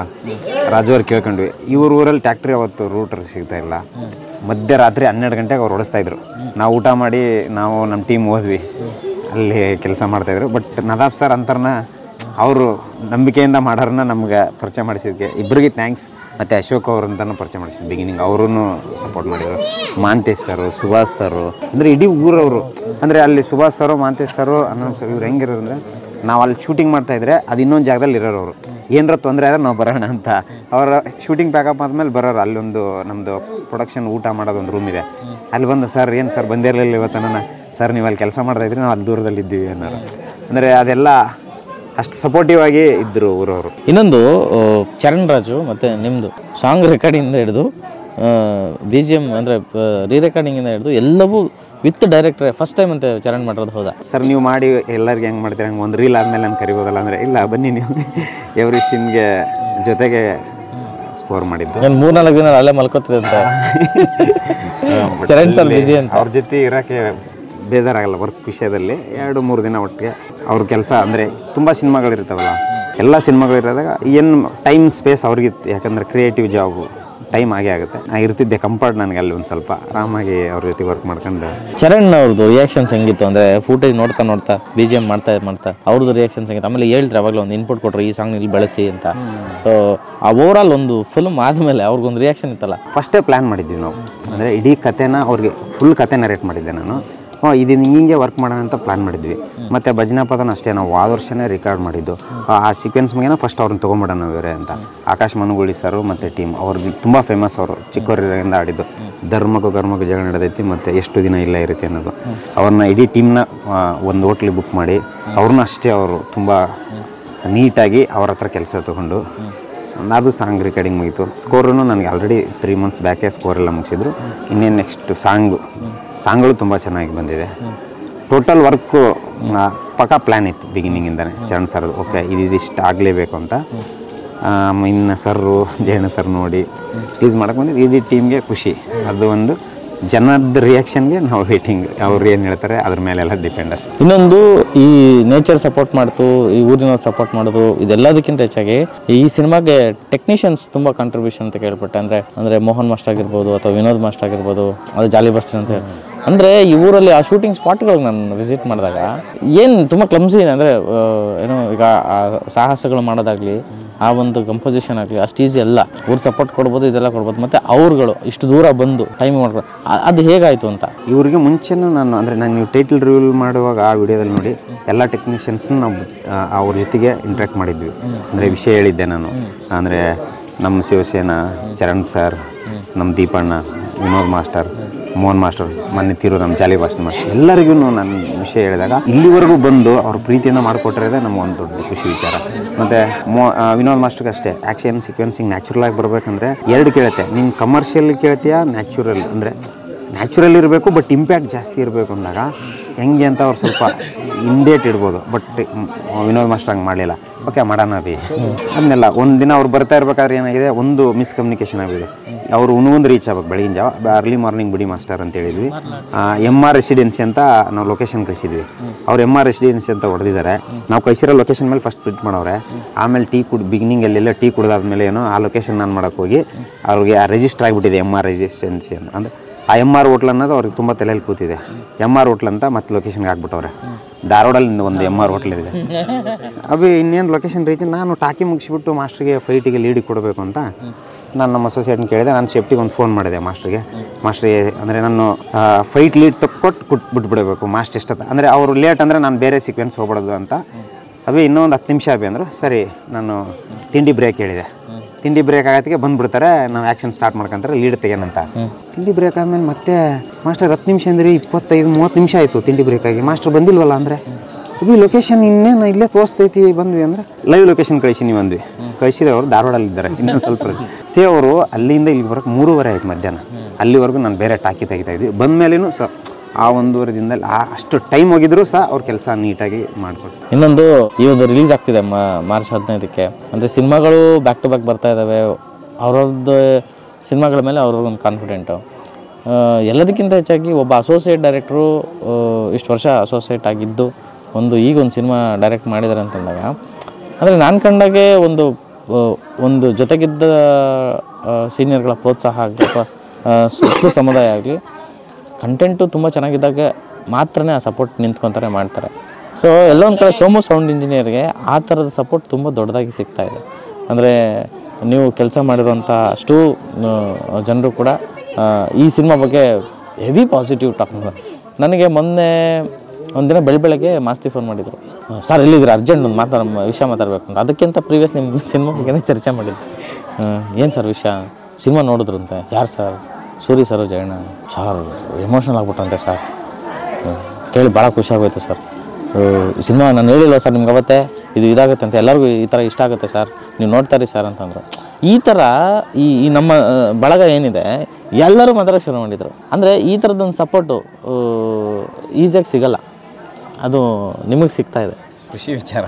ರಾಜು ಅವ್ರು ಕೇಳ್ಕೊಂಡ್ವಿ ಇವ್ರ ಊರಲ್ಲಿ ಟ್ಯಾಕ್ಟ್ರಿ ಅವತ್ತು ರೂಟರ್ ಸಿಗ್ತಾ ಇಲ್ಲ ಮಧ್ಯರಾತ್ರಿ ಹನ್ನೆರಡು ಗಂಟೆಗೆ ಅವ್ರು ಓಡಿಸ್ತಾ ಇದ್ರು ನಾವು ಊಟ ಮಾಡಿ ನಾವು ನಮ್ಮ ಟೀಮ್ ಹೋದ್ವಿ ಅಲ್ಲಿ ಕೆಲಸ ಮಾಡ್ತಾಯಿದ್ರು ಬಟ್ ನದಾಬ್ ಸರ್ ಅಂತಾರನ ಅವರು ನಂಬಿಕೆಯಿಂದ ಮಾಡೋರನ್ನ ನಮ್ಗೆ ಪರಿಚಯ ಮಾಡಿಸಿದ್ದಕ್ಕೆ ಇಬ್ಬರಿಗೆ ಥ್ಯಾಂಕ್ಸ್ ಮತ್ತು ಅಶೋಕ್ ಅವ್ರಂತನೂ ಪರಿಚಯ ಮಾಡಿಸಿದ್ದು ಬಿಗಿನಿಂಗ್ ಅವರೂ ಸಪೋರ್ಟ್ ಮಾಡಿದರು ಮಾಂತೇಶ್ ಸರು ಸುಭಾಷ್ ಸರು ಅಂದರೆ ಇಡೀ ಊರವರು ಅಂದರೆ ಅಲ್ಲಿ ಸುಭಾಷ್ ಸರು ಮಾಂತೇಶ್ ಸರು ಅನ್ನೋ ಇವ್ರು ಹೆಂಗಿರೋರು ಅಂದರೆ ನಾವು ಅಲ್ಲಿ ಶೂಟಿಂಗ್ ಮಾಡ್ತಾಯಿದ್ರೆ ಅದು ಇನ್ನೊಂದು ಜಾಗದಲ್ಲಿ ಇರೋರು ಅವರು ಏನರ ತೊಂದರೆ ಆದ್ರೆ ನಾವು ಬರೋಣ ಅಂತ ಅವರ ಶೂಟಿಂಗ್ ಪ್ಯಾಕಪ್ ಆದಮೇಲೆ ಬರೋರು ಅಲ್ಲೊಂದು ನಮ್ಮದು ಪ್ರೊಡಕ್ಷನ್ ಊಟ ಮಾಡೋದು ಒಂದು ರೂಮ್ ಇದೆ ಅಲ್ಲಿ ಬಂದು ಸರ್ ಏನು ಸರ್ ಬಂದಿರಲಿಲ್ಲ ಇವತ್ತು ನನ್ನ ಸರ್ ನೀವು ಅಲ್ಲಿ ಕೆಲಸ ಮಾಡ್ತಾಯಿದ್ರಿ ನಾವು ಅಲ್ಲಿ ದೂರದಲ್ಲಿ ಇದ್ದೀವಿ ಅನ್ನೋರು ಅಂದರೆ ಅದೆಲ್ಲ ಅಷ್ಟು ಸಪೋರ್ಟಿವ್ ಆಗಿ ಇದ್ದರು ಊರವರು ಇನ್ನೊಂದು ಆ, ಚರಣ್ ರಾಜು ಮತ್ತು ನಿಮ್ಮದು ಸಾಂಗ್ ರೆಕಾರ್ಡಿಂದ ಹಿಡಿದು ಬಿ ಜಿ ಎಮ್ ಅಂದರೆ ರೀ ರೆಕಾರ್ಡಿಂಗಿಂದ ಹಿಡಿದು ಎಲ್ಲವೂ ವಿತ್ ಡೈರೆಕ್ಟ್ರೆ ಫಸ್ಟ್ ಟೈಮ್ ಅಂತ ಚರಣ್ ಮಾಡಿರೋದು ಹೌದಾ ಸರ್ ನೀವು ಮಾಡಿ ಎಲ್ಲರಿಗೆ ಹೆಂಗೆ ಮಾಡ್ತೀರಿ ಹಂಗೆ ಒಂದು ರೀಲ್ ಆದಮೇಲೆ ನಾನು ಕರಿಬೋದಲ್ಲ ಅಂದರೆ ಇಲ್ಲ ಬನ್ನಿ ನೀವು ಎವ್ರಿ ಸೀನ್ಗೆ ಜೊತೆಗೆ ಸ್ಕೋರ್ ಮಾಡಿದ್ದು ನಾನು ಮೂರ್ನಾಲ್ಕು ದಿನ ಅಲ್ಲೇ ಮಲ್ಕೋತಿದೆ ಅಂತ ಚರಣ್ ಸರ್ busy ಅಂತ. ಅವ್ರ ಜೊತೆ ಇರೋಕ್ಕೆ ಬೇಜಾರಾಗಲ್ಲ ವರ್ಕ್ ವಿಷಯದಲ್ಲಿ ಎರಡು ಮೂರು ದಿನ ಒಟ್ಟಿಗೆ ಅವ್ರ ಕೆಲಸ ಅಂದರೆ ತುಂಬ ಸಿನಿಮಾಗಳಿರ್ತಾವಲ್ಲ ಎಲ್ಲ ಸಿನಿಮಾಗಳಿರೋದಾಗ ಏನು ಟೈಮ್ ಸ್ಪೇಸ್ ಅವ್ರಿಗಿತ್ತು ಯಾಕಂದರೆ ಕ್ರಿಯೇಟಿವ್ ಜಾಬು ಟೈಮ್ ಆಗೇ ಆಗುತ್ತೆ ನಾ ಇರ್ತಿದ್ದೆ ಕಂಫರ್ಟ್ ನನಗೆ ಅಲ್ಲಿ ಒಂದು ಸ್ವಲ್ಪ ಆರಾಮಾಗಿ ಅವ್ರ ಜೊತೆ ವರ್ಕ್ ಮಾಡ್ಕೊಂಡು ಚರಣ್ ಅವ್ರದ್ದು ರಿಯಾಕ್ಷನ್ಸ್ ಹೆಂಗಿತ್ತು ಅಂದರೆ ಫೂಟೇಜ್ ನೋಡ್ತಾ ನೋಡ್ತಾ ಬಿ ಜಿ ಎಮ್ ಮಾಡ್ತಾ ಮಾಡ್ತಾ ಅವ್ರದ್ದು ರಿಯಾಕ್ಷನ್ಸ್ ಹೆಂಗಿತ್ತು ಆಮೇಲೆ ಹೇಳಿದ್ರೆ ಅವಾಗಲೇ ಒಂದು ಇನ್ಪುಟ್ ಕೊಟ್ಟರು ಈ ಸಾಂಗ್ ಇಲ್ಲಿ ಬೆಳೆಸಿ ಅಂತ ಸೊ ಆ ಓವರಾಲ್ ಒಂದು ಫಿಲ್ಮ್ ಆದಮೇಲೆ ಅವ್ರಿಗೊಂದು ರಿಯಾಕ್ಷನ್ ಇತ್ತಲ್ಲ ಫಸ್ಟೇ ಪ್ಲ್ಯಾನ್ ಮಾಡಿದ್ವಿ ನಾವು ಅಂದರೆ ಇಡೀ ಕಥೆನ ಅವ್ರಿಗೆ ಫುಲ್ ಕತೆ ನರೇಟ್ ಮಾಡಿದ್ದೆ ನಾನು ಹ್ಞೂ ಇದು ಹಿಂಗೆ ವರ್ಕ್ ಮಾಡೋಣ ಅಂತ ಪ್ಲ್ಯಾನ್ ಮಾಡಿದ್ವಿ ಮತ್ತು ಭಜನಾ ಪದನ ಅಷ್ಟೇ ನಾವು ಆದ ವರ್ಷನೇ ರೆಕಾರ್ಡ್ ಮಾಡಿದ್ದು ಆ- ಆ ಸೀಕ್ವೆನ್ಸ್ ಮುಗಿನ ಫಸ್ಟ್ ಅವ್ರನ್ನ ತೊಗೊಂಬಿಡೋಣ ಇವರೇ ಅಂತ ಆಕಾಶ್ ಮನುಗುಳಿ ಸರು ಮತ್ತು ಟೀಮ್ ಅವ್ರದ್ದು ತುಂಬ ಫೇಮಸ್ ಅವರು ಚಿಕ್ಕವರಿಂದ ಆಡಿದ್ದು ಧರ್ಮಕ್ಕೂ ಕರ್ಮಕ್ಕೂ ಜಗಳ ನಡೆದೈತಿ ಮತ್ತು ಎಷ್ಟು ದಿನ ಇಲ್ಲ ಇರುತ್ತೆ ಅನ್ನೋದು ಅವ್ರನ್ನ ಇಡೀ ಟೀಮ್ನ ಒಂದು ಹೋಟ್ಲಿಗೆ ಬುಕ್ ಮಾಡಿ ಅವ್ರನ್ನ ಅಷ್ಟೇ ಅವರು ತುಂಬ ನೀಟಾಗಿ ಅವ್ರ ಹತ್ರ ಕೆಲಸ ತೊಗೊಂಡು ಅದು ಸಾಂಗ್ ರೆಕಾರ್ಡಿಂಗ್ ಮುಗೀತು ಸ್ಕೋರೂ ನನಗೆ ಆಲ್ರೆಡಿ ತ್ರೀ ಮಂತ್ಸ್ ಬ್ಯಾಕೆ ಸ್ಕೋರ್ ಎಲ್ಲ ಮುಗಿಸಿದ್ರು ಇನ್ನೇನು ನೆಕ್ಸ್ಟ್ ಸಾಂಗು ಸಾಂಗ್ಗಳು ತುಂಬ ಚೆನ್ನಾಗಿ ಬಂದಿದೆ ಟೋಟಲ್ ವರ್ಕು ಪಕ್ಕಾ ಪ್ಲ್ಯಾನ್ ಇತ್ತು ಬಿಗಿನಿಂಗಿಂದನೇ ಚರಣ್ ಸರ್ದು ಓಕೆ ಇದು ಇದಿಷ್ಟು ಆಗಲೇಬೇಕು ಅಂತ ಆಮ್, ಇನ್ನು ಸರ್ರು ಜಯಣ್ಣ ಸರ್ ನೋಡಿ ಯೂಸ್ ಮಾಡಕ್ಕೆ ಬಂದಿದ್ದು ಇಡೀ ಟೀಮ್ಗೆ ಖುಷಿ ಅದು ಒಂದು ಜನದ ರಿಯಾಕ್ಷನ್ಗೆ ನಾವು ವೇಟಿಂಗ್ ಅವ್ರು ಏನು ಹೇಳ್ತಾರೆ ಅದ್ರ ಮೇಲೆಲ್ಲ ಡಿಪೆಂಡ್ ಅಷ್ಟೇ ಇನ್ನೊಂದು ಈ ನೇಚರ್ ಸಪೋರ್ಟ್ ಮಾಡ್ತು ಈ ಊರಿನವ್ರು ಸಪೋರ್ಟ್ ಮಾಡೋದು ಇದೆಲ್ಲದಕ್ಕಿಂತ ಹೆಚ್ಚಾಗಿ ಈ ಸಿನಿಮಾಗೆ ಟೆಕ್ನಿಷಿಯನ್ಸ್ ತುಂಬ ಕಾಂಟ್ರಿಬ್ಯೂಷನ್ ಅಂತ ಕೇಳ್ಪಟ್ಟೆ ಅಂದರೆ ಅಂದರೆ ಮೋಹನ್ ಮಾಸ್ಟರ್ ಆಗಿರ್ಬೋದು ಅಥವಾ ವಿನೋದ್ ಮಾಸ್ಟರ್ ಆಗಿರ್ಬೋದು ಅದು ಜಾಲಿ ಬಸ್ಟರ್ ಅಂತ ಹೇಳಿ ಅಂದರೆ ಈ ಊರಲ್ಲಿ ಆ ಶೂಟಿಂಗ್ ಸ್ಪಾಟ್ಗಳಿಗೆ ನಾನು ವಿಸಿಟ್ ಮಾಡಿದಾಗ ಏನು ತುಂಬ ಕ್ಲಮ್ಸಿ ಅಂದರೆ ಏನೋ ಈಗ ಆ ಸಾಹಸಗಳು ಮಾಡೋದಾಗಲಿ ಆ ಒಂದು ಕಂಪೋಸಿಷನ್ ಆಗಲಿ ಅಷ್ಟು ಈಸಿ ಅಲ್ಲ ಊರು ಸಪೋರ್ಟ್ ಕೊಡ್ಬೋದು ಇದೆಲ್ಲ ಕೊಡ್ಬೋದು ಮತ್ತು ಅವ್ರುಗಳು ಇಷ್ಟು ದೂರ ಬಂದು ಟೈಮ್ ಮಾಡ್ಕೊಂಡು ಅ- ಅದು ಹೇಗಾಯಿತು ಅಂತ ಇವ್ರಿಗೆ ಮುಂಚೆನೂ ನಾನು ಅಂದರೆ ನಾನು ನೀವು ಟೈಟಲ್ ರಿವ್ಯೂಲ್ ಮಾಡುವಾಗ ಆ ವಿಡಿಯೋದಲ್ಲಿ ನೋಡಿ ಎಲ್ಲ ಟೆಕ್ನಿಷಿಯನ್ಸ್ನು ನಾವು ಆ, ಅವ್ರ ಜೊತೆಗೆ ಇಂಟ್ರ್ಯಾಕ್ಟ್ ಮಾಡಿದ್ವಿ ಅಂದರೆ ವಿಷಯ ಹೇಳಿದ್ದೆ ನಾನು ಅಂದರೆ ನಮ್ಮ ಶಿವಸೇನಾ ಚರಣ್ ಸರ್ ನಮ್ಮ ದೀಪಣ್ಣ ವಿನೋದ್ ಮಾಸ್ಟರ್ ಮೋಹನ್ ಮಾಸ್ಟರ್ ಮೊನ್ನೆ ತಿರು ನಮ್ಮ ಜಾಲಿ ಭಾಷಣ ಮಾಸ್ಟರ್ ಎಲ್ಲರಿಗೂ ನನ್ನ ವಿಷಯ ಹೇಳಿದಾಗ ಇಲ್ಲಿವರೆಗೂ ಬಂದು ಅವ್ರ ಪ್ರೀತಿಯಿಂದ ಮಾಡಿಕೊಟ್ಟಿರೋದೇ ನಮ್ಗೆ ಒಂದು ದೊಡ್ಡ ಖುಷಿ ವಿಚಾರ ಮತ್ತು ಮೋ ಆ, ವಿನೋದ್ ಮಾಸ್ಟರ್ಗೆ ಅಷ್ಟೇ ಆ್ಯಕ್ಷನ್ ಸೀಕ್ವೆನ್ಸಿಂಗ್ ನ್ಯಾಚುರಲ್ ಆಗಿ ಬರಬೇಕಂದ್ರೆ ಎರಡು ಕೇಳುತ್ತೆ ನೀನು ಕಮರ್ಷಿಯಲ್ ಕೇಳ್ತೀಯಾ ನ್ಯಾಚುರಲ್ ಅಂದರೆ ನ್ಯಾಚುರಲ್ ಇರಬೇಕು ಬಟ್ ಇಂಪ್ಯಾಕ್ಟ್ ಜಾಸ್ತಿ ಇರಬೇಕು ಅಂದಾಗ ಹೆಂಗೆ ಅಂತ ಅವ್ರು ಸ್ವಲ್ಪ ಇಂಡೇಟ್ ಇಡ್ಬೋದು ಬಟ್ ವಿನೋದ್ ಮಾಸ್ಟರ್ ಹಂಗೆ ಮಾಡಲಿಲ್ಲ ಓಕೆ ಮಾಡೋಣ ಬಿ ಅದನ್ನೆಲ್ಲ ಒಂದು ದಿನ ಅವ್ರು ಬರ್ತಾ ಇರ್ಬೇಕಾದ್ರೆ ಏನಾಗಿದೆ ಒಂದು ಮಿಸ್ಕಮ್ಯುನಿಕೇಶನ್ ಆಗಿದೆ ಅವರು ಉಣುಗುಂದು ರೀಚ್ ಆಗ್ಬೇಕು ಬೆಳಗಿನ ಜಾವ ಅರ್ಲಿ ಮಾರ್ನಿಂಗ್ ಬಿಡಿ ಮಾಸ್ಟರ್ ಅಂತ ಹೇಳಿದ್ವಿ ಎಮ್ ಆರ್ ರೆಸಿಡೆನ್ಸಿ ಅಂತ ನಾವು ಲೊಕೇಶನ್ ಕಳಿಸಿದ್ವಿ ಅವ್ರು ಎಮ್ ಆರ್ ರೆಸಿಡೆನ್ಸಿ ಅಂತ ಹೊಡೆದಿದ್ದಾರೆ ನಾವು ಕಳಿಸಿರೋ ಲೊಕೇಶನ್ ಮೇಲೆ ಫಸ್ಟ್ ಪ್ರಿಂಟ್ ಮಾಡವ್ರೆ ಆಮೇಲೆ ಟೀ ಕುಡ್ ಬಿಗಿನಿಂಗ್ ಅಲ್ಲೆಲ್ಲ ಟೀ ಕುಡ್ದಾದ್ಮೇಲೆ ಏನೋ ಆ ಲೊಕೇಶನ್ ನಾನು ಮಾಡೋಕೆ ಹೋಗಿ ಅವ್ರಿಗೆ ರಿಜಿಸ್ಟರ್ ಆಗಿಬಿಟ್ಟಿದೆ ಎಮ್ ಆರ್ ರೆಸಿಡೆನ್ಸಿ ಅಂತ ಅಂದರೆ ಆ ಎಮ್ ಆರ್ ಹೋಟ್ಲ್ ಅನ್ನೋದು ಅವ್ರಿಗೆ ತುಂಬ ತಲೆಯಲ್ಲಿ ಕೂತಿದೆ ಎಮ್ ಆರ್ ಹೋಟ್ಲ್ ಅಂತ ಮತ್ತೆ ಲೊಕೇಶನ್ಗೆ ಹಾಕ್ಬಿಟ್ಟವ್ರೆ ಧಾರವಾಡಲ್ಲಿ ಒಂದು ಎಮ್ ಆರ್ ಹೋಟ್ಲ್ ಇದೆ ಅಭಿ ಇನ್ನೇನು ಲೊಕೇಶನ್ ರೀಚ್ ನಾನು ಟಾಕಿ ಮುಗಿಸ್ಬಿಟ್ಟು ಮಾಸ್ಟ್ರಿಗೆ ಫೈಟಿಗೆ ಲೀಡಿಗೆ ಕೊಡಬೇಕು ಅಂತ ನಾನು ನಮ್ಮ ಅಸೋಸಿಯೇಟ್ನ ಕೇಳಿದೆ ನಾನು ಸೇಫ್ಟಿಗೆ ಒಂದು ಫೋನ್ ಮಾಡಿದೆ ಮಾಸ್ಟ್ರಿಗೆ ಮಾಸ್ಟ್ರಿಗೆ ಅಂದರೆ ನಾನು ಫೈಟ್ ಲೀಡ್ ತಕ್ಕೊಟ್ಟು ಕೊಟ್ಟು ಬಿಟ್ಬಿಡಬೇಕು ಮಾಸ್ಟ್ ಎಷ್ಟತ್ತ ಅಂದರೆ ಅವರು ಲೇಟ್ ಅಂದರೆ ನಾನು ಬೇರೆ ಸೀಕ್ವೆನ್ಸ್ ಹೋಗ್ಬಿಡೋದು ಅಂತ ಅಭಿ ಇನ್ನೂ ಒಂದು ಹತ್ತು ನಿಮಿಷ ಅಭಿ ಅಂದರು ಸರಿ ನಾನು ತಿಂಡಿ ಬ್ರೇಕ್ ಹೇಳಿದೆ ತಿಂಡಿ ಬ್ರೇಕ್ ಆಗತ್ತಿಗೆ ಬಂದ್ಬಿಡ್ತಾರೆ ನಾವು ಆ್ಯಕ್ಷನ್ ಸ್ಟಾರ್ಟ್ ಮಾಡ್ಕೊಂತಾರೆ ಲೀಡ್ ತೆಗೆನಂತ ತಿಂಡಿ ಬ್ರೇಕ್ ಆದಮೇಲೆ ಮತ್ತೆ ಮಾಸ್ಟರ್ ಹತ್ತು ನಿಮಿಷ ಅಂದ್ರೆ ಇಪ್ಪತ್ತೈದು ಮೂವತ್ತು ನಿಮಿಷ ಆಯಿತು ತಿಂಡಿ ಬ್ರೇಕ್ ಆಗಿ ಮಾಸ್ಟರ್ ಬಂದಿಲ್ವಲ್ಲ ಅಂದರೆ ಈ ಲೊಕೇಶನ್ ಇನ್ನೇನು ಇಲ್ಲೇ ತೋರಿಸ್ತೈತಿ ಬಂದ್ವಿ ಅಂದ್ರೆ ಲೈವ್ ಲೊಕೇಶನ್ ಕಳಿಸಿ ನೀವು ಬಂದ್ವಿ ಕಳಿಸಿದೆ ಅವರು ಧಾರವಾಡಲ್ಲಿ ಇದ್ದಾರೆ ಇನ್ನೊಂದು ಸ್ವಲ್ಪ ಮತ್ತೆ ಅವರು ಅಲ್ಲಿಂದ ಇಲ್ಲಿಗೆ ಬರೋಕೆ ಮೂರುವರೆ ಆಯ್ತು ಮಧ್ಯಾಹ್ನ ಅಲ್ಲಿವರೆಗೂ ನಾನು ಬೇರೆ ಟಾಕಿ ತೆಗಿತಾ ಇದ್ವಿ ಬಂದ ಮೇಲೇನು ಸ ಆ ಒಂದೂವರೆ ದಿನದಲ್ಲಿ ಆ ಅಷ್ಟು ಟೈಮ್ ಹೋಗಿದ್ರು ಸಹ ಅವ್ರ ಕೆಲಸ ನೀಟಾಗಿ ಮಾಡಿಕೊಟ್ಟು ಇನ್ನೊಂದು ಈ ಒಂದು ರಿಲೀಸ್ ಆಗ್ತಿದೆ ಮಾರ್ಚ್ ಹದಿನೈದಕ್ಕೆ ಅಂದರೆ ಸಿನಿಮಾಗಳು ಬ್ಯಾಕ್ ಟು ಬ್ಯಾಕ್ ಬರ್ತಾ ಇದ್ದಾವೆ ಅವ್ರವ್ರದ್ದು ಸಿನಿಮಾಗಳ ಮೇಲೆ ಅವ್ರವ್ರೊಂದು ಕಾನ್ಫಿಡೆಂಟು ಎಲ್ಲದಕ್ಕಿಂತ ಹೆಚ್ಚಾಗಿ ಒಬ್ಬ ಅಸೋಸಿಯೇಟ್ ಡೈರೆಕ್ಟ್ರು ಇಷ್ಟು ವರ್ಷ ಅಸೋಸಿಯೇಟ್ ಆಗಿದ್ದು ಒಂದು ಈಗ ಒಂದು ಸಿನಿಮಾ ಡೈರೆಕ್ಟ್ ಮಾಡಿದ್ದಾರೆ ಅಂತಂದಾಗ ಅಂದರೆ ನಾನು ಕಂಡಾಗೆ ಒಂದು ಆ, ಒಂದು ಜೊತೆಗಿದ್ದ ಸೀನಿಯರ್ಗಳ ಪ್ರೋತ್ಸಾಹ ಆಗಲಿ ಅಥವಾ ಆ, ಸುತ್ತು ಸಮುದಾಯ ಆಗಲಿ ಕಂಟೆಂಟು ತುಂಬ ಚೆನ್ನಾಗಿದ್ದಾಗ ಮಾತ್ರನೇ ಆ ಸಪೋರ್ಟ್ ನಿಂತ್ಕೊತಾರೆ ಮಾಡ್ತಾರೆ ಸೊ ಎಲ್ಲೋ ಒಂದು ಕಡೆ ಸೋಮು ಸೌಂಡ್ ಇಂಜಿನಿಯರ್ಗೆ ಆ ಥರದ ಸಪೋರ್ಟ್ ತುಂಬ ದೊಡ್ಡದಾಗಿ ಸಿಗ್ತಾ ಇದೆ ಅಂದರೆ ನೀವು ಕೆಲಸ ಮಾಡಿರೋಂಥ ಅಷ್ಟು ಜನರು ಕೂಡ ಆ, ಈ ಸಿನಿಮಾ ಬಗ್ಗೆ ಹೆವಿ ಪಾಸಿಟಿವ್ ಟಾಕ್ ಮಾಡಿದ್ರು ನನಗೆ ಮೊನ್ನೆ ಒಂದಿನ ಬೆಳ ಬೆಳಗ್ಗೆ ಮಾಸ್ತಿ ಫೋನ್ ಮಾಡಿದರು ಸರ್ ಎಲ್ಲಿದ್ದೀರಾ ಅರ್ಜೆಂಟ್ ಒಂದು ಮಾತಾಡ ವಿಷಯ ಮಾತಾಡಬೇಕು ಅಂತ ಅದಕ್ಕಿಂತ ಪ್ರೀವಿಯಸ್ ನಿಮ್ಮ ಸಿನಿಮಾ ಬಗ್ಗೆನೇ ಚರ್ಚೆ ಮಾಡಿದ್ವಿ ಏನು ಸರ್ ವಿಷಯ ಸಿನಿಮಾ ನೋಡಿದ್ರಂತೆ ಯಾರು sir Suri sir Jayanna sir emotional ಆಗ್ಬಿಟ್ಟಂತೆ ಸರ್ ಹ್ಮ್. ಕೇಳಿ ಭಾಳ ಖುಷಿ ಆಗೋಯ್ತು ಸರ್ ಸಿನಿಮಾ ನಾನು ಹೇಳಿಲ್ಲ ಸರ್ ನಿಮ್ಗೆ ಅವತ್ತೆ ಇದು ಇದಾಗುತ್ತೆ ಅಂತ ಎಲ್ಲರಿಗೂ ಈ ಥರ ಇಷ್ಟ ಆಗುತ್ತೆ ಸರ್ ನೀವು ನೋಡ್ತಾರಿ ಸರ್ ಅಂತಂದರು ಈ ಥರ ಈ ಈ ನಮ್ಮ ಆ, ಬಳಗ ಏನಿದೆ ಎಲ್ಲರೂ ಮಾತಾಡೋಕೆ ಶುರು ಮಾಡಿದರು ಅಂದರೆ ಈ ಥರದೊಂದು ಸಪೋರ್ಟು ಈಸಿಯಾಗಿ ಸಿಗಲ್ಲ ಅದು ನಿಮಗೆ ಸಿಗ್ತಾ ಇದೆ ಖುಷಿ ವಿಚಾರ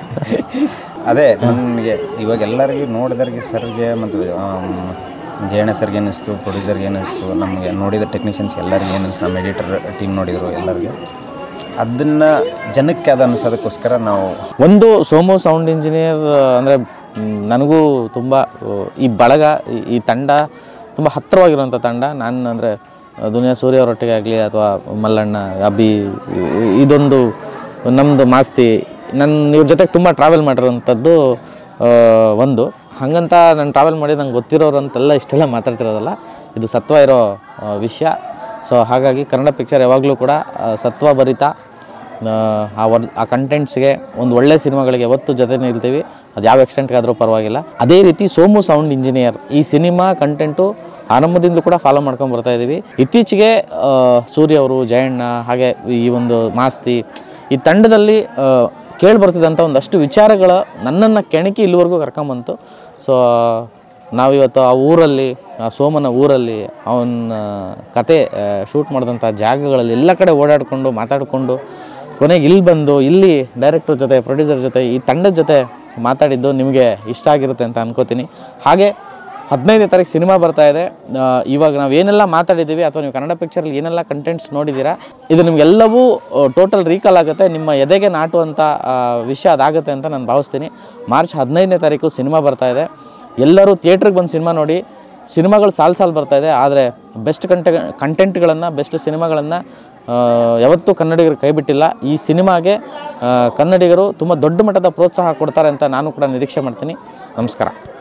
ಅದೇ ನನಗೆ ಇವಾಗ ಎಲ್ಲರಿಗೂ ನೋಡಿದವ್ರಿಗೆ ಸರ್ಗೆ ಮತ್ತು ಜಯಣ್ಣ ಸರ್ಗೆ ಅನ್ನಿಸ್ತು ಪ್ರೊಡ್ಯೂಸರ್ಗೆ ಅನ್ನಿಸ್ತು ನಮಗೆ ನೋಡಿದ ಟೆಕ್ನಿಷಿಯನ್ಸ್ ಎಲ್ಲರಿಗೆ ಏನು ಅನಿಸ್ತು ನಮ್ಮ ಎಡಿಟರ್ ಟೀಮ್ ನೋಡಿದರು ಎಲ್ಲರಿಗೆ ಅದನ್ನು ಜನಕ್ಕೆ ಅದು ಅನಿಸೋದಕ್ಕೋಸ್ಕರ ನಾವು ಒಂದು ಸೋಮು ಸೌಂಡ್ ಇಂಜಿನಿಯರ್ ಅಂದರೆ ನನಗೂ ತುಂಬ ಆ, ಈ ಬಳಗ ಈ- ಈ ತಂಡ ತುಂಬ ಹತ್ತಿರವಾಗಿರುವಂಥ ತಂಡ ನಾನು ಅಂದರೆ ದುನಿಯಾ ಸೂರ್ಯ ಅವರೊಟ್ಟಿಗೆ ಆಗಲಿ ಅಥವಾ ಮಲ್ಲಣ್ಣ ಅಬ್ಬಿ ಇ- ಇದೊಂದು ನಮ್ಮದು ಮಾಸ್ತಿ ನನ್ನ ಇವ್ರ ಜೊತೆಗೆ ತುಂಬ ಟ್ರಾವೆಲ್ ಮಾಡಿರೋವಂಥದ್ದು ಆ, ಒಂದು ಹಾಗಂತ ನಾನು ಟ್ರಾವೆಲ್ ಮಾಡಿ ನಂಗೆ ಗೊತ್ತಿರೋರು ಅಂತೆಲ್ಲ ಇಷ್ಟೆಲ್ಲ ಮಾತಾಡ್ತಿರೋದಲ್ಲ ಇದು ಸತ್ವ ಇರೋ ಆ, ವಿಷಯ ಸೊ ಹಾಗಾಗಿ ಕನ್ನಡ ಪಿಕ್ಚರ್ ಯಾವಾಗಲೂ ಕೂಡ ಆ, ಸತ್ವ ಭರಿತ ಆ, ಆ ವರ್ ಆ ಕಂಟೆಂಟ್ಸ್ಗೆ ಒಂದು ಒಳ್ಳೆ ಸಿನಿಮಾಗಳಿಗೆ ಯಾವತ್ತು ಜೊತೆ ನಿಲ್ತೀವಿ ಅದು ಯಾವ ಎಕ್ಸ್ಟೆಂಟ್ಗಾದರೂ ಪರವಾಗಿಲ್ಲ ಅದೇ ರೀತಿ ಸೋಮು ಸೌಂಡ್ ಇಂಜಿನಿಯರ್ ಈ ಸಿನಿಮಾ ಕಂಟೆಂಟು ಆರಂಭದಿಂದಲೂ ಕೂಡ ಫಾಲೋ ಮಾಡ್ಕೊಂಡು ಬರ್ತಾ ಇದ್ದೀವಿ ಇತ್ತೀಚೆಗೆ ಆ, ಸೂರ್ಯ ಅವರು ಜಯಣ್ಣ ಹಾಗೆ ಈ ಒಂದು ಮಾಸ್ತಿ ಈ ತಂಡದಲ್ಲಿ ಕೇಳಿ ಬರ್ತಿದ್ದಂಥ ಒಂದಷ್ಟು ವಿಚಾರಗಳ ನನ್ನನ್ನು ಕೆಣಕಿ ಇಲ್ಲಿವರೆಗೂ ಕರ್ಕೊಂಬಂತು ಸೊ ನಾವಿವತ್ತು ಆ ಊರಲ್ಲಿ ಆ ಸೋಮನ ಊರಲ್ಲಿ ಅವನ ಕತೆ ಶೂಟ್ ಮಾಡಿದಂಥ ಜಾಗಗಳಲ್ಲಿ ಎಲ್ಲ ಕಡೆ ಓಡಾಡಿಕೊಂಡು ಮಾತಾಡಿಕೊಂಡು ಕೊನೆಗೆ ಇಲ್ಲಿ ಬಂದು ಇಲ್ಲಿ ಡೈರೆಕ್ಟರ್ ಜೊತೆ ಪ್ರೊಡ್ಯೂಸರ್ ಜೊತೆ ಈ ತಂಡದ ಜೊತೆ ಮಾತಾಡಿದ್ದು ನಿಮಗೆ ಇಷ್ಟ ಆಗಿರುತ್ತೆ ಅಂತ ಅನ್ಕೋತೀನಿ ಹಾಗೆ ಹದಿನೈದನೇ ತಾರೀಕು ಸಿನಿಮಾ ಬರ್ತಾ ಇದೆ ಆ, ಇವಾಗ ನಾವು ಏನೆಲ್ಲ ಮಾತಾಡಿದ್ದೀವಿ ಅಥವಾ ನೀವು ಕನ್ನಡ ಪಿಕ್ಚರಲ್ಲಿ ಏನೆಲ್ಲ ಕಂಟೆಂಟ್ಸ್ ನೋಡಿದ್ದೀರಾ ಇದು ನಿಮಗೆಲ್ಲವೂ ಟೋಟಲ್ ರೀಕಾಲ್ ಆಗುತ್ತೆ ನಿಮ್ಮ ಎದೆಗೆ ನಾಟುವಂಥ ಆ, ವಿಷಯ ಅದಾಗುತ್ತೆ ಅಂತ ನಾನು ಭಾವಿಸ್ತೀನಿ ಮಾರ್ಚ್ ಹದಿನೈದನೇ ತಾರೀಕು ಸಿನಿಮಾ ಬರ್ತಾ ಇದೆ ಎಲ್ಲರೂ ಥಿಯೇಟ್ರಿಗೆ ಬಂದು ಸಿನಿಮಾ ನೋಡಿ ಸಿನಿಮಾಗಳು ಸಾಲು ಸಾಲು ಬರ್ತಾ ಇದೆ ಆದರೆ ಬೆಸ್ಟ್ ಕಂಟೆ ಕಂಟೆಂಟ್ಗಳನ್ನು ಬೆಸ್ಟ್ ಸಿನಿಮಾಗಳನ್ನು ಯಾವತ್ತೂ ಕನ್ನಡಿಗರು ಕೈ ಬಿಟ್ಟಿಲ್ಲ ಈ ಸಿನಿಮಾಗೆ ಆ, ಕನ್ನಡಿಗರು ತುಂಬ ದೊಡ್ಡ ಮಟ್ಟದ ಪ್ರೋತ್ಸಾಹ ಕೊಡ್ತಾರೆ ಅಂತ ನಾನು ಕೂಡ ನಿರೀಕ್ಷೆ ಮಾಡ್ತೀನಿ ನಮಸ್ಕಾರ